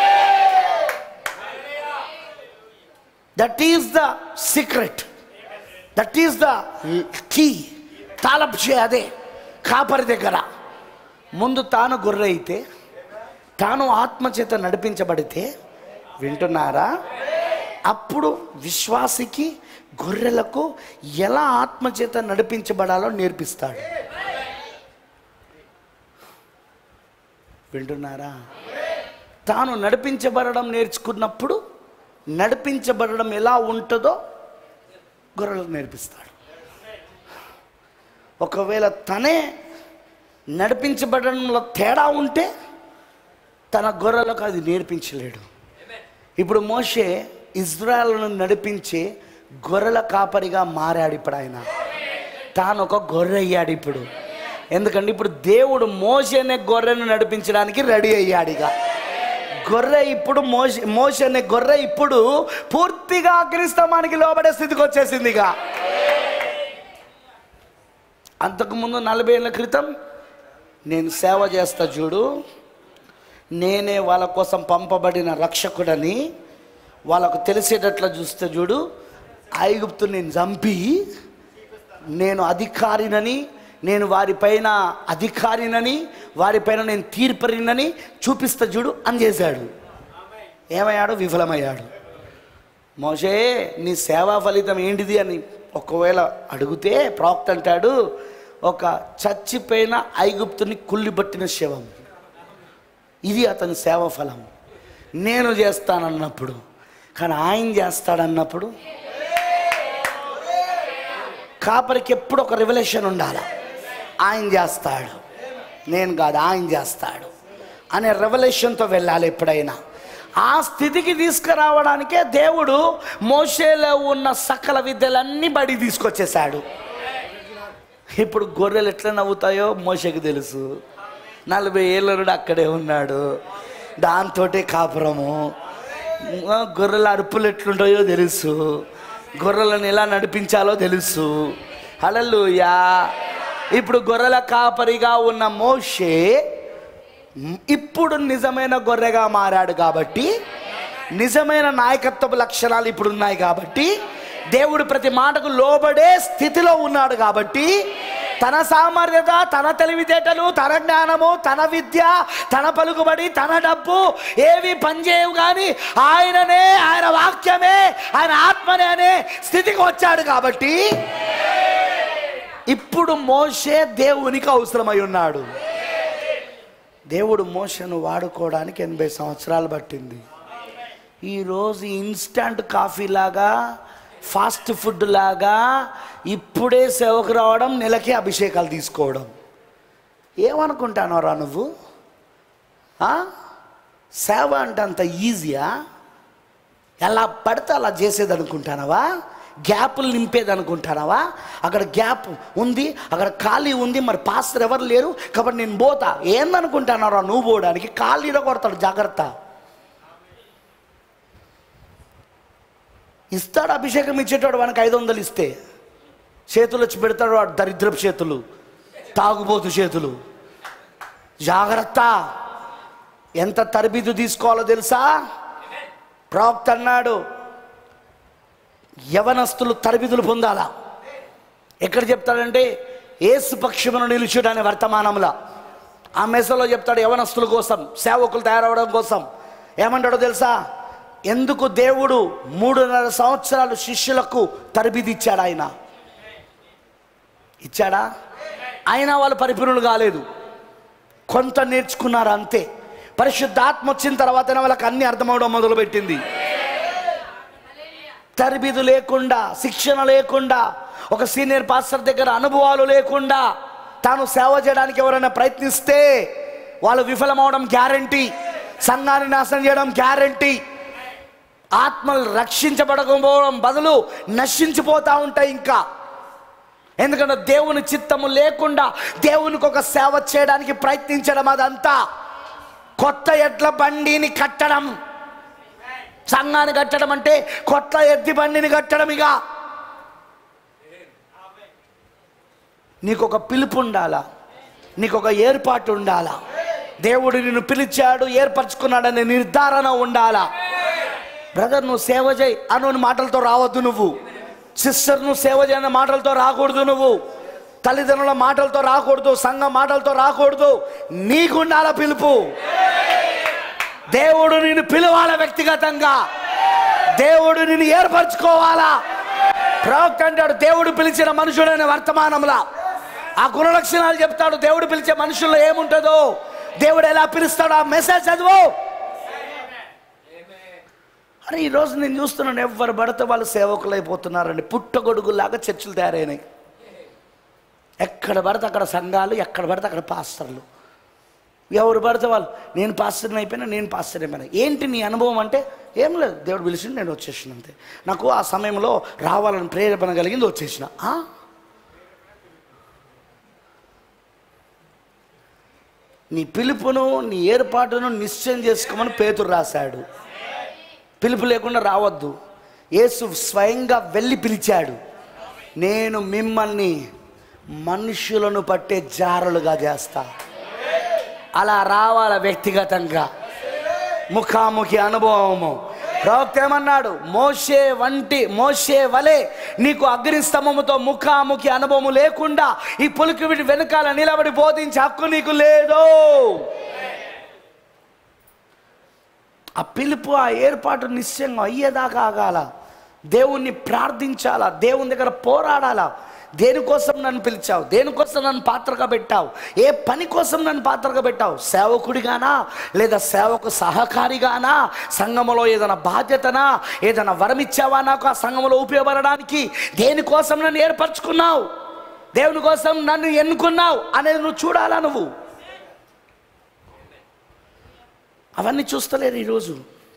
that is the secret that is the key తాళపు చే అదే కాపరి దగ్గర ముందు తాను గొర్రె అయితే తాను ఆత్మచేత నడిపించబడితే వింటున్నారా అప్పుడు విశ్వాసికి గొర్రెలకు ఎలా ఆత్మచేత నడిపించబడాలో నేర్పిస్తాడు వింటున్నారా తాను నడిపించబడడం నేర్చుకున్నప్పుడు నడిపించబడడం ఎలా ఉంటుందో గొర్రెలకు నేర్పిస్తాడు ఒకవేళ తనే నడిపించబడడంలో తేడా ఉంటే తన గొర్రెలకు అది నేర్పించలేడు ఇప్పుడు మోషే ఇజ్రాయల్ను నడిపించే గొర్రెల కాపరిగా మారాడు ఇప్పుడు ఆయన తాను ఒక గొర్రె అయ్యాడు ఇప్పుడు ఎందుకంటే ఇప్పుడు దేవుడు మోషే అనే గొర్రెను నడిపించడానికి రెడీ అయ్యాడు ఇక గొర్రె ఇప్పుడు మోష మోష అనే గొర్రె ఇప్పుడు పూర్తిగా అగ్నిస్తమానికి లోబడే స్థితికి వచ్చేసింది ఇక అంతకుముందు నలభై ఏళ్ళ క్రితం నేను సేవ చేస్తా చూడు నేనే వాళ్ళ కోసం పంపబడిన రక్షకుడని వాళ్ళకు తెలిసేటట్లు చూస్తే చూడు ఐగుప్తు నేను చంపి నేను అధికారినని నేను వారిపైన అధికారినని వారిపైన నేను తీర్పరినని చూపిస్తా చూడు అని చేశాడు ఏమయ్యాడు విఫలమయ్యాడు మోషే నీ సేవా ఫలితం ఏంటిది అని ఒకవేళ అడిగితే ప్రాక్ట్ అంటాడు ఒక చచ్చిపోయిన ఐగుప్తుని కుళ్ళిబట్టిన శవం ఇది అతని సేవ ఫలం నేను చేస్తానన్నప్పుడు కానీ ఆయన చేస్తాడన్నప్పుడు కాపరికి ఎప్పుడు ఒక రివల్యూషన్ ఉండాలి ఆయన చేస్తాడు నేను కాదు ఆయన చేస్తాడు అనే రెవల్యూషన్తో వెళ్ళాలి ఎప్పుడైనా ఆ స్థితికి తీసుకురావడానికే దేవుడు మోషేలో ఉన్న సకల విద్యలన్నీ బడి తీసుకొచ్చేసాడు ఇప్పుడు గొర్రెలు ఎట్లా నవ్వుతాయో మోషకి తెలుసు నలభై ఏళ్ళ నుండి అక్కడే ఉన్నాడు దాంతోటే కాపురము ఆ, గొర్రెల అరుపులు ఎట్లుంటాయో తెలుసు గొర్రెలను ఎలా నడిపించాలో తెలుసు హలలుయా ఇప్పుడు గొర్రెల కాపరిగా ఉన్న మోషే ఇప్పుడు నిజమైన గొర్రెగా మారాడు కాబట్టి నిజమైన నాయకత్వపు లక్షణాలు ఇప్పుడు ఉన్నాయి కాబట్టి దేవుడు ప్రతి మాటకు లోబడే స్థితిలో ఉన్నాడు కాబట్టి తన సామర్థ్యత తన తెలివితేటలు తన జ్ఞానము తన విద్య తన పలుకుబడి తన డబ్బు ఏవి పనిచేయవు కానీ ఆయననే ఆయన వాక్యమే ఆయన ఆత్మనే అనే స్థితికి వచ్చాడు కాబట్టి ఇప్పుడు మోషే దేవునికి అవసరమై ఉన్నాడు దేవుడు మోషను వాడుకోవడానికి ఎనభై సంవత్సరాలు పట్టింది ఈరోజు ఇన్స్టంట్ కాఫీ లాగా ఫాస్ట్ ఫుడ్ లాగా ఇప్పుడే సేవకు రావడం నెలకి అభిషేకాలు తీసుకోవడం ఏమనుకుంటానోరా నువ్వు ఆ? సేవ అంటే అంత ఈజీయా ఎలా పడితే అలా చేసేది అనుకుంటానవా గ్యాపులు నింపేది అనుకుంటానవా అక్కడ గ్యాప్ ఉంది అక్కడ ఖాళీ ఉంది మరి పాస్టర్ ఎవరు లేరు కాబట్టి నేను పోతా ఏందనుకుంటానరా నువ్వు పోవడానికి ఖాళీ కొడతాడు జాగ్రత్త ఇస్తాడు అభిషేకం ఇచ్చేటాడు వానికి ఐదు వందలు ఇస్తే చేతులు వచ్చి పెడతాడు వాడు దరిద్రపు చేతులు తాగుబోతు చేతులు జాగ్రత్త ఎంత తరబిదు తీసుకోవాలో తెలుసా ప్రాక్త అన్నాడు యవనస్తులు తరబిదులు పొందాలా ఎక్కడ చెప్తాడంటే ఏసు పక్షమును నిలుచుడనే వర్తమానంలో ఆ మెసలో చెప్తాడు యవనస్తుల కోసం సేవకులు తయారవడం కోసం ఏమంటాడో తెలుసా ఎందుకు దేవుడు మూడున్నర సంవత్సరాలు శిష్యులకు తరబిది ఇచ్చాడు ఆయన ఇచ్చాడా అయినా వాళ్ళు పరిపూర్ణులు కాలేదు కొంత నేర్చుకున్నారు అంతే పరిశుద్ధాత్మ వచ్చిన తర్వాతనే వాళ్ళకి అన్ని అర్థమవడం మొదలుపెట్టింది తరబిదు లేకుండా శిక్షణ లేకుండా ఒక సీనియర్ పాస్టర్ దగ్గర అనుభవాలు లేకుండా తాను సేవ చేయడానికి ఎవరైనా ప్రయత్నిస్తే వాళ్ళు విఫలమవడం గ్యారంటీ సంఘాన్ని నాశనం చేయడం గ్యారంటీ ఆత్మలు రక్షించబడకపోవడం బదులు నశించిపోతూ ఉంటాయి ఇంకా ఎందుకంటే దేవుని చిత్తము లేకుండా దేవునికి ఒక సేవ చేయడానికి ప్రయత్నించడం అదంతా కొత్త ఎడ్ల బండిని కట్టడం సంఘాన్ని కట్టడం అంటే కొత్త ఎద్ది బండిని కట్టడం ఇక నీకు ఒక పిలుపు ఉండాలా నీకు ఒక ఏర్పాటు ఉండాలా దేవుడు నిన్ను పిలిచాడు ఏర్పరచుకున్నాడనే నిర్ధారణ ఉండాలా బ్రదర్ నువ్వు సేవ చేయి అను మాటలతో రావద్దు నువ్వు సిస్టర్ నువ్వు సేవ చేయని మాటలతో రాకూడదు నువ్వు తల్లిదండ్రుల మాటలతో రాకూడదు సంఘం మాటలతో రాకూడదు నీకుండాల పిలుపు దేవుడు నిన్ను పిలవాల వ్యక్తిగతంగా దేవుడు నిన్ను ఏర్పరచుకోవాలా ప్రవక్త అంటాడు దేవుడు పిలిచిన మనుషుడైన వర్తమానంలా ఆ గుణలక్షణాలు చెప్తాడు దేవుడు పిలిచే మనుషుల్లో ఏముంటుందో దేవుడు ఎలా పిలుస్తాడో ఆ మెసేజ్ చదువు అరే ఈరోజు నేను చూస్తున్నాను ఎవరు పడితే వాళ్ళు సేవకులు అయిపోతున్నారండి పుట్టగొడుగులాగా చర్చిలు తయారైనాయి ఎక్కడ పడితే అక్కడ సంఘాలు ఎక్కడ పడితే అక్కడ పాస్టర్లు ఎవరు పడితే వాళ్ళు నేను పాస్టర్ని అయిపోయినా నేను పాస్టర్ అయిపోయినా ఏంటి నీ అనుభవం అంటే ఏం లేదు దేవుడు పిలిచింది నేను వచ్చేసిన అంతే నాకు ఆ సమయంలో రావాలని ప్రేరేపణ కలిగింది వచ్చేసిన ఆ? నీ పిలుపును నీ ఏర్పాటును నిశ్చయం చేసుకోమని పేతురు రాశాడు పిలుపు లేకుండా రావద్దు యేసు స్వయంగా వెళ్ళి పిలిచాడు నేను మిమ్మల్ని మనుషులను పట్టే జారులుగా చేస్తా అలా రావాల వ్యక్తిగతంగా ముఖాముఖి అనుభవము ప్రవక్త ఏమన్నాడు మోషే వంటి మోషే వలె నీకు అగ్నిస్తంభముతో ముఖాముఖి అనుభవము లేకుండా ఈ పులికి వీటి వెనకాల నిలబడి బోధించే హక్కు నీకు లేదు ఆ పిలుపు ఆ ఏర్పాటు నిశ్చయంగా అయ్యేదాకా ఆగాల దేవుణ్ణి ప్రార్థించాలా దేవుని దగ్గర పోరాడాలా దేనికోసం నన్ను పిలిచావు దేనికోసం నన్ను పాత్రగా పెట్టావు ఏ పని కోసం నన్ను పాత్రగా పెట్టావు సేవకుడిగానా లేదా సేవకు సహకారిగానా సంఘములో ఏదైనా బాధ్యతనా ఏదైనా వరం ఇచ్చావా నాకు ఆ సంఘములో ఉపయోగపడడానికి దేనికోసం నన్ను ఏర్పరచుకున్నావు దేవుని కోసం నన్ను ఎన్నుకున్నావు అనేది నువ్వు చూడాలా నువ్వు అవన్నీ చూస్తలేరు ఈరోజు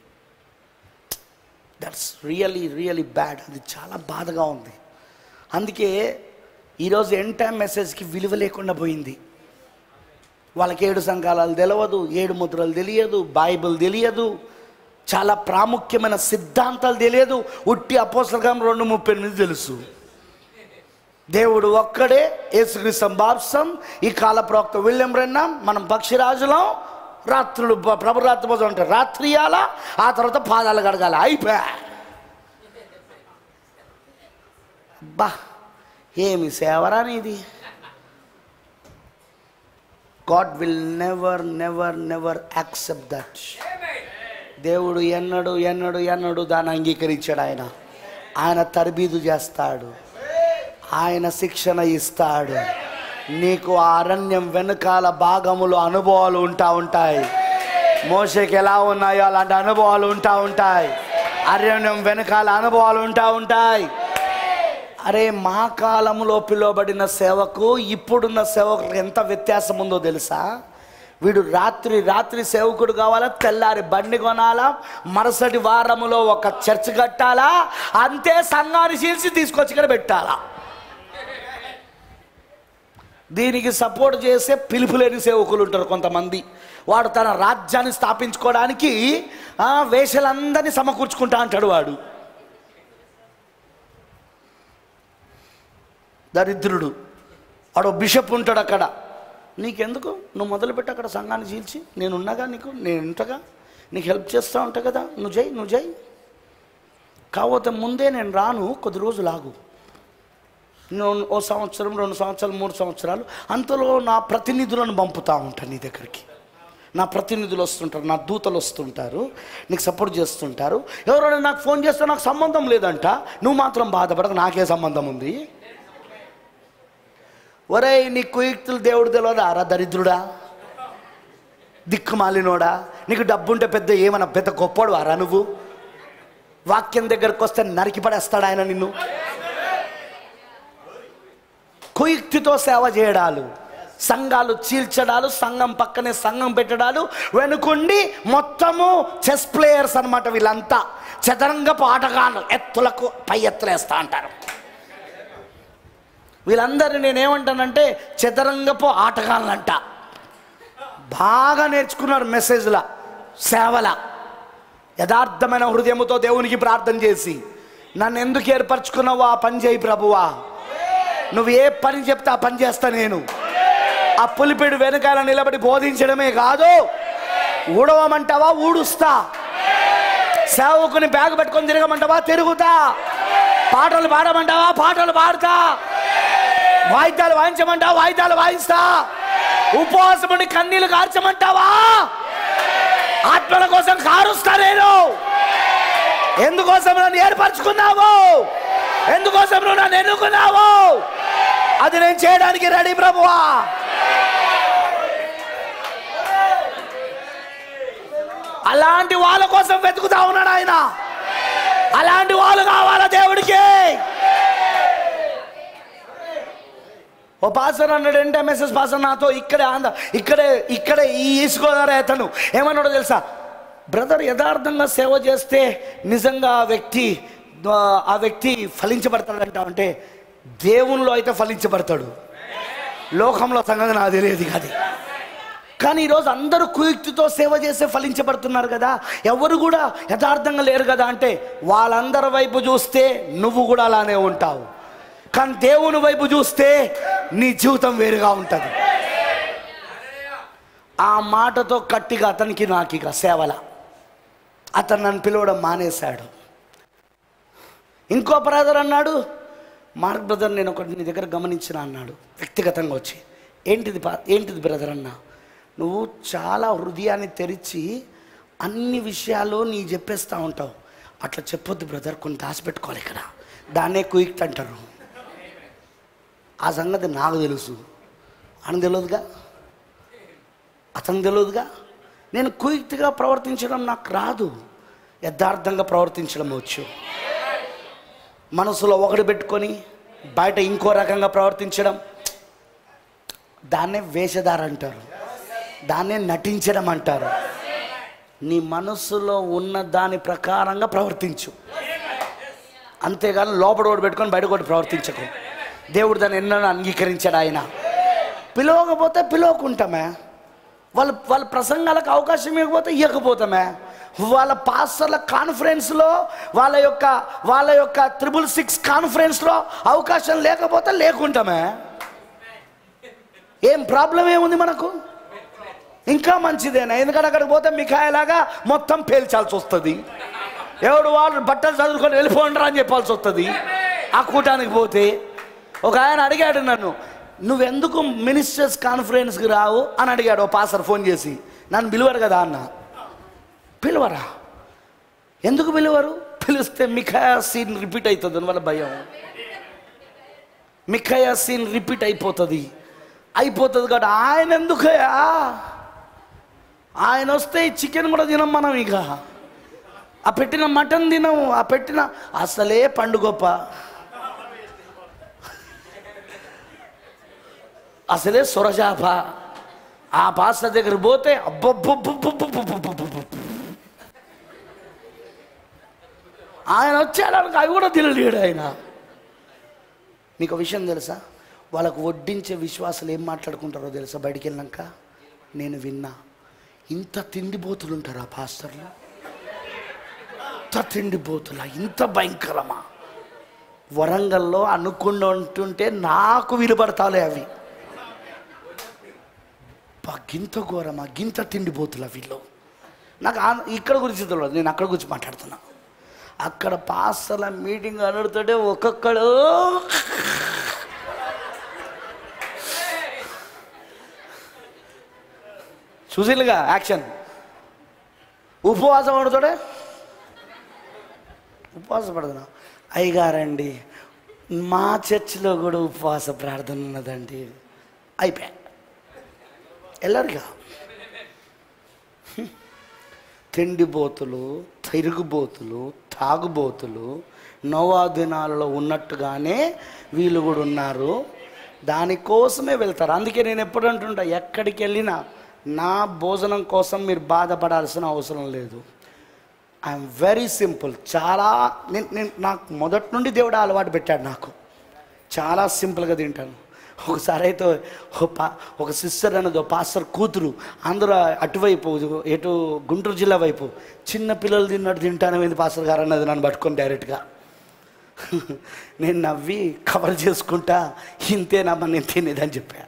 దట్స్ రియలీ రియలీ బ్యాడ్ అది చాలా బాధగా ఉంది అందుకే ఈరోజు ఎన్ టైమ్ మెసేజ్కి విలువ లేకుండా పోయింది వాళ్ళకి ఏడు సంకాలాలు తెలియదు ఏడు ముద్రలు తెలియదు బైబిల్ తెలియదు చాలా ప్రాముఖ్యమైన సిద్ధాంతాలు తెలియదు ఉట్టి అపోసలకం రెండు ముప్పై ఎనిమిది తెలుసు దేవుడు ఒక్కడే యేసుక్రీస్తు బాప్సం ఈ కాల ప్రవక్త విలియం రెన్నాం మనం పక్షిరాజులం రాత్రులు ప- ప్రభు రాత్రి భోజనం అంటే రాత్రి ఇయ్యాల ఆ తర్వాత పాదాలు కడగాలి అయిపోయా బా ఏమి సేవరా ఇది God will never never never accept that దేవుడు ఎన్నడు ఎన్నడు ఎన్నడు దాన్ని అంగీకరించాడు ఆయన ఆయన తరబీదు చేస్తాడు ఆయన శిక్షణ ఇస్తాడు నీకు ఆ అరణ్యం వెనకాల భాగములు అనుభవాలు ఉంటా ఉంటాయి మోసకి ఎలా ఉన్నాయో అలాంటి అనుభవాలు ఉంటా ఉంటాయి అరణ్యం వెనకాల అనుభవాలు ఉంటా ఉంటాయి అరే మా కాలంలో పిలువబడిన సేవకు ఇప్పుడున్న సేవకులకు ఎంత వ్యత్యాసం ఉందో తెలుసా వీడు రాత్రి రాత్రి సేవకుడు కావాలా తెల్లారి బండి కొనాలా మరుసటి వారములో ఒక చర్చ్ కట్టాలా అంతే సంఘాన్ని చీల్చి తీసుకొచ్చి ఇక్కడ పెట్టాలా దీనికి సపోర్ట్ చేసే పిలుపులేని సేవకులు ఉంటారు కొంతమంది వాడు తన రాజ్యాన్ని స్థాపించుకోవడానికి ఆ, వేషలందరినీ సమకూర్చుకుంటా అంటాడు వాడు దరిద్రుడు వాడు బిషప్ ఉంటాడు అక్కడ నీకెందుకు నువ్వు మొదలుపెట్టి అక్కడ సంఘాన్ని చీల్చి నేను ఉన్నాగా నీకు నేను ఉంటగా నీకు హెల్ప్ చేస్తూ ఉంటా కదా నువ్వు చేయి నువ్వు చేయి కాకపోతే ముందే నేను రాను కొద్ది రోజులు ఆగు నేను ఓ సంవత్సరం రెండు సంవత్సరాలు మూడు సంవత్సరాలు అంతలో నా ప్రతినిధులను పంపుతా ఉంటాను నీ దగ్గరికి నా ప్రతినిధులు వస్తుంటారు నా దూతలు వస్తుంటారు నీకు సపోర్ట్ చేస్తుంటారు ఎవరైనా నాకు ఫోన్ చేస్తే నాకు సంబంధం లేదంట నువ్వు మాత్రం బాధపడక నాకే సంబంధం ఉంది ఒరే నీ కుయుక్తులు దేవుడు తెలియదా రా దరిద్రుడా దిక్కుమాలినోడా నీకు డబ్బుంటే పెద్ద ఏమన్నా పెద్ద గొప్పడు వారా నువ్వు వాక్యం దగ్గరకు వస్తే నరికి పడేస్తాడు ఆయన నిన్ను కుయుక్తితో సేవ చేయడాలు సంఘాలు చీల్చడాలు సంఘం పక్కనే సంఘం పెట్టడాలు వెనుకుండి మొత్తము చెస్ ప్లేయర్స్ అన్నమాట వీళ్ళంతా చదరంగపు ఆటగాళ్ళు ఎత్తులకు పై ఎత్తులేస్తా అంటారు వీళ్ళందరినీ నేనేమంటానంటే చదరంగపు ఆటగాళ్ళంట బాగా నేర్చుకున్నారు మెసేజ్ల సేవల యథార్థమైన హృదయముతో దేవునికి ప్రార్థన చేసి నన్ను ఎందుకు ఏర్పరచుకున్నావో ఆ పని చేయి ప్రభువా నువ్వు ఏ పని చెప్తే ఆ పని చేస్తా నేను ఆ పులిపిడి వెనకాల నిలబడి బోధించడమే కాదు ఊడవమంటావా ఊడుస్తా సేవకుని బ్యాగ్ పెట్టుకొని తిరగమంటావా తిరుగుతా పాటలు పాడమంటావా పాటలు పాడతా వాయిద్యాలు వాయించమంటావా వాయిద్యాలు వాయిస్తా ఉపవాసముని కన్నీళ్లు కార్చమంటావా ఆత్మల కోసం కారుస్తా నేను ఎందుకోసం నన్ను ఏర్పరచుకున్నావు ఎందుకోసం నువ్వు నన్ను ఎన్నుకున్నావు అది నేను చేయడానికి రెడీ ప్రభువా అలాంటి వాళ్ళ కోసం వెతుకుతా ఉన్నాడు ఆయన అలాంటి వాళ్ళు కావాలా దేవుడికి ఓ పాసర్ అన్నాడు ఏంటి ఎంఎస్ఎస్ పాసర్ నాతో ఇక్కడే ఆంధ్ర ఇక్కడే ఇక్కడే ఈ ఈస్ట్ గోదావరి అతను ఏమన్నాడో తెలుసా బ్రదర్ యథార్థంగా సేవ చేస్తే నిజంగా ఆ వ్యక్తి ఆ- ఆ వ్యక్తి ఫలించబడతాడంట అంటే దేవునిలో అయితే ఫలించబడతాడు లోకంలో సంగతి నాకు తెలియదు కాదు కానీ ఈరోజు అందరూ కుయుక్తితో సేవ చేసే ఫలించబడుతున్నారు కదా ఎవరు కూడా యథార్థంగా లేరు కదా అంటే వాళ్ళందరి వైపు చూస్తే నువ్వు కూడా అలానే ఉంటావు కానీ దేవుని వైపు చూస్తే నీ జీవితం వేరుగా ఉంటుంది ఆ మాటతో గట్టిగా అతనికి నాకు ఇక సేవల అతను నన్ను పిలవడం మానేశాడు ఇంకో బ్రదర్ అన్నాడు మార్క్ బ్రదర్ నేను ఒకటి నీ దగ్గర గమనించిన అన్నాడు వ్యక్తిగతంగా వచ్చి ఏంటిది పా- ఏంటిది బ్రదర్ అన్న నువ్వు చాలా హృదయాన్ని తెరిచి అన్ని విషయాలు నీ చెప్పేస్తూ ఉంటావు అట్లా చెప్పొద్దు బ్రదర్ కొన్ని దాచిపెట్టుకోవాలి ఇక్కడ దాన్నే కుయిక్ట్ అంటారు ఆ సంగతి నాకు తెలుసు అని తెలియదుగా అతను తెలియదుగా నేను కుయుక్తిగా ప్రవర్తించడం నాకు రాదు యథార్థంగా ప్రవర్తించడం వచ్చు మనసులో ఒకటి పెట్టుకొని బయట ఇంకో రకంగా ప్రవర్తించడం దాన్నే వేషధార అంటారు దాన్నే నటించడం అంటారు నీ మనసులో ఉన్న దాని ప్రకారంగా ప్రవర్తించు అంతేగాని లోపల ఒకటి పెట్టుకొని బయట ఒకటి ప్రవర్తించకు దేవుడు దాన్ని ఎన్నో అంగీకరించాడు ఆయన పిలవకపోతే పిలవకుంటామే వాళ్ళ వాళ్ళ ప్రసంగాలకు అవకాశం ఇవ్వకపోతే ఇవ్వకపోతామే వాళ్ళ పాస్టర్ల కాన్ఫరెన్స్లో వాళ్ళ యొక్క వాళ్ళ యొక్క త్రిబుల్ సిక్స్ కాన్ఫరెన్స్లో అవకాశం లేకపోతే లేకుంటామే ఏం ప్రాబ్లం ఏముంది మనకు ఇంకా మంచిదేనా ఎందుకంటే అక్కడికి పోతే మిఖాయిలాగా మొత్తం పేల్చాల్సి వస్తుంది ఎవడు వాళ్ళు బట్టలు చదువుకొని వెళ్ళిపోండ్రా అని చెప్పాల్సి వస్తుంది ఆ కూటానికి పోతే ఒక ఆయన అడిగాడు నన్ను నువ్వెందుకు మినిస్టర్స్ కాన్ఫరెన్స్కి రావు అని అడిగాడు ఓ పాసర్ ఫోన్ చేసి నన్ను పిలువరు కదా అన్న పిలువరా ఎందుకు పిలువరు పిలిస్తే మిఖాయా సీన్ రిపీట్ అవుతుంది అని వాళ్ళ భయం మిఖాయా సీన్ రిపీట్ అయిపోతుంది అయిపోతుంది కాబట్టి ఆయన ఎందుకయా ఆయన వస్తే ఈ చికెన్ కూడా తినం మనం ఇక ఆ పెట్టిన మటన్ తినము ఆ పెట్టిన అసలే పండుగొప్ప అసలే సొరచాప ఆ పాస్టర్ దగ్గర పోతే అబ్బబ్బబ్బబ్బబ్బబ్బబ్బబ్బబ్బ. ఆయన వచ్చాడనుక అవి కూడా తినలేడు ఆయన నీకు ఒక విషయం తెలుసా వాళ్ళకు వడ్డించే విశ్వాసాలు ఏం మాట్లాడుకుంటారో తెలుసా బయటికి వెళ్ళాక నేను విన్నా ఇంత తిండిపోతులు ఉంటారు ఆ పాస్టర్లు ఇంత తిండిపోతులా ఇంత భయంకరమా వరంగల్లో అనుకుండా ఉంటుంటే నాకు వినబడతాలే అవి అబ్బా, గింత ఘోరమా గింత తిండిపోతులా వీళ్ళు నాకు ఆ- ఇక్కడ గురించి తెలియదు నేను అక్కడ గురించి మాట్లాడుతున్నా అక్కడ పాస్టర్ల మీటింగ్ అనుడుతుంటే ఒక్కొక్కడు చూసిలుగా యాక్షన్ ఉపవాసం పడుతాడే ఉపవాసం పడుతున్నా అయ్యగారండి మా చర్చిలో కూడా ఉపవాస ప్రార్థన ఉన్నదండి అయిపోయా వెళ్ళరుగా తిండిబోతులు తిరుగుబోతులు తాగుబోతులు నోవా దినాలలో ఉన్నట్టుగానే వీళ్ళు కూడా ఉన్నారు దానికోసమే వెళ్తారు అందుకే నేను ఎప్పుడు అంటుంటా ఎక్కడికి వెళ్ళినా నా భోజనం కోసం మీరు బాధపడాల్సిన అవసరం లేదు ఐఎమ్ వెరీ సింపుల్ చాలా నేను నేను నాకు మొదటి నుండి దేవుడు ఆ అలవాటు పెట్టాడు నాకు చాలా సింపుల్గా తింటాను ఒకసారి అయితే ఒక పా ఒక సిస్టర్ అనేది ఒక పాస్టర్ కూతురు అందరూ అటువైపు ఎటు గుంటూరు జిల్లా వైపు చిన్న పిల్లలు తిన్నట్టు తింటానమైంది పాస్టర్ గారు అన్నది నన్ను పట్టుకొని డైరెక్ట్గా నేను నవ్వి కవర్ చేసుకుంటా ఇంతేనమ్మా నేను తినేదని చెప్పాను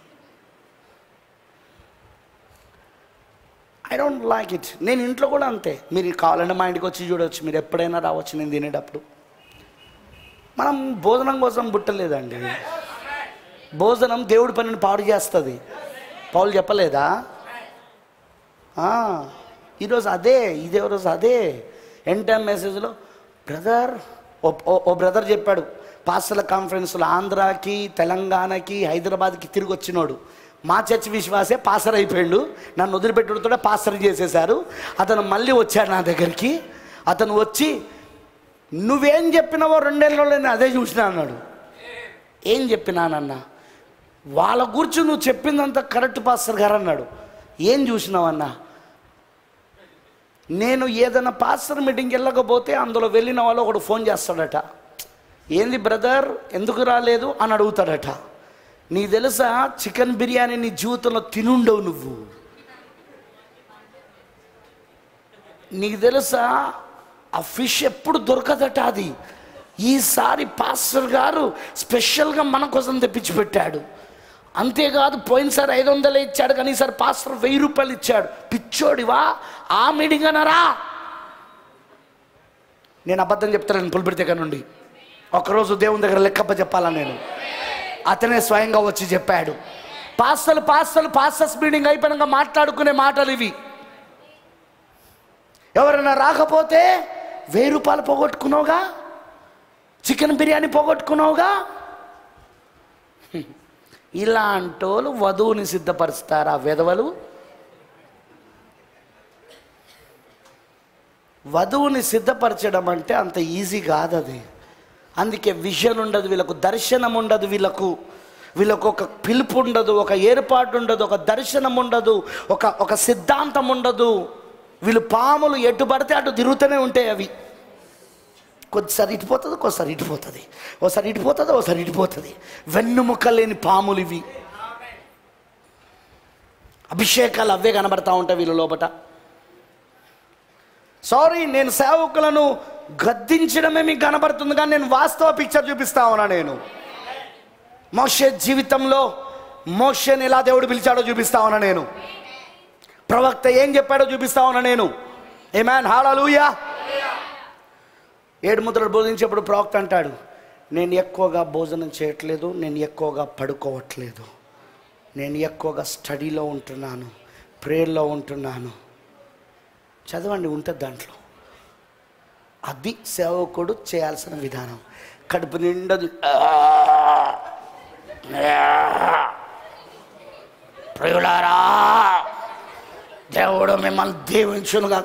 ఐ డోంట్ లైక్ ఇట్ నేను ఇంట్లో కూడా అంతే మీరు కావాలంటే మా ఇంటికి వచ్చి చూడవచ్చు మీరు ఎప్పుడైనా రావచ్చు నేను తినేటప్పుడు మనం భోజనం కోసం పుట్టలేదండి భోజనం దేవుడి పనిని పాడు చేస్తుంది పౌలు చెప్పలేదా ఆ, ఈరోజు అదే ఇదే రోజు అదే ఎంటైమ్ మెసేజ్లో బ్రదర్ ఓ ఓ- ఓ బ్రదర్ చెప్పాడు పాస్టర్ల కాన్ఫరెన్స్లో ఆంధ్రాకి తెలంగాణకి హైదరాబాద్కి తిరిగి వచ్చినోడు మా చర్చ్ విశ్వాసే పాస్టర్ అయిపోయాడు నన్ను వదిలిపెట్టుడుతో పాస్టర్ చేసేశారు అతను మళ్ళీ వచ్చాడు నా దగ్గరికి అతను వచ్చి నువ్వేం చెప్పినావో రెండేళ్ళలో నేను అదే చూసినా అన్నాడు ఏం చెప్పినానన్నా వాళ్ళ గురించి నువ్వు చెప్పిందంతా కరెక్ట్ పాస్టర్ గారు అన్నాడు ఏం చూసినావన్నా నేను ఏదైనా పాస్టర్ మీటింగ్కి వెళ్ళకపోతే అందులో వెళ్ళిన వాళ్ళు ఒకడు ఫోన్ చేస్తాడట ఏంది బ్రదర్ ఎందుకు రాలేదు అని అడుగుతాడట నీకు తెలుసా చికెన్ బిర్యానీ నీ జీవితంలో తినుండవు నువ్వు నీకు తెలుసా ఆ ఫిష్ ఎప్పుడు దొరకదట అది ఈసారి పాస్టర్ గారు స్పెషల్గా మన కోసం తెప్పించి పెట్టాడు అంతేకాదు పోయినసారి ఐదు వందలు ఇచ్చాడు కానీ ఈసారి పాస్టర్ వెయ్యి రూపాయలు ఇచ్చాడు పిచ్చోడివా ఆ మీటింగ్ అనరా నేను అబద్ధం చెప్తాను పులిపిడి దగ్గర నుండి ఒకరోజు దేవుని దగ్గర లెక్కప్ప చెప్పాలా నేను అతనే స్వయంగా వచ్చి చెప్పాడు పాస్టర్లు పాస్టర్లు పాస్టర్స్ మీటింగ్ అయిపోయినాక మాట్లాడుకునే మాటలు ఇవి ఎవరైనా రాకపోతే వెయ్యి రూపాయలు పోగొట్టుకున్నావుగా చికెన్ బిర్యానీ పోగొట్టుకున్నావుగా ఇలాంటోళ్ళు వధువుని సిద్ధపరుస్తారు ఆ విధవలు వధువుని సిద్ధపరచడం అంటే అంత ఈజీ కాదు అది అందుకే విజన్ ఉండదు వీళ్ళకు దర్శనం ఉండదు వీళ్ళకు వీళ్ళకు ఒక పిలుపు ఉండదు ఒక ఏర్పాటు ఉండదు ఒక దర్శనం ఉండదు ఒక ఒక సిద్ధాంతం ఉండదు వీళ్ళు పాములు ఎటు పడితే అటు తిరుగుతూనే ఉంటాయి అవి కొద్దిసారి ఇటుపోతుంది కొద్దిసారి ఇటుపోతుంది ఒకసారి ఇటుపోతుంది ఒకసారి ఇటుపోతుంది వెన్నుముక్క లేని పాములు ఇవి అభిషేకాలు అవే కనబడతా ఉంటాయి వీళ్ళ లోపట సారీ నేను సేవకులను గద్దించడమే మీకు కనబడుతుంది కానీ నేను వాస్తవ పిక్చర్ చూపిస్తా ఉన్నా నేను మోషే జీవితంలో మోషేని ఎలా దేవుడు పిలిచాడో చూపిస్తా ఉన్నా నేను ప్రవక్త ఏం చెప్పాడో చూపిస్తా ఉన్నా నేను ఏ మ్యాన్ హాలూయా ఏడు ముద్రలు బోధించేప్పుడు ప్రవక్త అంటాడు నేను ఎక్కువగా భోజనం చేయట్లేదు నేను ఎక్కువగా పడుకోవట్లేదు నేను ఎక్కువగా స్టడీలో ఉంటున్నాను ప్రేయర్లో ఉంటున్నాను చదవండి ఉంటుంది దాంట్లో అది సేవకుడు చేయాల్సిన విధానం కడుపు నిండదు ప్రియులారా దేవుడు మిమ్మల్ని దీవించునుగా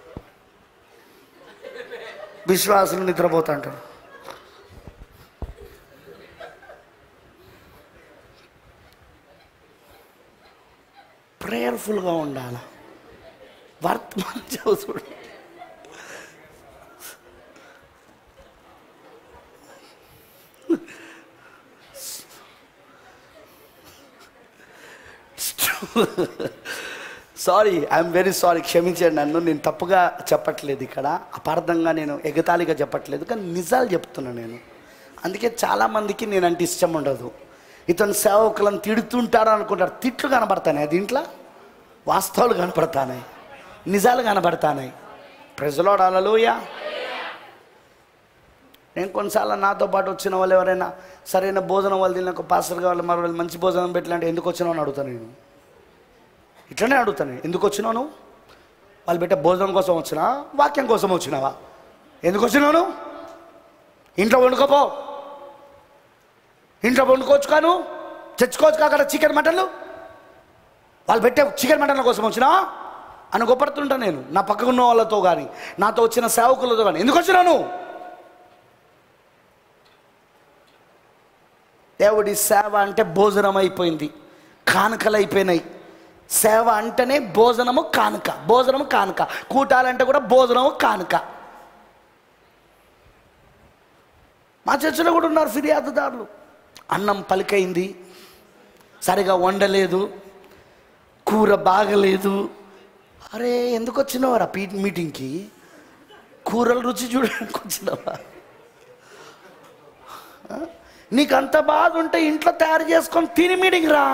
విశ్వాసులు నిద్రపోతుంటారు ప్రేయర్ఫుల్గా ఉండాలి వర్తమానం చదువుతుడు సారీ ఐఎమ్ వెరీ సారీ క్షమించండి నన్ను నేను తప్పుగా చెప్పట్లేదు ఇక్కడ అపార్థంగా నేను ఎగతాళిగా చెప్పట్లేదు కానీ నిజాలు చెప్తున్నా నేను అందుకే చాలామందికి నేనంటే ఇష్టం ఉండదు ఇతను సేవకులను తిడుతుంటారు అనుకుంటారు తిట్లు కనబడతాయి దీంట్లో వాస్తవాలు కనపడతానాయి నిజాలు కనబడతానాయి ప్రజలోడు అలలోయ నేను కొన్నిసార్లు నాతో పాటు వచ్చిన వాళ్ళు ఎవరైనా సరైన భోజనం వాళ్ళు తిన్నాక పాస్టర్ కావాలి మరి వాళ్ళు మంచి భోజనం పెట్టాలంటే ఎందుకు వచ్చినావు అని అడుగుతాను నేను ఇట్లనే అడుగుతాను నేను. ఎందుకు వచ్చినావు నువ్వు వాళ్ళు పెట్టే భోజనం కోసం వచ్చినా వాక్యం కోసం వచ్చినావా ఎందుకు వచ్చినావు నువ్వు ఇంట్లో వండుకోపో ఇంట్లో వండుకోవచ్చు కాను తెచ్చుకోవచ్చు అక్కడ చికెన్ మటన్లు వాళ్ళు పెట్టే చికెన్ మటన్ల కోసం వచ్చినా అని గొప్పడుతుంటా నేను నా పక్కన ఉన్న వాళ్ళతో కానీ నాతో వచ్చిన సేవకులతో కానీ ఎందుకు వచ్చినావు నువ్వు దేవుడి సేవ అంటే భోజనం అయిపోయింది కానుకలు అయిపోయినాయి సేవ అంటేనే భోజనము కానుక భోజనము కానుక కూటాలంటే కూడా భోజనము కానుక మా చర్చలో కూడా ఉన్నారు ఫిర్యాదుదారులు అన్నం పలికైంది సరిగా వండలేదు కూర బాగలేదు అరే ఎందుకు వచ్చినావరా పీ మీటింగ్కి కూరల రుచి చూడడానికి వచ్చినావా ఆ? నీకు అంత బాధ ఉంటే ఇంట్లో తయారు చేసుకొని తిని మీటింగ్ రా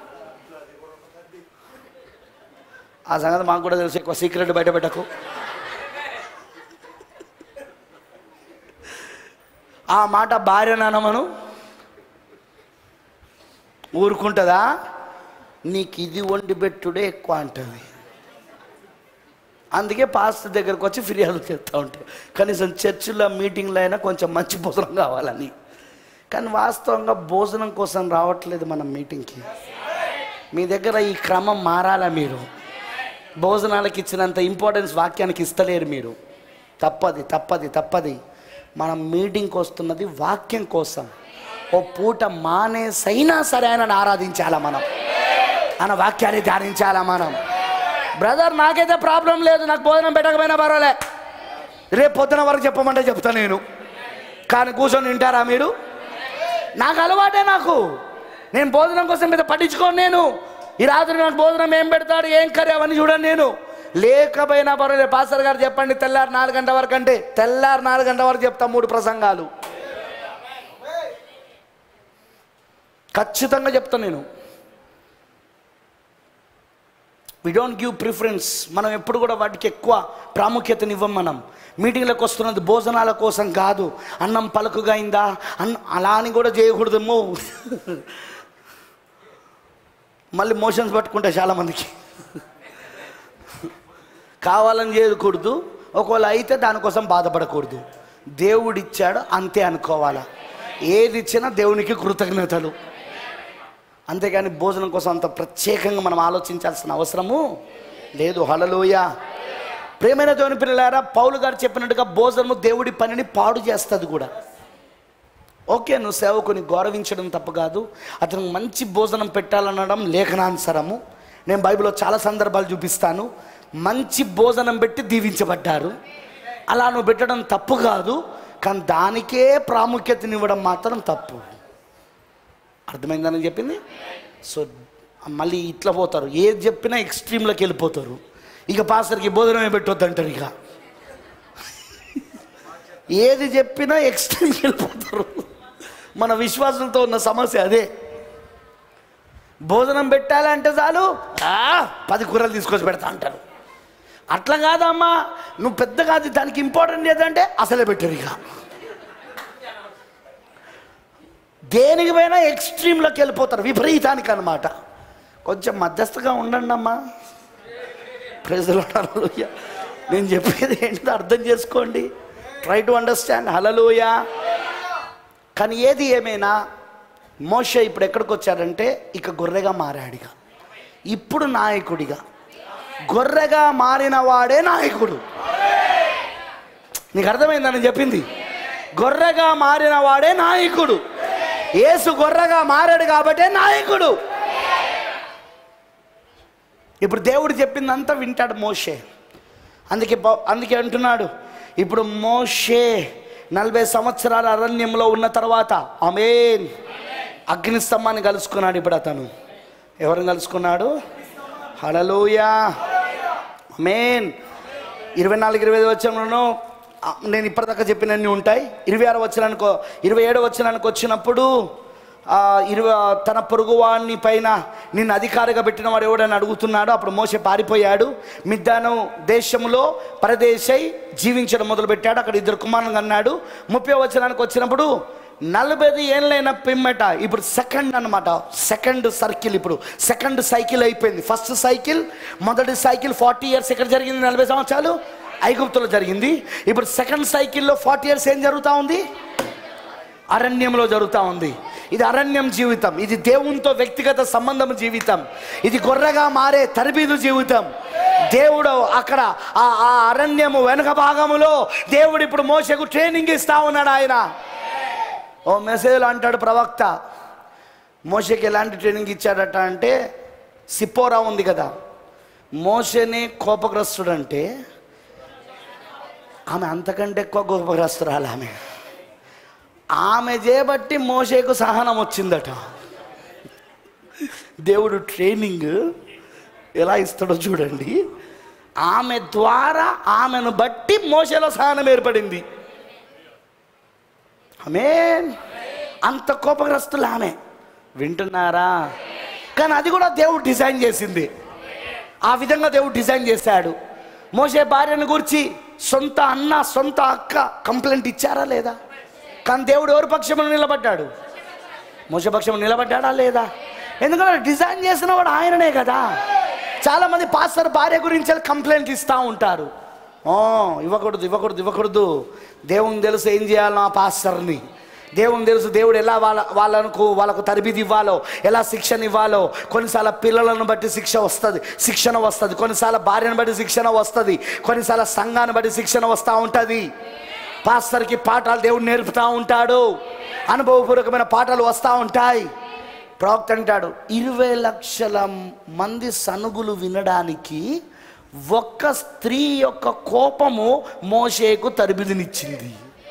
ఆ సంగతి మాకు కూడా తెలుసు ఎక్కువ సీక్రెట్ బయట పెట్టకు ఆ మాట భార్య నానమను ఊరుకుంటుందా నీకు ఇది వండి పెట్టుడే ఎక్కువ అంటుంది అందుకే పాస్టర్ దగ్గరకు వచ్చి ఫిర్యాదు చేస్తూ ఉంటాయి కనీసం చర్చిలో మీటింగ్లో అయినా కొంచెం మంచి భోజనం కావాలని కానీ వాస్తవంగా భోజనం కోసం రావట్లేదు మనం మీటింగ్కి మీ దగ్గర ఈ క్రమం మారాలా మీరు భోజనాలకు ఇచ్చినంత ఇంపార్టెన్స్ వాక్యానికి ఇస్తలేరు మీరు తప్పది తప్పది తప్పది మనం మీటింగ్కి వస్తున్నది వాక్యం కోసం ఓ పూట మానేసైనా సరే ఆయనను ఆరాధించాలా మనం ఆయన వాక్యాన్ని ధ్యానించాలా మనం బ్రదర్ నాకైతే ప్రాబ్లం లేదు నాకు భోజనం పెట్టకపోయినా పర్వాలే రేపు పొద్దున వరకు చెప్పమంటే చెప్తా నేను కానీ కూర్చొని వింటారా మీరు నాకు అలవాటే నాకు నేను భోజనం కోసం మీద పట్టించుకోను నేను ఈ రాత్రి నాకు భోజనం ఏం పెడతాడు ఏం కర్రీ అవన్నీ చూడండి నేను లేకపోయినా పర్వాలేదు పాస్టర్ గారు చెప్పండి తెల్లారు నాలుగు గంటల వరకు అంటే తెల్లారు నాలుగు గంటల వరకు చెప్తా మూడు ప్రసంగాలు ఖచ్చితంగా చెప్తా నేను వి డోంట్ గివ్ ప్రిఫరెన్స్ మనం ఎప్పుడు కూడా వాటికి ఎక్కువ ప్రాముఖ్యతనివ్వం మనం మీటింగ్లకు వస్తున్నది భోజనాల కోసం కాదు అన్నం పలుకుగా అయిందా అన్న అలా అని కూడా చేయకూడదేమో మళ్ళీ మోషన్స్ పట్టుకుంటే చాలామందికి కావాలని చేయకూడదు ఒకవేళ అయితే దానికోసం బాధపడకూడదు దేవుడిచ్చాడు అంతే అనుకోవాలా ఏది ఇచ్చినా దేవునికి కృతజ్ఞతలు అంతేగాని భోజనం కోసం అంత ప్రత్యేకంగా మనం ఆలోచించాల్సిన అవసరము లేదు హలలోయ ప్రేమైన దేవుని పిల్లలారా పౌలు గారు చెప్పినట్టుగా భోజనము దేవుడి పనిని పాడు చేస్తుంది కూడా ఓకే నువ్వు సేవకుని గౌరవించడం తప్పు కాదు అతనికి మంచి భోజనం పెట్టాలనడం లేఖనానుసరము నేను బైబిల్లో చాలా సందర్భాలు చూపిస్తాను మంచి భోజనం పెట్టి దీవించబడ్డారు అలా నువ్వు పెట్టడం తప్పు కాదు కానీ దానికే ప్రాముఖ్యతనివ్వడం మాత్రం తప్పు అర్థమైందని చెప్పింది సో మళ్ళీ ఇట్లా పోతారు ఏది చెప్పినా ఎక్స్ట్రీమ్లోకి వెళ్ళిపోతారు ఇక పాస్టర్కి భోజనమే పెట్టొద్దు అంటారు ఇక ఏది చెప్పినా ఎక్స్ట్రీమ్కి వెళ్ళిపోతారు మన విశ్వాసంతో ఉన్న సమస్య అదే భోజనం పెట్టాలంటే చాలు "ఆ, పది కూరలు తీసుకొచ్చి పెడతా అంటారు అట్లా కాదమ్మా నువ్వు పెద్ద కాదు దానికి ఇంపార్టెంట్ ఏదంటే అసలే పెట్టరు ఇక దేనికి పోయినా ఎక్స్ట్రీమ్లోకి వెళ్ళిపోతారు విపరీతానికి అనమాట కొంచెం మధ్యస్థగా ఉండండి అమ్మా ప్రజలు నేను చెప్పేది ఏంటో అర్థం చేసుకోండి ట్రై టు అండర్స్టాండ్ హలలోయ కానీ ఏది ఏమైనా మోషే ఇప్పుడు ఎక్కడికి వచ్చాడంటే ఇక గొర్రెగా మారాడిగా ఇప్పుడు నాయకుడిగా గొర్రెగా మారిన వాడే నాయకుడు నీకు అర్థమైందని చెప్పింది గొర్రెగా మారిన వాడే నాయకుడు యేసు గొర్రెగా మారాడు కాబట్టే నాయకుడు ఇప్పుడు దేవుడు చెప్పిందంతా వింటాడు మోషే అందుకే పౌ- అందుకే అంటున్నాడు ఇప్పుడు మోషే నలభై సంవత్సరాల అరణ్యంలో ఉన్న తర్వాత ఆమెన్ అగ్ని స్తంభాన్ని కలుసుకున్నాడు ఇప్పుడు అతను ఎవరిని కలుసుకున్నాడు హలలోయా మేన్ ఇరవై నాలుగు ఇరవై ఐదు వచ్చంలో నేను ఇప్పటిదాకా చెప్పినన్ని ఉంటాయి ఇరవై ఆరు వచ్చినానికి ఇరవై ఏడు వచ్చినానికి వచ్చినప్పుడు ఆ, ఇరవై తన పొరుగువాణ్ణి పైన నిన్ను అధికారిగా పెట్టిన వాడు ఎవడని అడుగుతున్నాడు అప్పుడు మోసే పారిపోయాడు మిద్దానం దేశంలో పరదేశై జీవించడం మొదలుపెట్టాడు అక్కడ ఇద్దరు కుమారులు అన్నాడు ముప్పై వచనానికి వచ్చినప్పుడు నలభై ఏళ్ళైన పిమ్మట ఇప్పుడు సెకండ్ అన్నమాట సెకండ్ సర్కిల్ ఇప్పుడు సెకండ్ సైకిల్ అయిపోయింది ఫస్ట్ సైకిల్ మొదటి సైకిల్ ఫార్టీ ఇయర్స్ ఎక్కడ జరిగింది నలభై సంవత్సరాలు ఐగుప్తులో జరిగింది ఇప్పుడు సెకండ్ సైకిల్లో ఫార్టీ ఇయర్స్ ఏం జరుగుతూ ఉంది అరణ్యంలో జరుగుతూ ఉంది ఇది అరణ్యం జీవితం ఇది దేవునితో వ్యక్తిగత సంబంధం జీవితం ఇది గొర్రెగా మారే తరబీదు జీవితం దేవుడు అక్కడ ఆ ఆ అరణ్యము వెనుక భాగములో దేవుడు ఇప్పుడు మోసకు ట్రైనింగ్ ఇస్తా ఉన్నాడు ఆయన ఓ మెసేజ్లో అంటాడు ప్రవక్త మోసకి ఎలాంటి ట్రైనింగ్ ఇచ్చాడట అంటే సిప్పోరా ఉంది కదా మోసని కోపగ్రస్తుడంటే ఆమె అంతకంటే ఎక్కువ కోపగ్రస్తురాలు ఆమె ఆమె చేపట్టి మోసేకు సహనం వచ్చిందట దేవుడు ట్రైనింగ్ ఎలా ఇస్తాడో చూడండి ఆమె ద్వారా ఆమెను బట్టి మోసలో సహనం ఏర్పడింది ఆమె అంత కోపగ్రస్తులు ఆమె వింటున్నారా కానీ అది కూడా దేవుడు డిజైన్ చేసింది ఆ విధంగా దేవుడు డిజైన్ చేశాడు మోసే భార్యను గురించి సొంత అన్న సొంత అక్క కంప్లైంట్ ఇచ్చారా లేదా కానీ దేవుడు ఎవరి పక్షమును నిలబడ్డాడు మోస పక్షం నిలబడ్డాడా లేదా ఎందుకంటే డిజైన్ చేసిన వాడు ఆయననే కదా చాలా మంది పాస్టర్ భార్య గురించి కంప్లైంట్ ఇస్తూ ఉంటారు "ఓ, ఇవ్వకూడదు ఇవ్వకూడదు ఇవ్వకూడదు దేవుని తెలుసు ఏం చేయాలో ఆ పాస్టర్ని దేవుని తెలుసు దేవుడు ఎలా వాళ్ళ వాళ్ళకు వాళ్ళకు తరబిది ఇవ్వాలో ఎలా శిక్షణ ఇవ్వాలో కొన్నిసార్లు పిల్లలను బట్టి శిక్ష వస్తుంది శిక్షణ వస్తుంది కొన్నిసార్లు భార్యను బట్టి శిక్షణ వస్తుంది కొన్నిసార్లు సంఘాన్ని బట్టి శిక్షణ వస్తూ ఉంటుంది పాస్టర్కి పాఠాలు దేవుడు నేర్పుతూ ఉంటాడు అనుభవపూర్వకమైన పాఠాలు వస్తూ ఉంటాయి ప్రవక్త అంటాడు ఇరవై లక్షల మంది సనుగులు వినడానికి ఒక్క స్త్రీ యొక్క కోపము మోషేకు తరబిదినిచ్చింది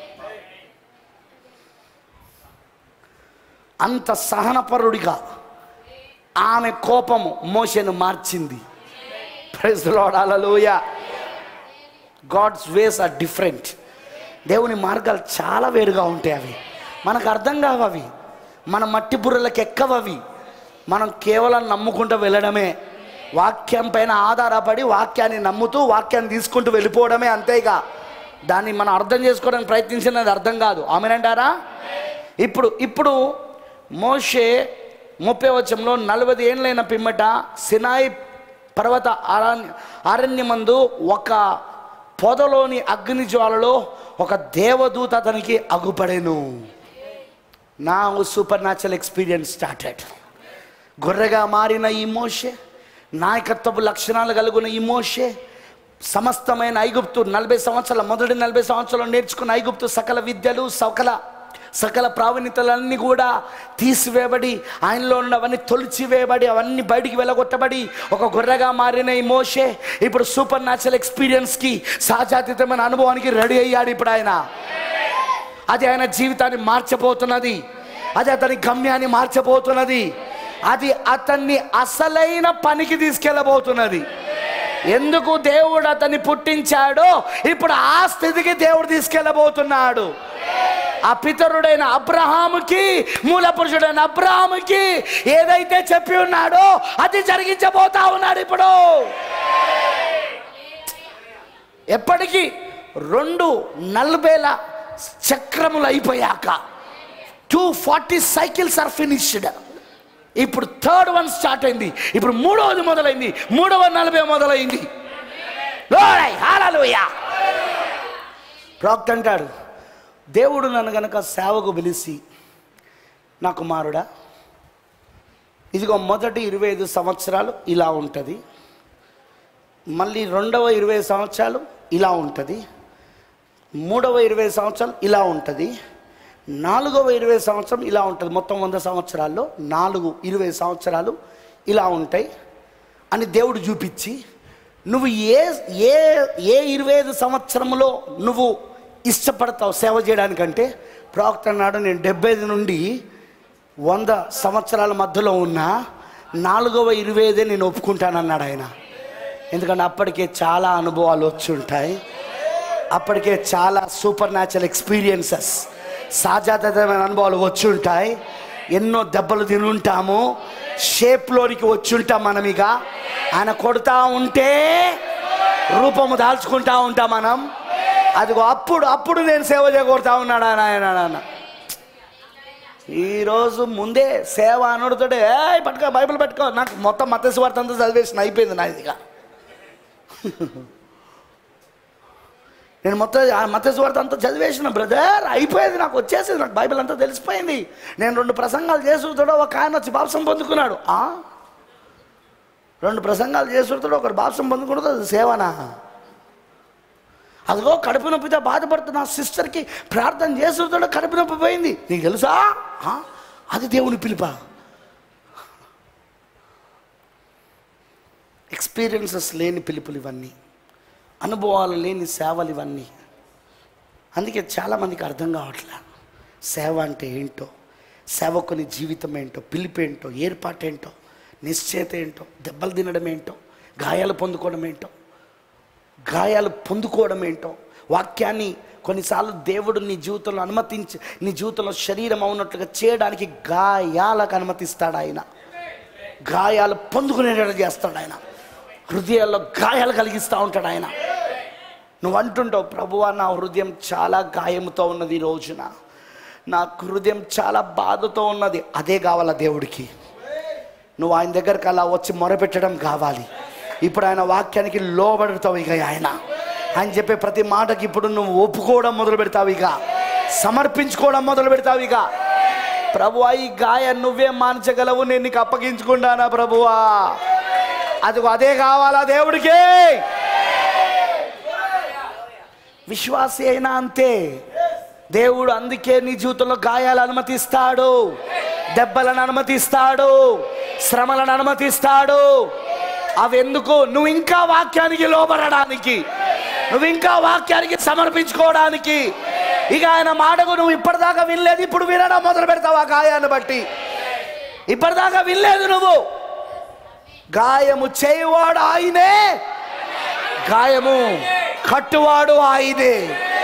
అంత సహనపరుడిగా ఆమె కోపము మోషను మార్చింది ప్రైజ్ లోడాలలోయ గాడ్స్ వేస్ ఆర్ డిఫరెంట్ దేవుని మార్గాలు చాలా వేరుగా ఉంటాయి అవి మనకు అర్థం కావు అవి మన మట్టి బుర్రలకు ఎక్కవవి మనం కేవలం నమ్ముకుంటూ వెళ్ళడమే వాక్యం పైన ఆధారపడి వాక్యాన్ని నమ్ముతూ వాక్యాన్ని తీసుకుంటూ వెళ్ళిపోవడమే అంతేగా దాన్ని మనం అర్థం చేసుకోవడానికి ప్రయత్నించినది అర్థం కాదు ఆమెనంటారా ఇప్పుడు ఇప్పుడు మోషే ముప్పై వచ్చంలో నలభై ఏళ్ళైన పిమ్మట సినాయి పర్వత అరణ్య అరణ్యమందు ఒక పొదలోని అగ్ని జ్వాలలో ఒక దేవదూత అతనికి అగుపడెను నా సూపర్ న్యాచురల్ ఎక్స్పీరియన్స్ స్టార్టెడ్ గొర్రెగా మారిన ఈ మోషే నాయకత్వపు లక్షణాలు కలిగిన ఈ మోషే సమస్తమైన ఐగుప్తు నలభై సంవత్సరాల మొదటి నలభై సంవత్సరాలు నేర్చుకున్న ఐగుప్తు సకల విద్యలు సకల సకల ప్రావీణ్యతలన్నీ కూడా తీసివేయబడి ఆయనలో ఉన్నవన్నీ తొలిచివేయబడి అవన్నీ బయటికి వెళ్ళగొట్టబడి ఒక గొర్రెగా మారిన ఈ మోషే ఇప్పుడు సూపర్ న్యాచురల్ ఎక్స్పీరియన్స్కి సహజాతీతమైన అనుభవానికి రెడీ అయ్యాడు ఇప్పుడు ఆయన అది ఆయన జీవితాన్ని మార్చబోతున్నది అది అతని గమ్యాన్ని మార్చబోతున్నది అది అతన్ని అసలైన పనికి తీసుకెళ్ళబోతున్నది ఎందుకు దేవుడు అతన్ని పుట్టించాడో ఇప్పుడు ఆ స్థితికి దేవుడు తీసుకెళ్ళబోతున్నాడు ఆ పితరుడైన అబ్రహాముకి మూల పురుషుడైన అబ్రహాముకి ఏదైతే చెప్పి ఉన్నాడో అది జరిగించబోతా ఉన్నాడు ఇప్పుడు ఎప్పటికీ రెండు నలభైల చక్రములు అయిపోయాక two forty cycles are finished ఇప్పుడు థర్డ్ వన్ స్టార్ట్ అయింది ఇప్పుడు మూడవది మొదలైంది మూడవ నలభై మొదలైంది లోయ్, హల్లెలూయా. ప్రవక్త అంటాడు దేవుడు నన్ను గనక సేవకు పిలిచి నా కుమారుడా ఇదిగో మొదటి ఇరవై ఐదు సంవత్సరాలు ఇలా ఉంటుంది మళ్ళీ రెండవ ఇరవై సంవత్సరాలు ఇలా ఉంటుంది మూడవ ఇరవై సంవత్సరాలు ఇలా ఉంటుంది నాలుగవ ఇరవై సంవత్సరం ఇలా ఉంటుంది మొత్తం వంద సంవత్సరాల్లో నాలుగు ఇరవై సంవత్సరాలు ఇలా ఉంటాయి అని దేవుడు చూపించి నువ్వు ఏ ఏ ఏ ఇరవై ఐదు సంవత్సరంలో నువ్వు ఇష్టపడతావు సేవ చేయడానికంటే ప్రవక్త అన్నాడు నేను డెబ్బై ఐదు నుండి వంద సంవత్సరాల మధ్యలో ఉన్న నాలుగవ ఇరవై ఐదే నేను ఒప్పుకుంటానన్నాడు ఆయన ఎందుకంటే అప్పటికే చాలా అనుభవాలు వచ్చి ఉంటాయి అప్పటికే చాలా సూపర్ న్యాచురల్ ఎక్స్పీరియన్సెస్ సాజాతమైన అనుభవాలు వచ్చి ఉంటాయి ఎన్నో దెబ్బలు తిని ఉంటాము షేప్లోనికి వచ్చి ఉంటాం మనం ఇక ఆయన కొడతా ఉంటే రూపము దాల్చుకుంటా ఉంటాం మనం అదిగో అప్పుడు అప్పుడు నేను సేవ చేయకూడతా ఉన్నాడు ఆయన ఆయన ఆయన ఈరోజు ముందే సేవ అనుడుతోటే ఏ పట్టుకో బైబిల్ పట్టుకో నాకు మొత్తం మతసి వార్త అంతా చదివేసిన అయిపోయింది నా ఇదిగా నేను మొత్తం ఆ మతసి వార్త అంతా చదివేసిన బ్రదర్ అయిపోయేది నాకు వచ్చేసింది నాకు బైబిల్ అంతా తెలిసిపోయింది నేను రెండు ప్రసంగాలు చేసుకుంటాడో ఒక ఆయన వచ్చి బాప్సం పొందుకున్నాడు ఆ? రెండు ప్రసంగాలు చేసుకుంటాడు ఒకడు బాప్సం పొందుకున్నాడు అది సేవనా అదిగో కడుపు నొప్పితో బాధపడుతున్న ఆ సిస్టర్కి ప్రార్థన చేస్తుంటాడు కడుపు నొప్పి పోయింది నీకు తెలుసా ఆ? అది దేవుని పిలుప ఎక్స్పీరియన్సెస్ లేని పిలుపులు ఇవన్నీ అనుభవాలు లేని సేవలు ఇవన్నీ అందుకే చాలామందికి అర్థం కావట్లే సేవ అంటే ఏంటో సేవకుని జీవితం ఏంటో పిలిపేంటో ఏర్పాటేంటో నిశ్చయత ఏంటో దెబ్బలు తినడం ఏంటో గాయాలు పొందుకోవడం ఏంటో గాయాలు పొందుకోవడం ఏంటో వాక్యాన్ని కొన్నిసార్లు దేవుడు నీ జీవితంలో అనుమతించి నీ జీవితంలో శరీరం అవునట్లుగా చేయడానికి గాయాలకు అనుమతిస్తాడు ఆయన గాయాలు పొందుకునేటట్టు చేస్తాడు ఆయన హృదయాల్లో గాయాలు కలిగిస్తూ ఉంటాడు ఆయన నువ్వు అంటుంటావు ప్రభువా నా హృదయం చాలా గాయముతో ఉన్నది ఈ రోజున నా హృదయం చాలా బాధతో ఉన్నది అదే కావాలా దేవుడికి నువ్వు ఆయన దగ్గరకు అలా వచ్చి మొరపెట్టడం కావాలి ఇప్పుడు ఆయన వాక్యానికి లోబడతావు ఇక ఆయన ఆయన చెప్పే ప్రతి మాటకి ఇప్పుడు నువ్వు ఒప్పుకోవడం మొదలు పెడతావు ఇక సమర్పించుకోవడం మొదలు పెడతావు ఇక ప్రభువా ఈ గాయ నువ్వే మాన్చగలవు నేను నీకు అప్పగించుకుంటానా ప్రభువా అది అదే కావాలా దేవుడికి విశ్వాసి అయినా అంతే దేవుడు అందుకే నీ జీవితంలో గాయాలు అనుమతిస్తాడు దెబ్బలను అనుమతిస్తాడు శ్రమలను అనుమతిస్తాడు అవి ఎందుకు నువ్వు ఇంకా వాక్యానికి లోబడడానికి నువ్వు ఇంకా వాక్యానికి సమర్పించుకోవడానికి ఇక ఆయన మాటకు నువ్వు ఇప్పటిదాకా వినలేదు ఇప్పుడు వినడం మొదలు పెడతావు ఆ గాయాన్ని బట్టి ఇప్పటిదాకా వినలేదు నువ్వు గాయము చేయవాడు ఆయనే గాయము కట్టువాడు ఆయనే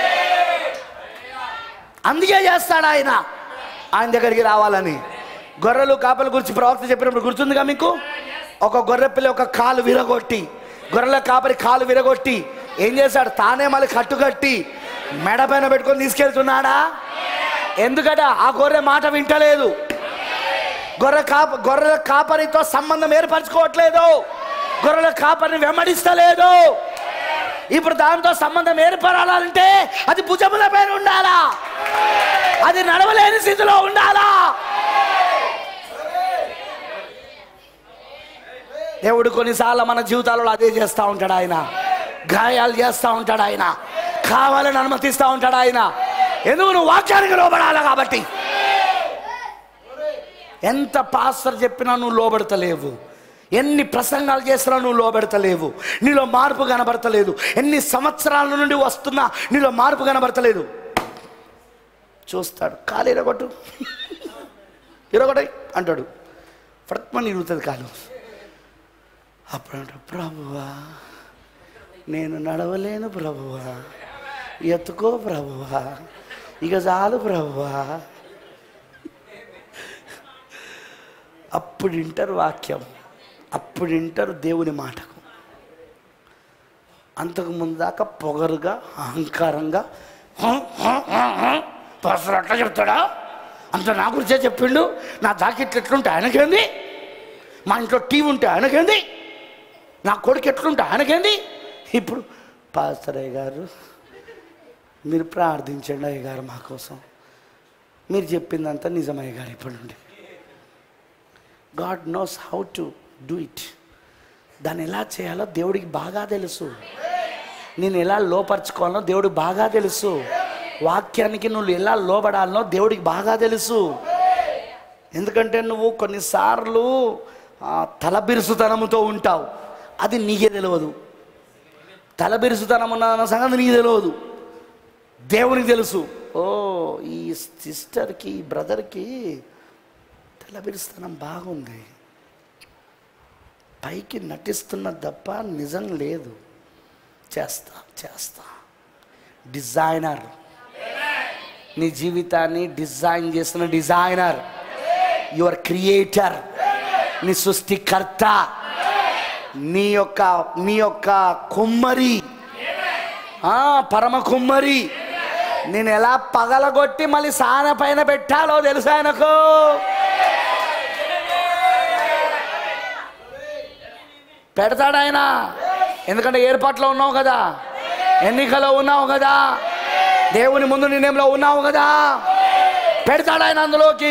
అందుకే చేస్తాడు ఆయన ఆయన దగ్గరికి రావాలని గొర్రెలు కాపల గురించి ప్రవక్త చెప్పినప్పుడు గుర్తుందిగా మీకు ఒక గొర్రె పిల్ల ఒక కాలు విరగొట్టి గొర్రెల కాపరి కాలు విరగొట్టి ఏం చేశాడు తానే మళ్ళీ కట్టుకట్టి మెడ పైన పెట్టుకొని తీసుకెళ్తున్నాడా ఎందుకట ఆ గొర్రె మాట వింటలేదు గొర్రె కాప గొర్రెల కాపరితో సంబంధం ఏర్పరచుకోవట్లేదు గొర్రెల కాపరిని వెంబడిస్తలేదు ఇప్పుడు దాంతో సంబంధం ఏర్పడాలంటే అది భుజముల పైన ఉండాలా అది నడవలేని స్థితిలో ఉండాలా దేవుడు కొన్నిసార్లు మన జీవితాలలో అదే చేస్తూ ఉంటాడు ఆయన గాయాలు చేస్తూ ఉంటాడు ఆయన కావాలని అనుమతిస్తూ ఉంటాడు ఆయన ఎందుకు నువ్వు వాక్యానికి లోబడాలి కాబట్టి ఎంత పాస్టర్ చెప్పినా నువ్వు లోబడతలేవు ఎన్ని ప్రసంగాలు చేసినా నువ్వు లోబెడతలేవు నీలో మార్పు కనబడతలేదు ఎన్ని సంవత్సరాల నుండి వస్తున్నా నీలో మార్పు కనబడతలేదు చూస్తాడు కాలు ఇరగొట్టు ఇరగొట్ట అంటాడు ఫట్మని ఇరుగుతుంది కాలు అప్పుడు అంటాడు ప్రభువా నేను నడవలేను ప్రభువా ఎత్తుకో ప్రభువా ఇక చాలు ప్రభువా అప్పుడు వింటారు వాక్యం అప్పుడు వింటారు దేవుని మాటకు అంతకు ముందు దాకా పొగరుగా అహంకారంగా "హ, హ, హ, హ, పాస్టర్ అట్లా చెప్తాడా అంత నా గురించే చెప్పిండు నా జాకెట్లు ఎట్లుంటే ఆయనకేంది మా ఇంట్లో టీవీ ఉంటే ఆయనకేంది నా కొడుకు ఎట్లుంటే ఆయనకేంది ఇప్పుడు పాస్టర్ అయ్య గారు మీరు ప్రార్థించండి అయ్య గారు మా కోసం మీరు చెప్పిందంతా నిజమయ్య గారు ఇప్పటి నుండి God knows how to do it దాన్ని ఎలా చేయాలో దేవుడికి బాగా తెలుసు నేను ఎలా లోపరుచుకోవాలో దేవుడికి బాగా తెలుసు వాక్యానికి నువ్వు ఎలా లోబడాలనో దేవుడికి బాగా తెలుసు ఎందుకంటే నువ్వు కొన్నిసార్లు ఆ, తలబిరుసుతనముతో ఉంటావు అది నీకే తెలియదు తలబిరుసుతనం ఉన్న సంగతి నీకు తెలియదు దేవునికి తెలుసు ఓ ఈ సిస్టర్కి ఈ బ్రదర్కి తలబిరుస్తనం బాగుంది పైకి నటిస్తున్న తప్ప నిజం లేదు చేస్తా చేస్తా డిజైనర్ నీ జీవితాన్ని డిజైన్ చేసిన డిజైనర్ యువర్ క్రియేటర్ నీ సృష్టికర్త నీ యొక్క నీ యొక్క కుమ్మరి ఆ, పరమ కుమ్మరి నేను ఎలా పగలగొట్టి మళ్ళీ సాన పైన పెట్టాలో తెలుసా ఆయనకు పెడతాడు ఆయన ఎందుకంటే ఏర్పాట్లో ఉన్నావు కదా ఎన్నికలో ఉన్నావు కదా దేవుని ముందు నిర్ణయంలో ఉన్నావు కదా పెడతాడు ఆయన అందులోకి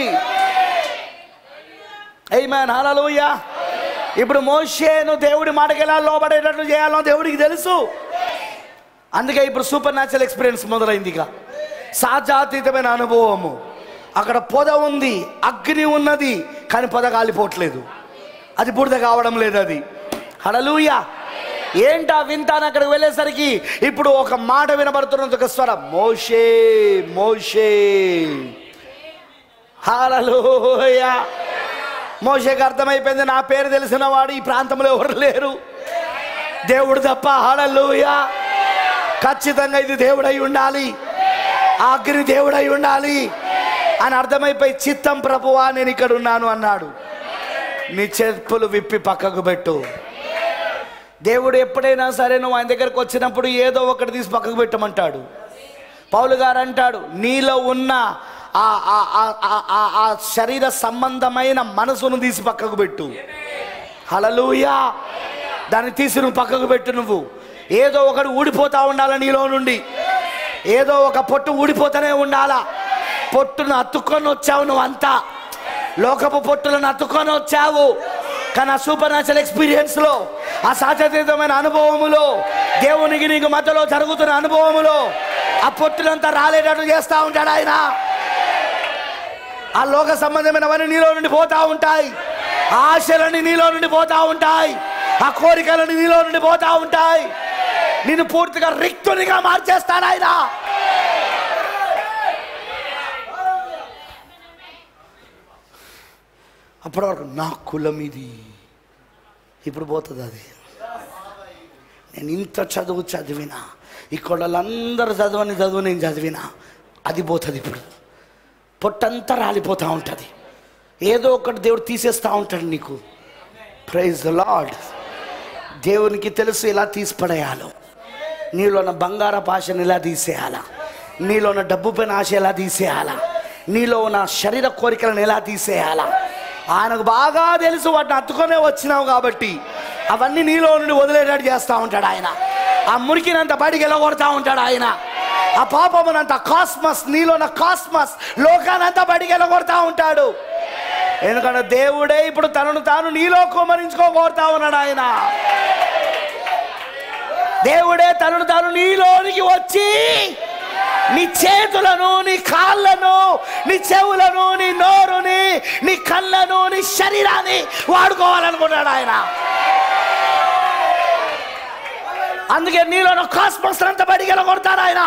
మ్యాన్ హలలుయ ఇప్పుడు మోషేను దేవుడి మాటకి ఎలా లోబడేటట్లు చేయాలో దేవుడికి తెలుసు అందుకే ఇప్పుడు సూపర్ న్యాచురల్ ఎక్స్పీరియన్స్ మొదలైంది ఇక సాజాతీతమైన అనుభవము అక్కడ పొద ఉంది అగ్ని ఉన్నది కానీ పొద కాలిపోవట్లేదు అది బురద కావడం లేదు అది హడలూయ ఏంటా వింతాను అక్కడికి వెళ్ళేసరికి ఇప్పుడు ఒక మాట వినబడుతున్నది ఒక స్వరం మోషే మోషే హాలలోయ మోషకి అర్థమైపోయింది నా పేరు తెలిసిన వాడు ఈ ప్రాంతంలో ఎవరు లేరు దేవుడు తప్ప హాలలోయ ఖచ్చితంగా ఇది దేవుడై ఉండాలి ఆ అగ్ని దేవుడై ఉండాలి అని అర్థమైపోయి చిత్తం ప్రభువా నేను ఇక్కడ ఉన్నాను అన్నాడు నీ చెప్పులు విప్పి పక్కకు పెట్టు దేవుడు ఎప్పుడైనా సరే నువ్వు ఆయన దగ్గరకు వచ్చినప్పుడు ఏదో ఒకటి తీసి పక్కకు పెట్టమంటాడు పౌలు గారు అంటాడు నీలో ఉన్న ఆ ఆ- ఆ- ఆ- ఆ- ఆ శరీర సంబంధమైన మనసును తీసి పక్కకు పెట్టు హలలుయా దాన్ని తీసి నువ్వు పక్కకు పెట్టు నువ్వు ఏదో ఒకటి ఊడిపోతా ఉండాలా నీలో నుండి ఏదో ఒక పొట్టు ఊడిపోతూనే ఉండాలా పొట్టును అతుక్కొని వచ్చావు నువ్వు అంతా లోకపు పొట్టులను అతుక్కొని వచ్చావు కానీ ఆ సూపర్ న్యాచురల్ ఎక్స్పీరియన్స్లో ఆ సాధ్యతీతమైన అనుభవములో దేవునికి నీకు మధ్యలో జరుగుతున్న అనుభవములో ఆ పొట్టులంతా రాలేటట్టు చేస్తూ ఉంటాడు ఆయన ఆ లోక సంబంధమైనవన్నీ నీలో నుండి పోతా ఉంటాయి ఆ ఆశలన్నీ నీలో నుండి పోతా ఉంటాయి ఆ కోరికలన్నీ నీలో నుండి పోతా ఉంటాయి నిన్ను పూర్తిగా రిక్తునిగా మార్చేస్తాడు ఆయన అప్పటి వరకు నా కులం ఇది ఇప్పుడు పోతుంది అది నేను ఇంత చదువు చదివినా ఇక్కడ వాళ్ళందరూ చదవని చదువు నేను చదివినా అది పోతుంది ఇప్పుడు పొట్టంతా రాలిపోతూ ఉంటుంది ఏదో ఒకటి దేవుడు తీసేస్తూ ఉంటాడు నీకు ప్రైజ్ ద లాడ్ దేవునికి తెలుసు ఎలా తీసిపడేయాలో నీలో ఉన్న బంగారపు ఆశను ఎలా తీసేయాలా నీలో ఉన్న డబ్బు పైన ఆశ ఎలా తీసేయాలా నీలో ఉన్న శరీర కోరికలను ఎలా తీసేయాలా ఆయనకు బాగా తెలుసు వాటిని అత్తుకొనే వచ్చినావు కాబట్టి అవన్నీ నీలో నుండి వదిలేటట్టు చేస్తూ ఉంటాడు ఆయన ఆ మురికినంత బయటికి వెళ్ళగొడతా ఉంటాడు ఆయన ఆ పాపమునంత కాస్మస్ నీలోన కాస్మస్ లోకానంతా బయటికి వెళ్ళగొడతా ఉంటాడు ఎందుకంటే దేవుడే ఇప్పుడు తనను తాను నీలో కుమరించుకోగోరుతా ఉన్నాడు ఆయన దేవుడే తనను తాను నీలోనికి వచ్చి నీ చేతులను నీ కాళ్ళను నీ చెవులను నీ నోరుని నీ కళ్ళను నీ శరీరాన్ని వాడుకోవాలనుకున్నాడు ఆయన అందుకే నీలో కాస్మస్ అంతా బయటికి వెళ్ళగొడతాడు ఆయన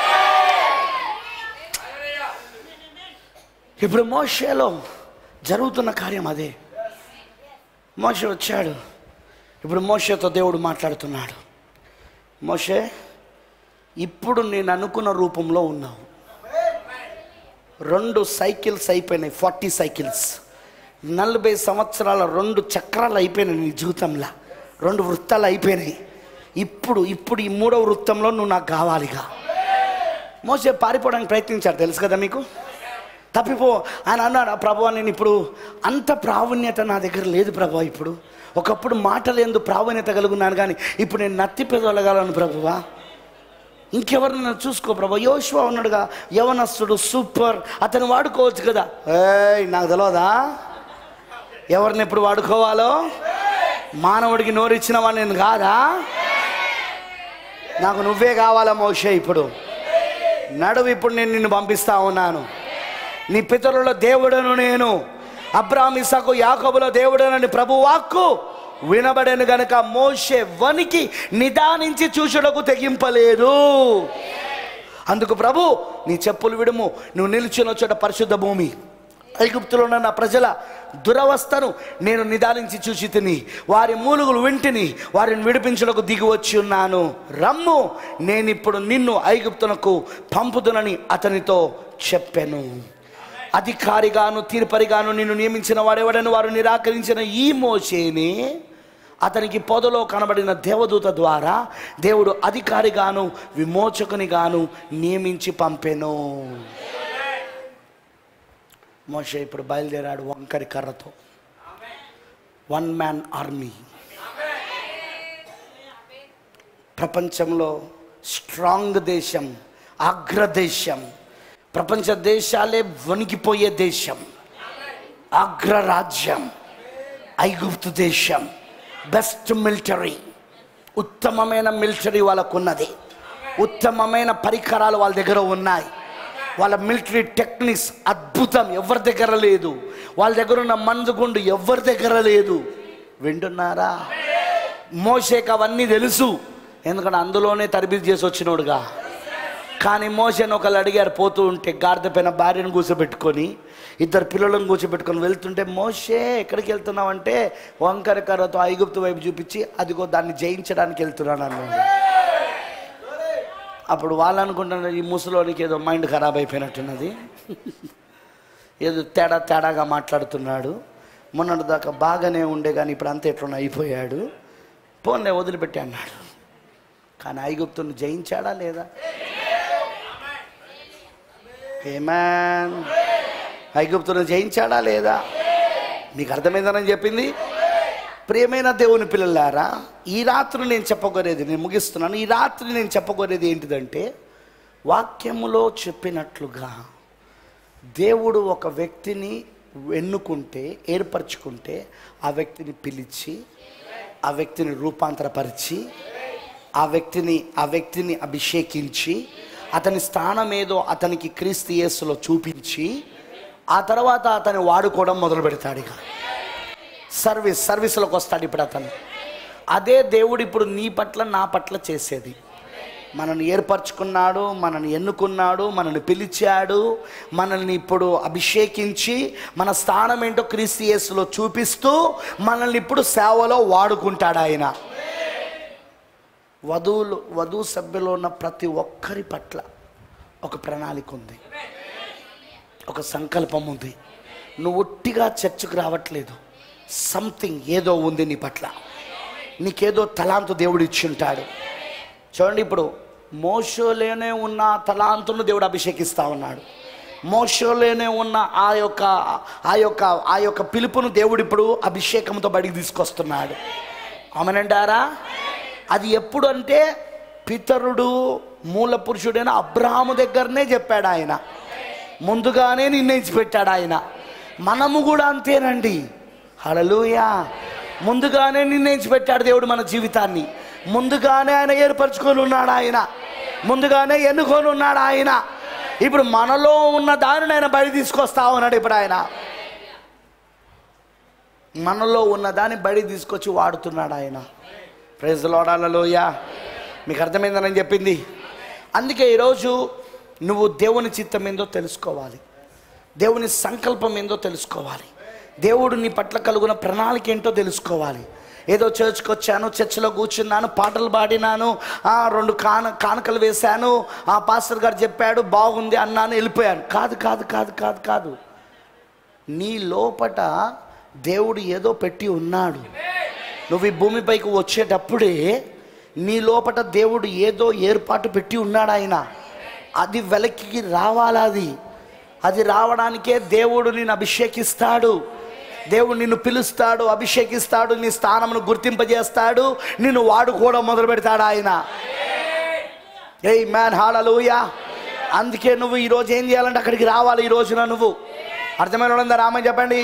ఇప్పుడు మోషేలో జరుగుతున్న కార్యం అదే మోషే వచ్చాడు ఇప్పుడు మోషేతో దేవుడు మాట్లాడుతున్నాడు మోషే ఇప్పుడు నేను అనుకున్న రూపంలో ఉన్నావు రెండు సైకిల్స్ అయిపోయినాయి ఫార్టీ సైకిల్స్ నలభై సంవత్సరాల రెండు చక్రాలు అయిపోయినాయి నీ జీవితంలో రెండు వృత్తాలు అయిపోయినాయి ఇప్పుడు ఇప్పుడు ఈ మూడవ వృత్తంలో నువ్వు నాకు కావాలిగా మోసే పారిపోవడానికి ప్రయత్నించాడు తెలుసు కదా మీకు తప్పిపో ఆయన అన్నాడు ప్రభు నేను ఇప్పుడు అంత ప్రావీణ్యత నా దగ్గర లేదు ప్రభు ఇప్పుడు ఒకప్పుడు మాటలు ఎందు ప్రావీణ్యత కలుగున్నాను కానీ ఇప్పుడు నేను నత్తి పెదవలగలను ప్రభువా ఇంకెవరిని నన్ను చూసుకో ప్రభా యోశువా ఉన్నాడుగా యవనస్తుడు సూపర్ అతను వాడుకోవచ్చు కదా ఏయ్ నాకు తెలియదా ఎవరిని ఎప్పుడు వాడుకోవాలో మానవుడికి నోరిచ్చిన వాడు నేను కాదా నాకు నువ్వే కావాలా మోషే ఇప్పుడు నడువు ఇప్పుడు నేను నిన్ను పంపిస్తా ఉన్నాను నీ పితరుల దేవుడను నేను అబ్రాహ్మ ఇసాకు యాకబుల దేవుడనని ప్రభు వాక్కు వినబడను గనుక మోషే వనికి నిదానించి చూచుటకు తెగింపలేదు అందుకు ప్రభు నీ చెప్పులు విడుము నువ్వు నిలిచిన చోట పరిశుద్ధ భూమి ఐగుప్తులో ఉన్న నా ప్రజల దురవస్థను నేను నిదానించి చూసి తిని వారి మూలుగులు వింటిని వారిని విడిపించుటకు దిగి వచ్చి ఉన్నాను రమ్ము నేనిప్పుడు నిన్ను ఐగుప్తునకు పంపుదునని అతనితో చెప్పాను అధికారిగాను తీర్పరిగాను నిన్ను నియమించిన వాడెవడని వారు నిరాకరించిన ఈ మోసేని అతనికి పొదలో కనబడిన దేవదూత ద్వారా దేవుడు అధికారిగాను విమోచకునిగాను నియమించి పంపెను మోషే ఇప్పుడు బయలుదేరాడు వంకరి కర్రతో వన్ మ్యాన్ ఆర్మీ ప్రపంచంలో స్ట్రాంగ్ దేశం అగ్రదేశం ప్రపంచ దేశాలే వణికిపోయే దేశం అగ్రరాజ్యం ఐగుప్తు దేశం బెస్ట్ మిలిటరీ ఉత్తమమైన మిలిటరీ వాళ్ళకున్నది ఉత్తమమైన పరికరాలు వాళ్ళ దగ్గర ఉన్నాయి వాళ్ళ మిలిటరీ టెక్నిక్స్ అద్భుతం ఎవరి దగ్గర లేదు వాళ్ళ దగ్గర ఉన్న మందుగుండు ఎవరి దగ్గర లేదు వింటున్నారా మోషేకి అవన్నీ తెలుసు ఎందుకంటే అందులోనే తరబిది చేసి వచ్చినోడుగా కానీ మోషన్ ఒకళ్ళు అడిగారు పోతూ ఉంటే గాడిద పైన భార్యను కూర్చోబెట్టుకొని ఇద్దరు పిల్లలను కూర్చోబెట్టుకొని వెళ్తుంటే మోషే ఎక్కడికి వెళ్తున్నావు అంటే వంకర కర్రతో ఐగుప్తు వైపు చూపించి అదిగో దాన్ని జయించడానికి వెళ్తున్నాను అన్నాడు అప్పుడు వాళ్ళు అనుకుంటున్నారు ఈ ముసలోనికి ఏదో మైండ్ ఖరాబ్ అయిపోయినట్టున్నది ఏదో తేడా తేడాగా మాట్లాడుతున్నాడు మొన్నటి దాకా బాగానే ఉండే కానీ ఇప్పుడు అంతా ఎట్లా అయిపోయాడు పోన్లే వదిలిపెట్టి అన్నాడు కానీ ఐగుప్తుని జయించాడా లేదా ఏమాన్ ఐగుప్తును జయించాడా లేదా మీకు అర్థమైందని చెప్పింది ప్రియమైన దేవుని పిల్లలారా ఈ రాత్రి నేను చెప్పగోరేది నేను ముగిస్తున్నాను ఈ రాత్రి నేను చెప్పగోరేది ఏంటిదంటే వాక్యములో చెప్పినట్లుగా దేవుడు ఒక వ్యక్తిని ఎన్నుకుంటే ఏర్పరచుకుంటే ఆ వ్యక్తిని పిలిచి ఆ వ్యక్తిని రూపాంతరపరిచి ఆ వ్యక్తిని ఆ వ్యక్తిని అభిషేకించి అతని స్థానం ఏదో అతనికి క్రీస్తు యేసులో చూపించి ఆ తర్వాత అతని వాడుకోవడం మొదలు పెడతాడు ఇక సర్వీస్ సర్వీస్లోకి వస్తాడు ఇప్పుడు అతను అదే దేవుడు ఇప్పుడు నీ పట్ల నా పట్ల చేసేది మనల్ని ఏర్పరచుకున్నాడు మనల్ని ఎన్నుకున్నాడు మనల్ని పిలిచాడు మనల్ని ఇప్పుడు అభిషేకించి మన స్థానం ఏంటో క్రీస్తు యేసులో చూపిస్తూ మనల్ని ఇప్పుడు సేవలో వాడుకుంటాడు ఆయన వధువులు వధువు సభ్యులో ఉన్న ప్రతి ఒక్కరి పట్ల ఒక ప్రణాళిక ఉంది ఒక సంకల్పం ఉంది నువ్వు ఒట్టిగా చర్చకు రావట్లేదు సంథింగ్ ఏదో ఉంది నీ పట్ల నీకేదో తలాంతు దేవుడు ఇచ్చి ఉంటాడు చూడండి ఇప్పుడు మోషోలోనే ఉన్న తలాంతును దేవుడు అభిషేకిస్తా ఉన్నాడు మోషోలోనే ఉన్న ఆ యొక్క ఆ యొక్క ఆ యొక్క పిలుపును దేవుడు ఇప్పుడు అభిషేకంతో బడికి తీసుకొస్తున్నాడు అమనంటారా అది ఎప్పుడు అంటే పితరుడు మూల పురుషుడైన అబ్రాహాము దగ్గరనే చెప్పాడు ఆయన ముందుగానే నిర్ణయించి పెట్టాడు ఆయన మనము కూడా అంతేనండి హలలుయా ముందుగానే నిర్ణయించి పెట్టాడు దేవుడు మన జీవితాన్ని ముందుగానే ఆయన ఏర్పరచుకొని ఉన్నాడు ఆయన ముందుగానే ఎన్నుకొని ఉన్నాడు ఆయన ఇప్పుడు మనలో ఉన్న దానిని ఆయన బయట తీసుకొస్తా ఉన్నాడు ఇప్పుడు ఆయన మనలో ఉన్న దాన్ని బయట తీసుకొచ్చి వాడుతున్నాడు ఆయన ప్రైజ్ లోడాలలోయ మీకు అర్థమైందని చెప్పింది అందుకే ఈరోజు నువ్వు దేవుని చిత్తం ఏందో తెలుసుకోవాలి దేవుని సంకల్పం ఏందో తెలుసుకోవాలి దేవుడు నీ పట్ల కలుగున ప్రణాళిక ఏంటో తెలుసుకోవాలి ఏదో చర్చ్కి వచ్చాను చర్చిలో కూర్చున్నాను పాటలు పాడినాను ఆ, రెండు కాన కానుకలు వేశాను ఆ పాస్టర్ గారు చెప్పాడు బాగుంది అన్నాను వెళ్ళిపోయాను కాదు కాదు కాదు కాదు కాదు నీ లోపట దేవుడు ఏదో పెట్టి ఉన్నాడు నువ్వు ఈ భూమిపైకి వచ్చేటప్పుడే నీ లోపట దేవుడు ఏదో ఏర్పాటు పెట్టి ఉన్నాడు ఆయన అది వెలక్కి రావాలి అది అది రావడానికే దేవుడు నిన్ను అభిషేకిస్తాడు దేవుడు నిన్ను పిలుస్తాడు అభిషేకిస్తాడు నీ స్థానమును గుర్తింపజేస్తాడు నిన్ను వాడుకోవడం మొదలు పెడతాడు ఆయన ఏయ్ మ్యాన్ హాడలుయా అందుకే నువ్వు ఈరోజు ఏం చేయాలంటే అక్కడికి రావాలి ఈ రోజున నువ్వు అర్థమైన వాళ్ళందరూ రామని చెప్పండి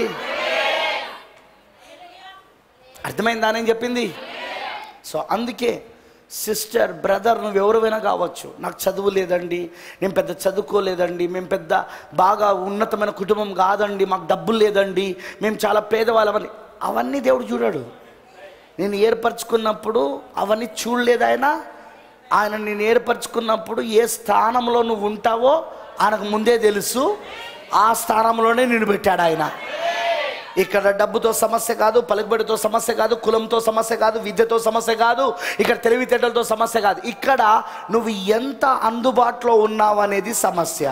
అర్థమైందా అని చెప్పింది సో అందుకే సిస్టర్ బ్రదర్ నువ్వు ఎవరైనా కావచ్చు నాకు చదువు లేదండి నేను పెద్ద చదువుకోలేదండి మేము పెద్ద బాగా ఉన్నతమైన కుటుంబం కాదండి మాకు డబ్బులు లేదండి మేము చాలా పేదవాళ్ళమని అవన్నీ దేవుడు చూడాడు నేను ఏర్పరచుకున్నప్పుడు అవన్నీ చూడలేదు ఆయన ఆయన నేను ఏర్పరచుకున్నప్పుడు ఏ స్థానంలో నువ్వు ఉంటావో ఆయనకు ముందే తెలుసు ఆ స్థానంలోనే నిన్ను పెట్టాడు ఆయన ఇక్కడ డబ్బుతో సమస్య కాదు పలుకుబడితో సమస్య కాదు కులంతో సమస్య కాదు విద్యతో సమస్య కాదు ఇక్కడ తెలివితేటలతో సమస్య కాదు ఇక్కడ నువ్వు ఎంత అందుబాటులో ఉన్నావు అనేది సమస్య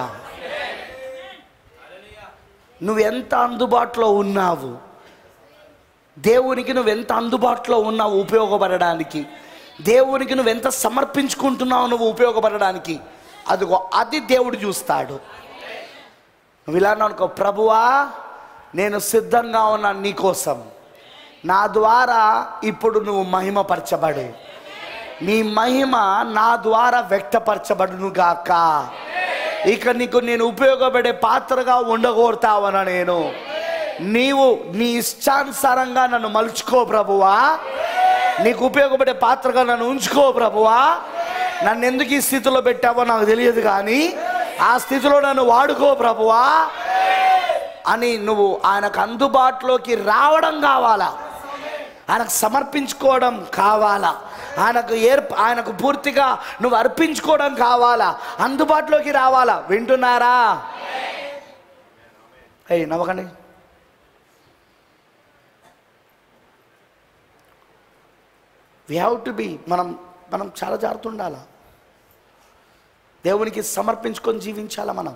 నువ్వు ఎంత అందుబాటులో ఉన్నావు దేవునికి నువ్వు ఎంత అందుబాటులో ఉన్నావు ఉపయోగపడడానికి దేవునికి నువ్వు ఎంత సమర్పించుకుంటున్నావు నువ్వు ఉపయోగపడడానికి అదిగో అది దేవుడు చూస్తాడు నువ్వు ఇలా అనుకో ప్రభువా నేను సిద్ధంగా ఉన్నాను నీకోసం నా ద్వారా ఇప్పుడు నువ్వు మహిమపరచబడు నీ మహిమ నా ద్వారా వ్యక్తపరచబడును గాక ఇక నీకు నేను ఉపయోగపడే పాత్రగా ఉండగోరుతావన నేను నీవు నీ ఇష్టానుసారంగా నన్ను మలుచుకో ప్రభువా నీకు ఉపయోగపడే పాత్రగా నన్ను ఉంచుకో ప్రభువా నన్ను ఎందుకు ఈ స్థితిలో పెట్టావో నాకు తెలియదు కానీ ఆ స్థితిలో నన్ను వాడుకో ప్రభువా అని నువ్వు ఆయనకు అందుబాటులోకి రావడం కావాలా ఆయనకు సమర్పించుకోవడం కావాలా ఆయనకు ఏర్ప ఆయనకు పూర్తిగా నువ్వు అర్పించుకోవడం కావాలా అందుబాటులోకి రావాలా వింటున్నారా అయ్యి నవ్వకండి వి హ్యావ్ టు బి మనం మనం చాలా జాగ్రత్త ఉండాలా దేవునికి సమర్పించుకొని జీవించాలా మనం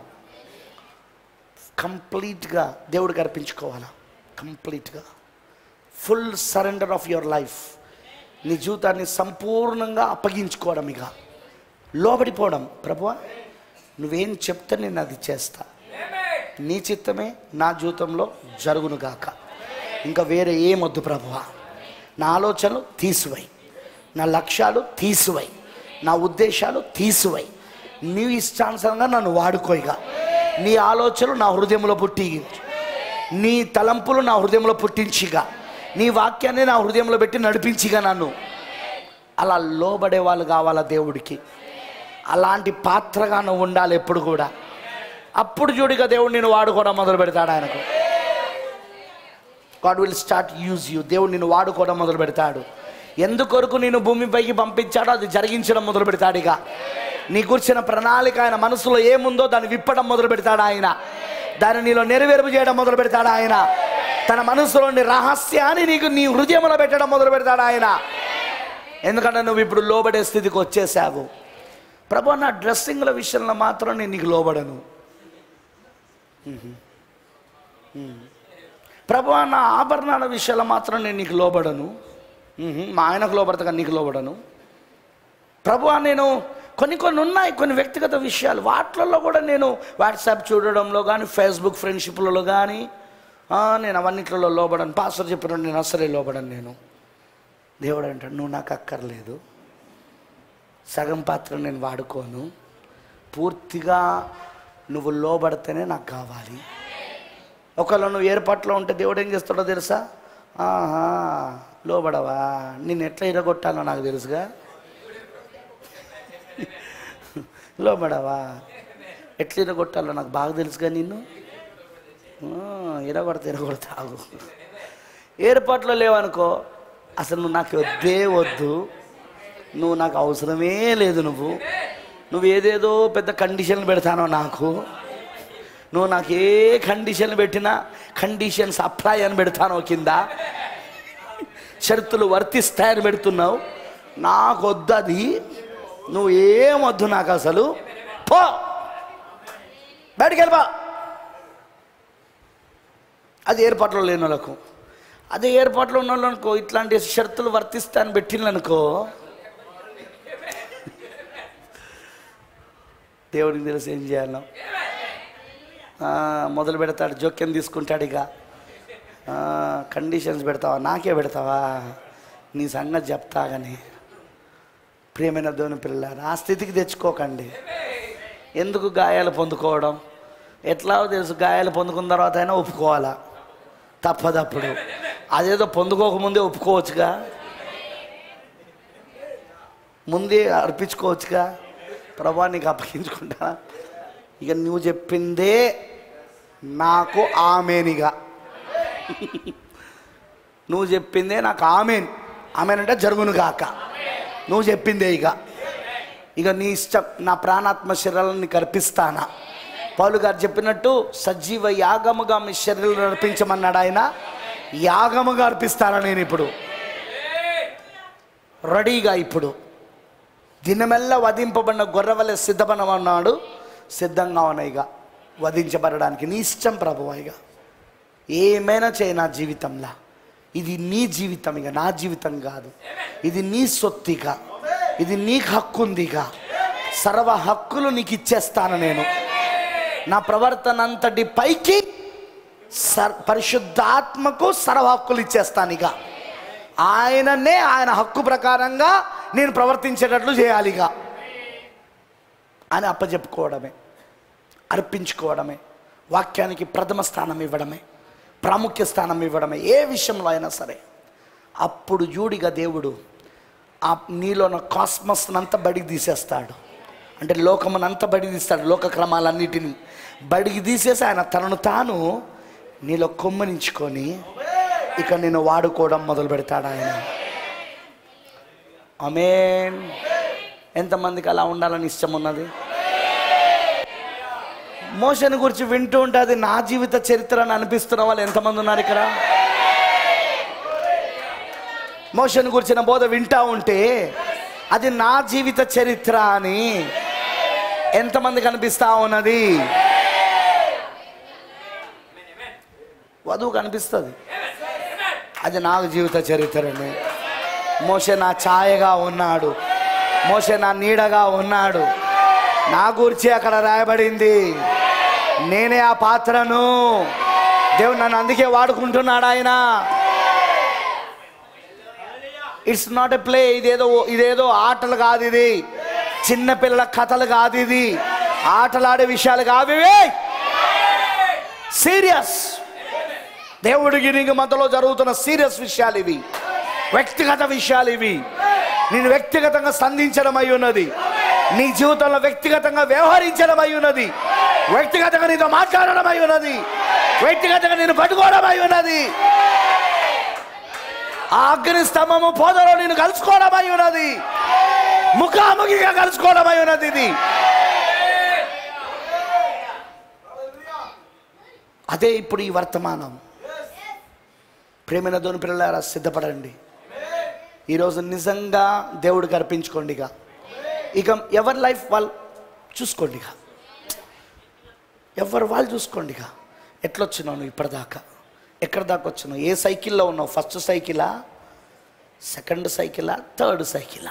కంప్లీట్గా దేవుడికి అర్పించుకోవాలా కంప్లీట్గా full surrender of your life నీ జీవితాన్ని సంపూర్ణంగా అప్పగించుకోవడం ఇక లోబడిపోవడం ప్రభువా నువ్వేం చెప్తే నేను అది చేస్తా నీ చిత్తమే నా జీవితంలో జరుగునుగాక ఇంకా వేరే ఏమొద్దు ప్రభువా నా ఆలోచనలు తీసివై నా లక్ష్యాలు తీసివై నా ఉద్దేశాలు తీసివై నీ ఇష్టానుసారంగా నన్ను వాడుకోయిగా నీ ఆలోచనలు నా హృదయంలో పుట్టి నీ తలంపులు నా హృదయంలో పుట్టించిగా నీ వాక్యాన్ని నా హృదయంలో పెట్టి నడిపించిగా నన్ను అలా లోబడే వాళ్ళు కావాలా దేవుడికి అలాంటి పాత్రగా నువ్వు ఉండాలి ఎప్పుడు కూడా అప్పుడు చూడిగా దేవుడు నేను వాడుకోవడం మొదలు పెడతాడు ఆయనకు God will start use you దేవుడు నిన్ను వాడుకోవడం మొదలు పెడతాడు ఎందుకొరకు నేను భూమిపైకి పంపించాడో అది జరిగించడం మొదలు పెడతాడు ఇక నీ కూర్చిన ప్రణాళిక ఆయన మనసులో ఏముందో దాన్ని విప్పడం మొదలు పెడతాడు ఆయన దాన్ని నీలో నెరవేర్పు చేయడం మొదలు పెడతాడు ఆయన తన మనసులోని రహస్యాన్ని నీకు నీ హృదయంలో పెట్టడం మొదలు పెడతాడు ఆయన ఎందుకంటే నువ్వు ఇప్పుడు లోబడే స్థితికి వచ్చేసావు ప్రభు నా డ్రెస్సింగ్ల విషయంలో మాత్రం నేను నీకు లోబడను ప్రభు నా ఆభరణాల విషయాల్లో మాత్రం నేను నీకు లోబడను మ్మ్. మా ఆయనకు లోబడతా కానీ నీకు లోబడను ప్రభు నేను కొన్ని కొన్ని ఉన్నాయి కొన్ని వ్యక్తిగత విషయాలు వాటిలలో కూడా నేను వాట్సాప్ చూడడంలో కానీ ఫేస్బుక్ ఫ్రెండ్షిప్లలో కానీ ఆ, నేను అవన్నిట్లలో లోబడను పాస్టర్ చెప్పిన నేను అసలే లోబడను నేను దేవుడు అంటాడు నువ్వు నాకు అక్కర్లేదు సగం పాత్ర నేను వాడుకోను పూర్తిగా నువ్వు లోబడితేనే నాకు కావాలి ఒకవేళ నువ్వు ఏర్పాట్లో ఉంటే దేవుడు ఏం చేస్తాడో తెలుసా ఆహా లోబడవా నేను ఎట్లా ఇరగొట్టాలో నాకు తెలుసుగా లోబడవా ఎట్లా ఇరగొట్టాలో నాకు బాగా తెలుసుగా నిన్ను ఇరగొడతా ఇరగొడతా ఆగు ఏర్పాట్లో లేవనుకో అసలు నువ్వు నాకు వద్దే వద్దు నువ్వు నాకు అవసరమే లేదు నువ్వు నువ్వు ఏదేదో పెద్ద కండిషన్లు పెడతానో నాకు నువ్వు నాకు ఏ కండిషన్ పెట్టినా కండిషన్స్ అప్లై అని పెడతానో కింద షరతులు వర్తిస్తాయని పెడుతున్నావు నాకు వద్దది నువ్వు ఏమొద్దు నాకు అసలు పో బయటికి వెళ్ళిపో అది ఏర్పాట్లో లేని వాళ్ళకు అదే ఏర్పాట్లో ఉన్న వాళ్ళు అనుకో ఇట్లాంటి షరతులు వర్తిస్తాయని పెట్టిందనుకో దేవుడికి తెలిసి ఏం చేయాలో ఆ, మొదలు పెడతాడు జోక్యం తీసుకుంటాడు ఇక ఆ, కండిషన్స్ పెడతావా నాకే పెడతావా నీ సంగతి చెప్తా కానీ ప్రియమైన దేవుని పిల్లలు ఆ స్థితికి తెచ్చుకోకండి ఎందుకు గాయాలు పొందుకోవడం ఎట్లా తెలుసు గాయాలు పొందుకున్న తర్వాత అయినా ఒప్పుకోవాలా తప్పదప్పుడు అదేదో పొందుకోకముందే ఒప్పుకోవచ్చుగా ముందే అర్పించుకోవచ్చుగా ప్రభా నీకు అప్పగించుకుంటా ఇక నువ్వు చెప్పిందే నాకు ఆమెనిగా నువ్వు చెప్పిందే నాకు ఆమెన్ ఆమెన్ అంటే జరుగును గాక నువ్వు చెప్పిందే ఇక ఇక నీ ఇష్టం నా ప్రాణాత్మ శరీరాలను నీకు అర్పిస్తానా పౌలు గారు చెప్పినట్టు సజీవ యాగముగా మీ శరీరం అర్పించమన్నాడు ఆయన యాగముగా అర్పిస్తానా నేను ఇప్పుడు రెడీగా ఇప్పుడు దినమెల్లా వధింపబడిన గొర్రెవలే సిద్ధపడమన్నాడు సిద్ధంగా ఉన్నాయిగా వధించబడడానికి నీ ఇష్టం ప్రభువాయిగా ఏమైనా చేయి నా జీవితంలో ఇది నీ జీవితం ఇక నా జీవితం కాదు ఇది నీ సొత్తిగా ఇది నీకు హక్కు ఉందిగా సర్వ హక్కులు నీకు ఇచ్చేస్తాను నేను నా ప్రవర్తన అంతటి పైకి సర్ పరిశుద్ధాత్మకు సర్వ హక్కులు ఇచ్చేస్తాను ఇక ఆయననే ఆయన హక్కు ప్రకారంగా నేను ప్రవర్తించేటట్లు చేయాలి ఇక అని అప్పచెప్పుకోవడమే అర్పించుకోవడమే వాక్యానికి ప్రథమ స్థానం ఇవ్వడమే ప్రాముఖ్య స్థానం ఇవ్వడమే ఏ విషయంలో అయినా సరే అప్పుడు జూడిగా దేవుడు ఆ నీలోన కాస్మస్నంతా బడికి తీసేస్తాడు అంటే లోకమునంతా బడికి తీస్తాడు లోక క్రమాలన్నిటిని బడికి తీసేసి ఆయన తనను తాను నీలో కొమ్మనించుకొని ఇక నిన్ను వాడుకోవడం మొదలు పెడతాడు ఆయన అమేన్ ఎంతమందికి అలా ఉండాలని ఇష్టం ఉన్నది మోషన్ గురించి వింటూ ఉంటే అది నా జీవిత చరిత్ర అని అనిపిస్తున్న వాళ్ళు ఎంతమంది ఉన్నారు ఇక్కడ మోషన్ గురించిన బోధ వింటా ఉంటే అది నా జీవిత చరిత్ర అని ఎంతమంది కనిపిస్తా ఉన్నది వధువు కనిపిస్తుంది అది నాకు జీవిత చరిత్రని మోసే నా ఛాయగా ఉన్నాడు మోసే నా నీడగా ఉన్నాడు నా గురించి అక్కడ రాయబడింది నేనే ఆ పాత్రను దేవుడు నన్ను అందుకే వాడుకుంటున్నాడు ఆయన ఇట్స్ నాట్ ఎ ప్లే ఇదేదో ఇదేదో ఆటలు కాదు ఇది చిన్న పిల్లల కథలు కాదు ఇది ఆటలాడే విషయాలు కావు ఇవి సీరియస్ దేవుడికి నీకు మధ్యలో జరుగుతున్న సీరియస్ విషయాలు ఇవి వ్యక్తిగత విషయాలు ఇవి నేను వ్యక్తిగతంగా సంధించడం అయి ఉన్నది నీ జీవితంలో వ్యక్తిగతంగా వ్యవహరించడం అయి ఉన్నది వ్యక్తిగతంగా నీతో మాట్లాడడం అయి ఉన్నది వ్యక్తిగతంగా నేను పట్టుకోవడం అయి ఉన్నది ఆ అగ్ని స్తంభము పోదలో నేను కలుసుకోవడం అయి ఉన్నది ముఖాముఖిగా కలుసుకోవడం అయి ఉన్నది ఇది అదే ఇప్పుడు ఈ వర్తమానం ప్రేమైన దోని పిల్లలారా సిద్ధపడండి ఈరోజు నిజంగా దేవుడికి అర్పించుకోండి ఇక ఇక ఎవరి లైఫ్ వాళ్ళు చూసుకోండి ఇక ఎవరు వాళ్ళు చూసుకోండి ఇక ఎట్లొచ్చినావు నువ్వు ఇప్పటిదాకా ఎక్కడ దాకా వచ్చినావు ఏ సైకిల్లో ఉన్నావు ఫస్ట్ సైకిలా సెకండ్ సైకిలా థర్డ్ సైకిలా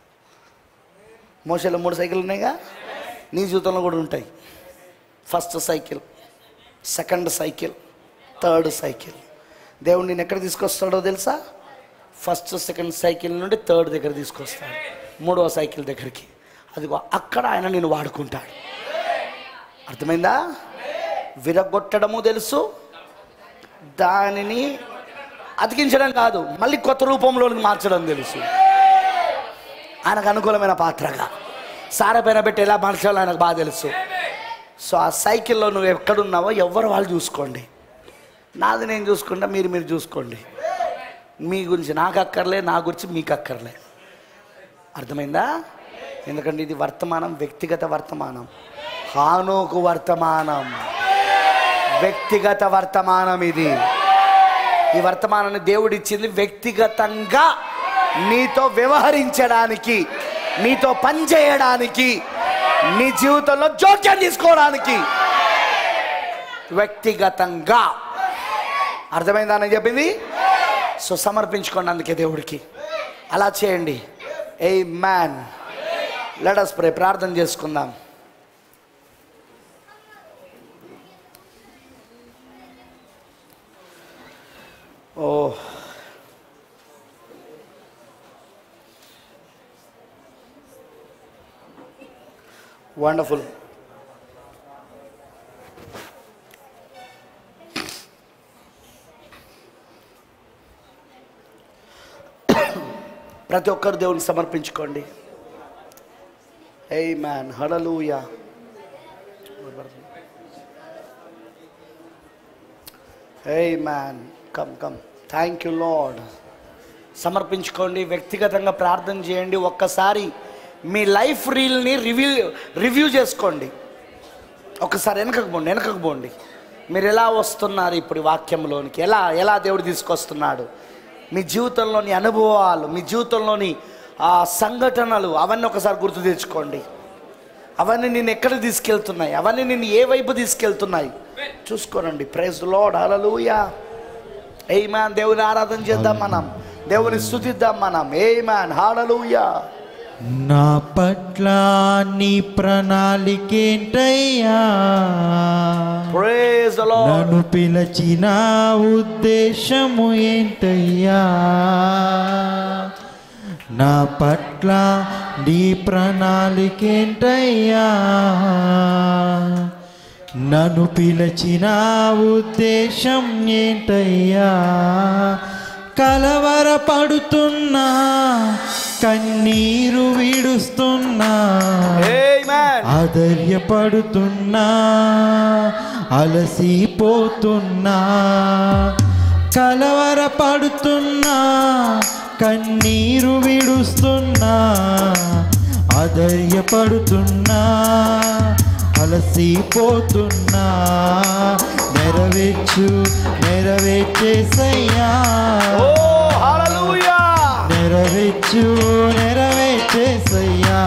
మోసలో మూడు సైకిల్ ఉన్నాయిగా నీ జీవితంలో కూడా ఉంటాయి first cycle second cycle third cycle దేవుడు నేను ఎక్కడ తీసుకొస్తాడో తెలుసా ఫస్ట్ సెకండ్ సైకిల్ నుండి థర్డ్ దగ్గర తీసుకొస్తాడు మూడవ సైకిల్ దగ్గరికి అదిగో అక్కడ ఆయన నేను వాడుకుంటాడు అర్థమైందా విరగొట్టడము తెలుసు దానిని అతికించడం కాదు మళ్ళీ కొత్త రూపంలోకి మార్చడం తెలుసు ఆయనకు అనుకూలమైన పాత్రగా సారపైన పెట్టి ఎలా మార్చాలో ఆయనకు బాగా తెలుసు సో ఆ సైకిల్లో నువ్వు ఎక్కడున్నావో ఎవరు వాళ్ళు చూసుకోండి నాది నేను చూసుకుంటా మీరు మీరు చూసుకోండి మీ గురించి నాకు అక్కర్లే నా గురించి మీకు అక్కర్లే అర్థమైందా ఎందుకంటే ఇది వర్తమానం వ్యక్తిగత వర్తమానం హానోకు వర్తమానం వ్యక్తిగత వర్తమానం ఇది ఈ వర్తమానాన్ని దేవుడు ఇచ్చింది వ్యక్తిగతంగా నీతో వ్యవహరించడానికి నీతో పనిచేయడానికి నీ జీవితంలో జోక్యం తీసుకోవడానికి వ్యక్తిగతంగా అర్థమైందా అని చెప్పింది సో సమర్పించుకోండి అందుకే దేవుడికి అలా చేయండి ఏ మ్యాన్ లెటస్ ప్రే ప్రార్థన చేసుకుందాం ఓ వండర్ఫుల్ ప్రతి ఒక్కరు దేవునికి సమర్పించుకోండి ఏ మ్యాన్ హడలూయా amen come come thank you lord సమర్పించుకోండి వ్యక్తిగతంగా ప్రార్థన చేయండి ఒక్కసారి మీ లైఫ్ రీల్ని రివ్యూ రివ్యూ చేసుకోండి ఒకసారి వెనకకు పోండి వెనకకు పోండి మీరు ఎలా వస్తున్నారు ఇప్పుడు ఈ వాక్యంలోనికి ఎలా ఎలా దేవుడు తీసుకొస్తున్నాడు మీ జీవితంలోని అనుభవాలు మీ జీవితంలోని ఆ సంఘటనలు అవన్నీ ఒకసారి గుర్తు తెచ్చుకోండి అవన్నీ నేను ఎక్కడ తీసుకెళ్తున్నాయి అవన్నీ నేను ఏ వైపు తీసుకెళ్తున్నాయి చూసుకోనండి ప్రైజ్ లోడ్ హలలుయా ఏ మ్యాన్ దేవుని ఆరాధన చేద్దాం మనం దేవుని స్థుతిద్దాం మనం ఏ మ్యాన్ హాలలుయా నా పట్ల నీ ప్రణాళికేంటయ్యా ప్రైజ్ లార్డ్ నన్ను పిలచిన ఉద్దేశము ఏంటయ్యా నా పట్ల నీ ప్రణాళికేంటయ్యా నన్ను పిలచిన ఉద్దేశం ఏంటయ్యా కలవరపడుతున్నా కన్నీరు విడుస్తున్నా Amen. ఆదర్యపడుతున్నా అలసిపోతున్నా కలవరపడుతున్నా కన్నీరు విడుస్తున్నా ఆధైర్యపడుతున్నా అలసిపోతున్నా నెరవేర్చు నెరవేర్చేసయ్యా ఓ హల్లెలూయా నెరవేర్చు నెరవేర్చేసయ్యా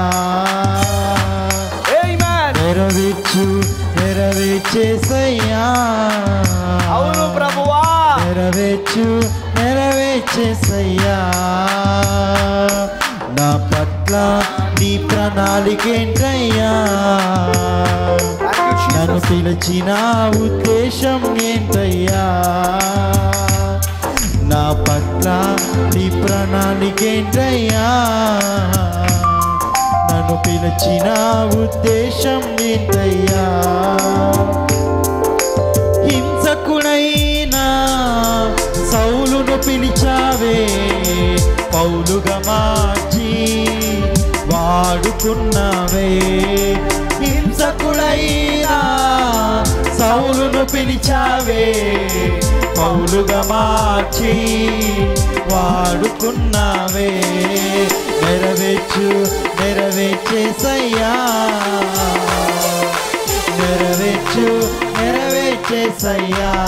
ఆమేన్ నెరవేర్చు నెరవేర్చేసయ్యా అవును ప్రభువా నెరవేర్చు నెరవేర్చేసయ్యా నా పట్ల నీ ప్రణాళికేంటయ్యా Thank you, నన్ను Jesus. పిలిచిన ఉద్దేశం ఏంటయ్యా నా పట్ల నీ ప్రణాళికేంటయ్యా నన్ను పిలిచిన ఉద్దేశం ఏంటయ్యా హింసకుడైనా సౌలును పిలిచావే పౌలుగా మార్చి వాడుకున్నావే హింసకుడైనా సౌలును పిలిచావే పౌలుగా మార్చి వాడుకున్నావే నెరవేర్చు నెరవేర్చేసయ్యా నెరవేర్చు నెరవేర్చేసయ్యా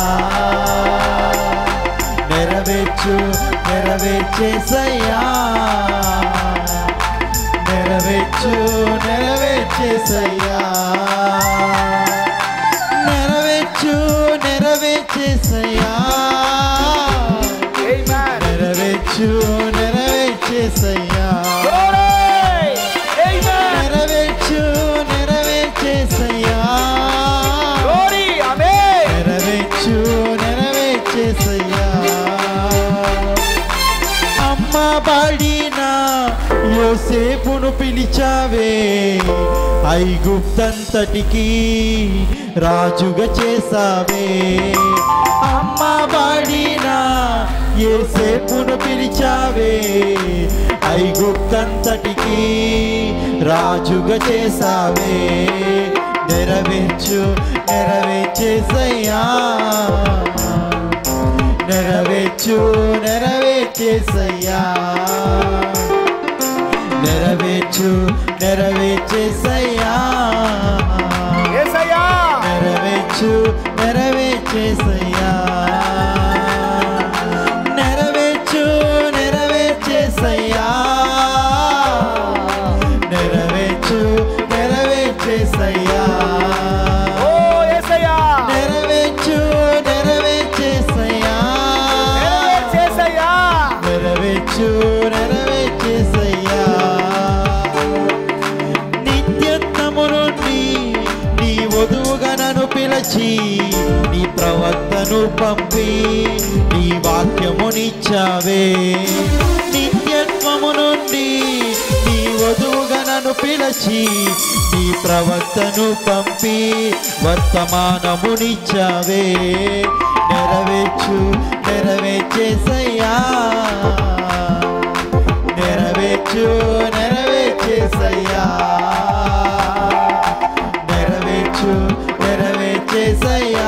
నెరవేర్చు నెరవేర్చేసయ్యా నెరవేర్చు నెరవేర్చేసయ్యా నెరవేర్చు నెరవేర్చేసయ్యా Amen. నెరవేర్చు నెరవేర్చేసయ్యా Glory. Amen. నెరవేర్చు నెరవేర్చేసయ్యా Glory. Amen. నెరవేర్చు నెరవేర్చేసయ్యా అమ్మ బడిన యోసేపును పిలిచావే ఐగుప్తంతటికి రాజుగా చేసావే అమ్మ బడిన యోసేపును పిలిచావే ఐగుప్తంతటికి రాజుగా చేసావే నెరవేర్చు నెరవేర్చేసయ్యా నెరవేర్చు నెరవేర్చేసయ్యా నెరవేర్చు నెరవేర్చేసయ్యా యేసయ్యా. నెరవేర్చు నెరవేర్చేసయ్యా నెరవేర్చు నెరవేర్చేసయ్యా నెరవేర్చు నెరవేర్చేసయ్యా ఓ యేసయ్యా. నెరవేర్చు నెరవేర్చేసయ్యా నెరవేర్చేసయ్యా. నెరవేర్చు నెరవేర్చేసయ్యా నిత్యత్వము నుండి నీ వధువుగా నన్ను పిలిచి నీ ప్రవక్తను పంపి నీ వాక్యమునిచ్చావే నిత్యత్వము నుండి నీ వధువుగా నన్ను పిలిచి నీ ప్రవక్తను పంపి వర్తమానమునిచ్చావే నెరవేర్చు నెరవేర్చేసయ్యా నెరవేర్చు నెరవేర్చేసయ్యా నెరవేర్చు నెరవేర్చేసయ్యా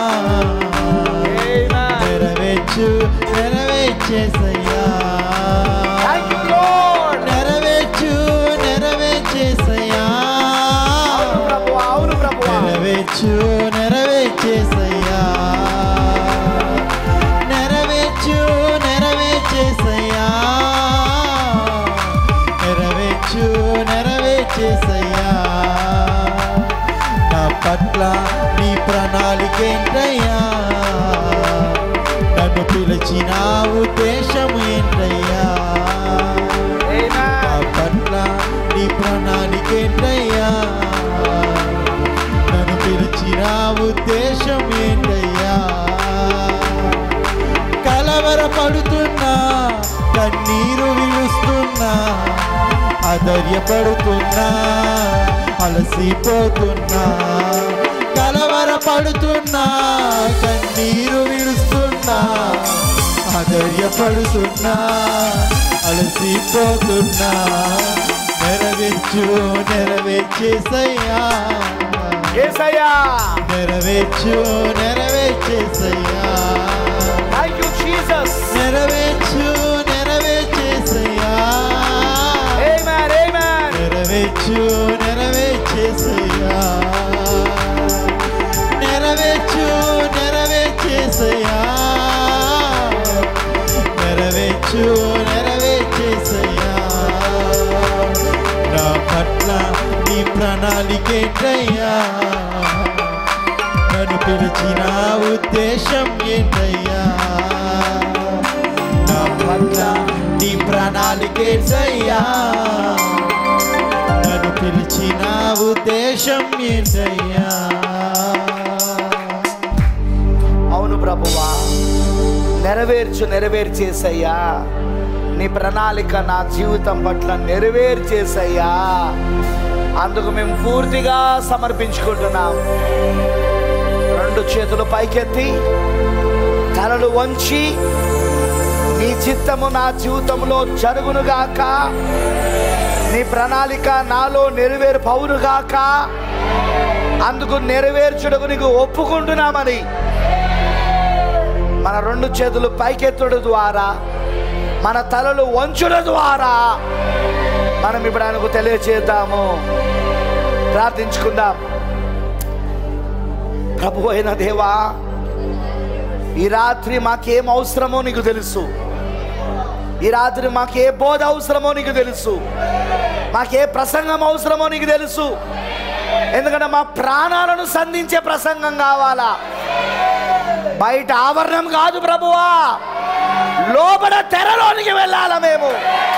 Amen. నెరవేర్చు నెరవేర్చేసయ్యా Thank you, Lord. నెరవేర్చు నెరవేర్చేసయ్యా అవును ప్రభువా, అవును ప్రభువా. నెరవేర్చు నెరవేర్చేసయ్యా నెరవేర్చు నెరవేర్చేసయ్యా నెరవేర్చు నెరవేర్చేసయ్యా నా పట్ల నీ ప్రణాళికేంటయ్యా నన్ను పిలిచిన ఉద్దేశం ఏంటయ్యా నా Amen. పట్ల నీ ప్రణాళికేంటయ్యా నన్ను పిలిచిన ఉద్దేశం ఏంటయ్యా కలవరపడుతున్నా కన్నీరు విలుస్తున్నా అధైర్యపడుతున్నా అలసిపోతున్నా కలవరపడుతున్నా కన్నీరు విలుస్తున్నా అధైర్యపడుతున్నా అలసిపోతున్నా నెరవేర్చు నెరవేర్చేసయ్యా యేసయ్యా. నెరవేర్చు నెరవేర్చేసయ్యా Thank you, నెరవేర్చు నెరవేర్చేసయ్యా Amen, amen. నెరవేర్చు నెరవేర్చేసయ్యా నెరవేర్చు నెరవేర్చేసయ్యా నెరవేర్చు నెరవేర్చేసయ్యా నా పట్ల నీ ప్రణాళికేంటయ్యా నన్ను పిలిచిన ఉద్దేశం ఏంటయ్యా నా పట్ల నీ ప్రణాళికేంటయ్యా నన్ను పిలిచిన ఉద్దేశం ఏంటయ్యా అవును ప్రభువా నెరవేర్చు నెరవేర్చేసయ్యా నీ ప్రణాళిక నా జీవితం పట్ల నెరవేర్చేసయ్యా అందుకు మేము పూర్తిగా సమర్పించుకుంటున్నాం రెండు చేతులు పైకెత్తి తలలు వంచి నీ చిత్తము నా జీవితంలో జరుగునుగాక నీ ప్రణాళిక నాలో నెరవేరు పౌరుగాక అందుకు నెరవేర్చుటకు నీకు ఒప్పుకుంటున్నామని మన రెండు చేతులు పైకెత్తుడు ద్వారా మన తలలు వంచుట ద్వారా మనం ఇప్పుడు ఆయనకు తెలియచేద్దాము ప్రార్థించుకుందాం ప్రభు అయిన దేవా ఈ రాత్రి మాకేం అవసరమో నీకు తెలుసు ఈ రాత్రి మాకే బోధ అవసరమో నీకు తెలుసు మాకే ప్రసంగం అవసరమో నీకు తెలుసు ఎందుకంటే మా ప్రాణాలను సంధించే ప్రసంగం కావాలా బయట ఆవరణం కాదు ప్రభువా లోపల తెరలోనికి వెళ్ళాల మేము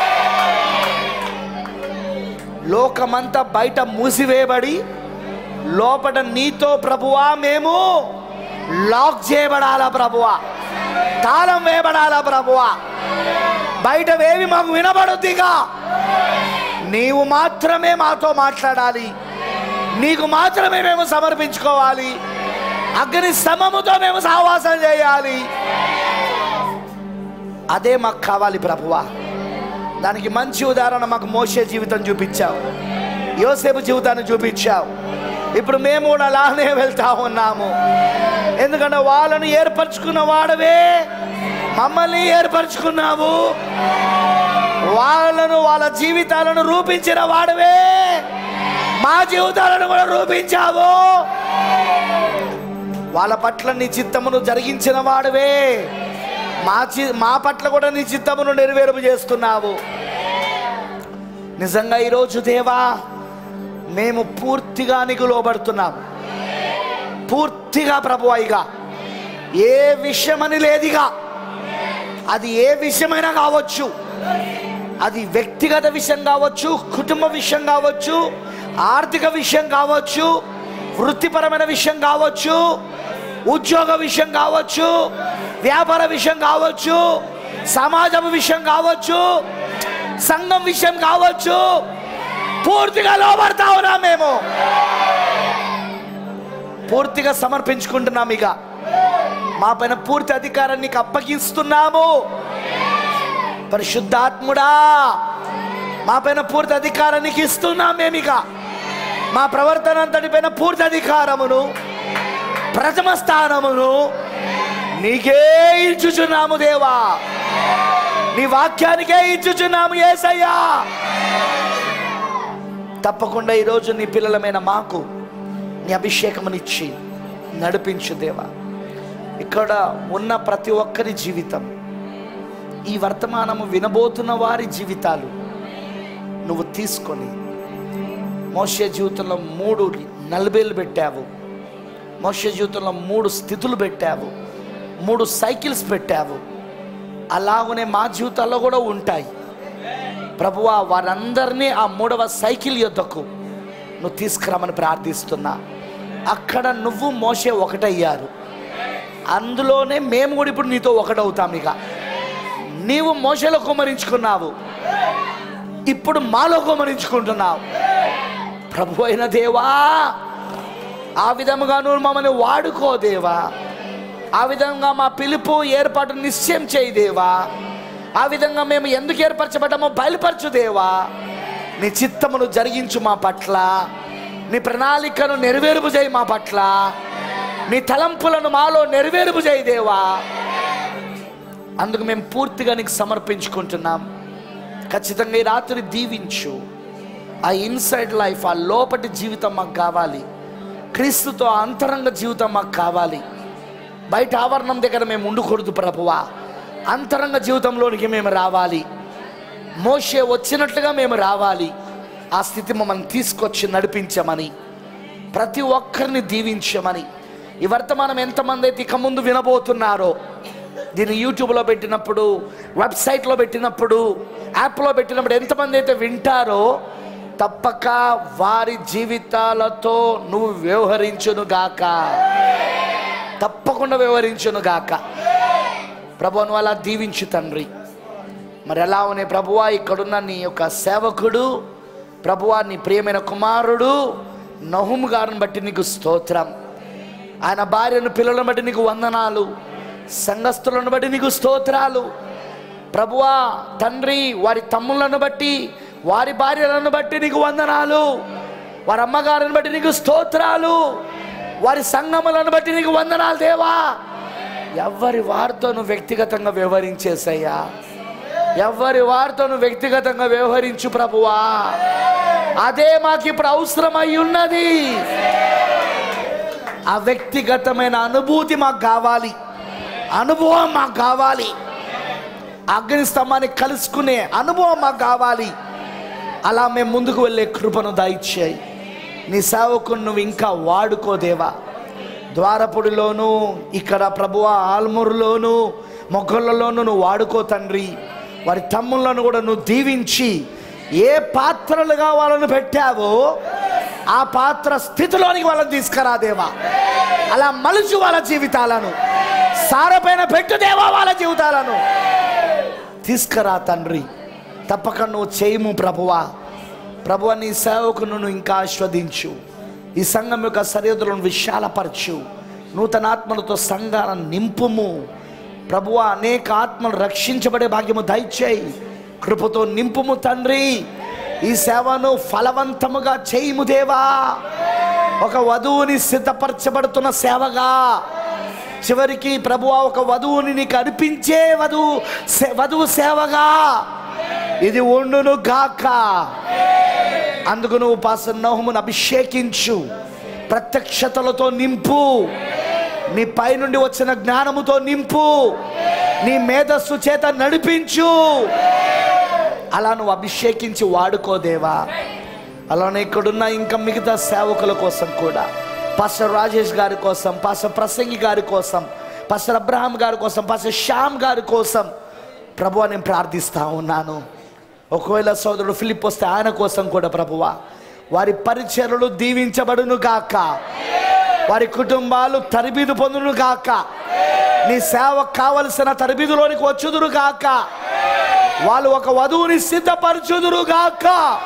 లోకమంతా బయట మూసివేయబడి లోపల నీతో ప్రభువా మేము లాక్ చేయబడాలా ప్రభువా తాళం వేయబడాలా ప్రభువా బయటవేవి మాకు వినబడుద్దిగా నీవు మాత్రమే మాతో మాట్లాడాలి నీకు మాత్రమే మేము సమర్పించుకోవాలి అగ్ని సమముతో మేము సహవాసం చేయాలి అదే మాకు కావాలి ప్రభువా దానికి మంచి ఉదాహరణ మాకు మోసే జీవితం చూపించావు యోసేపు జీవితాన్ని చూపించావు ఇప్పుడు మేము కూడా అలానే వెళ్తా ఉన్నాము ఎందుకంటే వాళ్ళను ఏర్పరచుకున్న వాడవే మమ్మల్ని ఏర్పరచుకున్నావు వాళ్ళను వాళ్ళ జీవితాలను రూపించిన వాడవే మా జీవితాలను కూడా రూపించావు వాళ్ళ పట్ల నీ చిత్తమును జరిగించిన వాడవే మా చి మా పట్ల కూడా నీ చిత్తమును నెరవేర్పు చేస్తున్నావు నిజంగా ఈరోజు దేవా మేము పూర్తిగా నీకు లోబడుతున్నాం పూర్తిగా ప్రభు ఇక ఏ విషయమని లేదిగా అది ఏ విషయమైనా కావచ్చు అది వ్యక్తిగత విషయం కావచ్చు కుటుంబ విషయం కావచ్చు ఆర్థిక విషయం కావచ్చు వృత్తిపరమైన విషయం కావచ్చు ఉద్యోగ విషయం కావచ్చు వ్యాపార విషయం కావచ్చు సమాజం విషయం కావచ్చు సంఘం విషయం కావచ్చు పూర్తిగా లోబడతా ఉన్నాం మేము పూర్తిగా సమర్పించుకుంటున్నాం ఇక మా పైన పూర్తి అధికారాన్ని నీకు అప్పగిస్తున్నాము పరిశుద్ధాత్ముడా మా పైన పూర్తి అధికారాన్ని నీకు ఇస్తున్నాం మేమిక మా ప్రవర్తన అంతటి పైన పూర్తి అధికారమును ప్రథమ స్థానమును నీకే ఇచ్చుచున్నాము దేవా నీ వాక్యానికే ఇచ్చుచున్నాము ఏసయ్యా తప్పకుండా ఈరోజు నీ పిల్లలమైన మాకు నీ అభిషేకమునిచ్చి నడిపించు దేవా ఇక్కడ ఉన్న ప్రతి ఒక్కరి జీవితం ఈ వర్తమానము వినబోతున్న వారి జీవితాలు నువ్వు తీసుకొని మోసే జీవితంలో మూడు నలభైలు పెట్టావు మోసే జీవితంలో మూడు స్థితులు పెట్టావు మూడు సైకిల్స్ పెట్టావు అలాగనే మా జీవితాల్లో కూడా ఉంటాయి ప్రభువా వారందరినీ ఆ మూడవ సైకిల్ యొద్దకు నువ్వు తీసుకురామని ప్రార్థిస్తున్నా అక్కడ నువ్వు మోసే ఒకటయ్యారు అందులోనే మేము కూడా ఇప్పుడు నీతో ఒకటవుతాం ఇక నీవు మోసలో కుమరించుకున్నావు ఇప్పుడు మాలో కుమరించుకుంటున్నావు ప్రభు అయిన దేవా ఆ విధముగా నువ్వు మమ్మల్ని వాడుకో దేవా ఆ విధంగా మా పిలుపు ఏర్పాటు నిశ్చయం చేయి దేవా ఆ విధంగా మేము ఎందుకు ఏర్పరచబడ్డామో బయలుపరచు దేవా నీ చిత్తమును జరిగించు మా పట్ల నీ ప్రణాళికను నెరవేరుపు చేయి మా పట్ల నీ తలంపులను మాలో నెరవేరుపు చేయి దేవా అందుకు మేము పూర్తిగా నీకు సమర్పించుకుంటున్నాం ఖచ్చితంగా ఈ రాత్రి దీవించు ఆ ఇన్సైడ్ లైఫ్ ఆ లోపటి జీవితం మాకు కావాలి క్రీస్తుతో ఆ అంతరంగ జీవితం మాకు కావాలి బయట ఆవరణం దగ్గర మేము ఉండకూడదు ప్రభువా అంతరంగ జీవితంలోనికి మేము రావాలి మోషే వచ్చినట్లుగా మేము రావాలి ఆ స్థితి మమ్మల్ని తీసుకొచ్చి నడిపించమని ప్రతి ఒక్కరిని దీవించమని ఈ వర్తమానం ఎంతమంది అయితే ఇక ముందు వినబోతున్నారో దీన్ని యూట్యూబ్లో పెట్టినప్పుడు వెబ్సైట్లో పెట్టినప్పుడు యాప్లో పెట్టినప్పుడు ఎంతమంది అయితే వింటారో తప్పక వారి జీవితాలతో నువ్వు వ్యవహరించును గాక తప్పకుండా వ్యవహరించును గాక ప్రభు నువ్వు అలా దీవించు తండ్రి మరి ఎలా ఉన్నాయి ప్రభువా ఇక్కడున్న నీ యొక్క సేవకుడు ప్రభువా నీ ప్రియమైన కుమారుడు నహుము గారిని బట్టి నీకు స్తోత్రం ఆయన భార్యను పిల్లలను బట్టి నీకు వందనాలు సంఘస్థులను బట్టి నీకు స్తోత్రాలు ప్రభువా తండ్రి వారి తమ్ములను బట్టి వారి భార్యలను బట్టి నీకు వందనాలు వారి అమ్మగారిని బట్టి నీకు స్తోత్రాలు వారి సంగములను బట్టి నీకు వందనాలు దేవా ఎవరి వారితో నువ్వు వ్యక్తిగతంగా వ్యవహరించేసయ్యా ఎవరి వారితో నువ్వు వ్యక్తిగతంగా వ్యవహరించు ప్రభువా అదే మాకు ఇప్పుడు అవసరమై ఉన్నది ఆ వ్యక్తిగతమైన అనుభూతి మాకు కావాలి అనుభవం మాకు కావాలి అగ్ని స్తంభాన్ని కలుసుకునే అనుభవం మాకు కావాలి అలా మేము ముందుకు వెళ్ళే కృపను దయచేయి నీ సేవకుని నువ్వు ఇంకా వాడుకోదేవా ద్వారపుడిలోను ఇక్కడ ప్రభువ ఆల్మూరులోను మొగ్గలలోను నువ్వు వాడుకో తండ్రి వారి తమ్ముళ్ళను కూడా నువ్వు దీవించి ఏ పాత్రలుగా వాళ్ళను పెట్టావో ఆ పాత్ర స్థితిలోనికి వాళ్ళని తీసుకురా దేవా అలా మలుచు వాళ్ళ జీవితాలను సారపైన పెట్టు దేవా వాళ్ళ జీవితాలను తీసుకురా తండ్రి తప్పక నువ్వు చేయము ప్రభువా ప్రభువ నీ సేవకును నువ్వు ఇంకా ఆస్వాదించు ఈ సంఘం యొక్క సరిహద్దులను విశాలపరచు నూతన ఆత్మలతో సంఘాలను నింపుము ప్రభువ అనేక ఆత్మలు రక్షించబడే భాగ్యము దయచేయి కృపతో నింపుము తండ్రి ఈ సేవను ఫలవంతముగా చేయుము దేవా ఒక వధువుని సిద్ధపరచబడుతున్న సేవగా చివరికి ప్రభువా ఒక వధువుని నీకు అర్పించే వధువు సే- వధువు సేవగా ఇది ఉండును గాక అందుకు నువ్వు పాస నోహమును అభిషేకించు ప్రత్యక్షతలతో నింపు నీ పైనుండి వచ్చిన జ్ఞానముతో నింపు నీ మేధస్సు చేత నడిపించు అలా నువ్వు అభిషేకించి వాడుకోదేవా అలానే ఇక్కడున్న ఇంకా మిగతా సేవకుల కోసం కూడా పాస్టర్ రాజేష్ గారి కోసం పాస్టర్ ప్రసంగి గారి కోసం పాస్టర్ అబ్రహాం గారి కోసం పాస్టర్ శ్యామ్ గారి కోసం ప్రభు నేను ప్రార్థిస్తా ఉన్నాను ఒకవేళ సోదరుడు ఫిలిప్ వస్తే ఆయన కోసం కూడా ప్రభువా వారి పరిచర్లు దీవించబడును గాక వారి కుటుంబాలు తరబీదు పొందును గాక నీ సేవకు కావలసిన తరబీదులోనికి వచ్చుదురు గాక వాళ్ళు ఒక వధువుని సిద్ధపరచుదురు గాక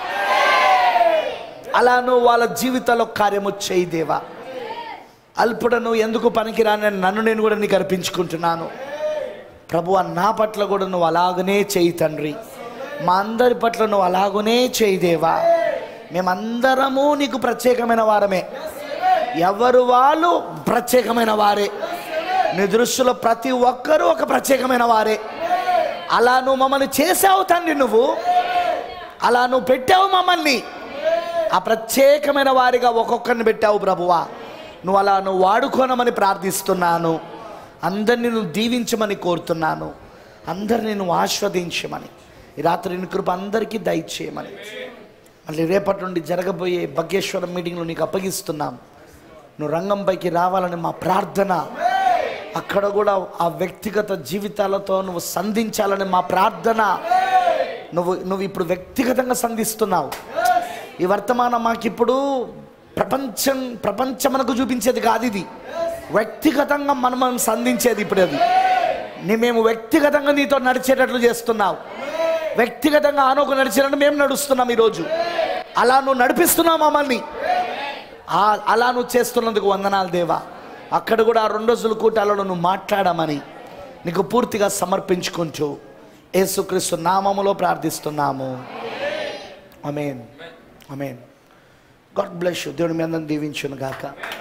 అలా నువ్వు వాళ్ళ జీవితంలో కార్యము చేయి దేవా అల్పుడను ఎందుకు పనికిరాని నన్ను నేను కూడా నీకు అర్పించుకుంటున్నాను ప్రభు నా పట్ల కూడా నువ్వు అలాగనే చేయి తండ్రి మా అందరి పట్ల నువ్వు అలాగనే చేయి దేవా మేమందరము నీకు ప్రత్యేకమైన వారమే ఎవరు వాళ్ళు ప్రత్యేకమైన వారే నీ దృష్టిలో ప్రతి ఒక్కరూ ఒక ప్రత్యేకమైన వారే అలా నువ్వు మమ్మల్ని చేసావు తండ్రి నువ్వు అలా నువ్వు పెట్టావు మమ్మల్ని ఆ ప్రత్యేకమైన వారిగా ఒక్కొక్కరిని పెట్టావు ప్రభువా నువ్వు అలా నువ్వు వాడుకోనమని ప్రార్థిస్తున్నాను అందరినీ నువ్వు దీవించమని కోరుతున్నాను అందరినీ నువ్వు ఆస్వాదించమని ఈ రాత్రి నీ కృప అందరికీ దయచేయమని మళ్ళీ రేపటి నుండి జరగబోయే భగ్గేశ్వరం మీటింగ్లో నీకు అప్పగిస్తున్నాం నువ్వు రంగంపైకి రావాలని మా ప్రార్థన అక్కడ కూడా ఆ వ్యక్తిగత జీవితాలతో నువ్వు సంధించాలని మా ప్రార్థన నువ్వు నువ్వు ఇప్పుడు వ్యక్తిగతంగా సంధిస్తున్నావు ఈ వర్తమానం మాకిప్పుడు ప్రపంచం ప్రపంచం మనకు చూపించేది కాదు ఇది వ్యక్తిగతంగా మనం మనం సంధించేది ఇప్పుడు అది నీ మేము వ్యక్తిగతంగా నీతో నడిచేటట్లు చేస్తున్నావు వ్యక్తిగతంగా ఆనోకు నడిచినట్టు మేము నడుస్తున్నాం ఈరోజు అలా నువ్వు నడిపిస్తున్నావు మమ్మల్ని ఆ- అలా నువ్వు చేస్తున్నందుకు వందనాలు దేవా అక్కడ కూడా ఆ రెండు రోజుల కూటాలలో నువ్వు మాట్లాడమని నీకు పూర్తిగా సమర్పించుకుంటూ యేసుక్రీస్తు నామములో ప్రార్థిస్తున్నాము amen amen God bless you దేవుడు మీ అందరిని దీవించును గాక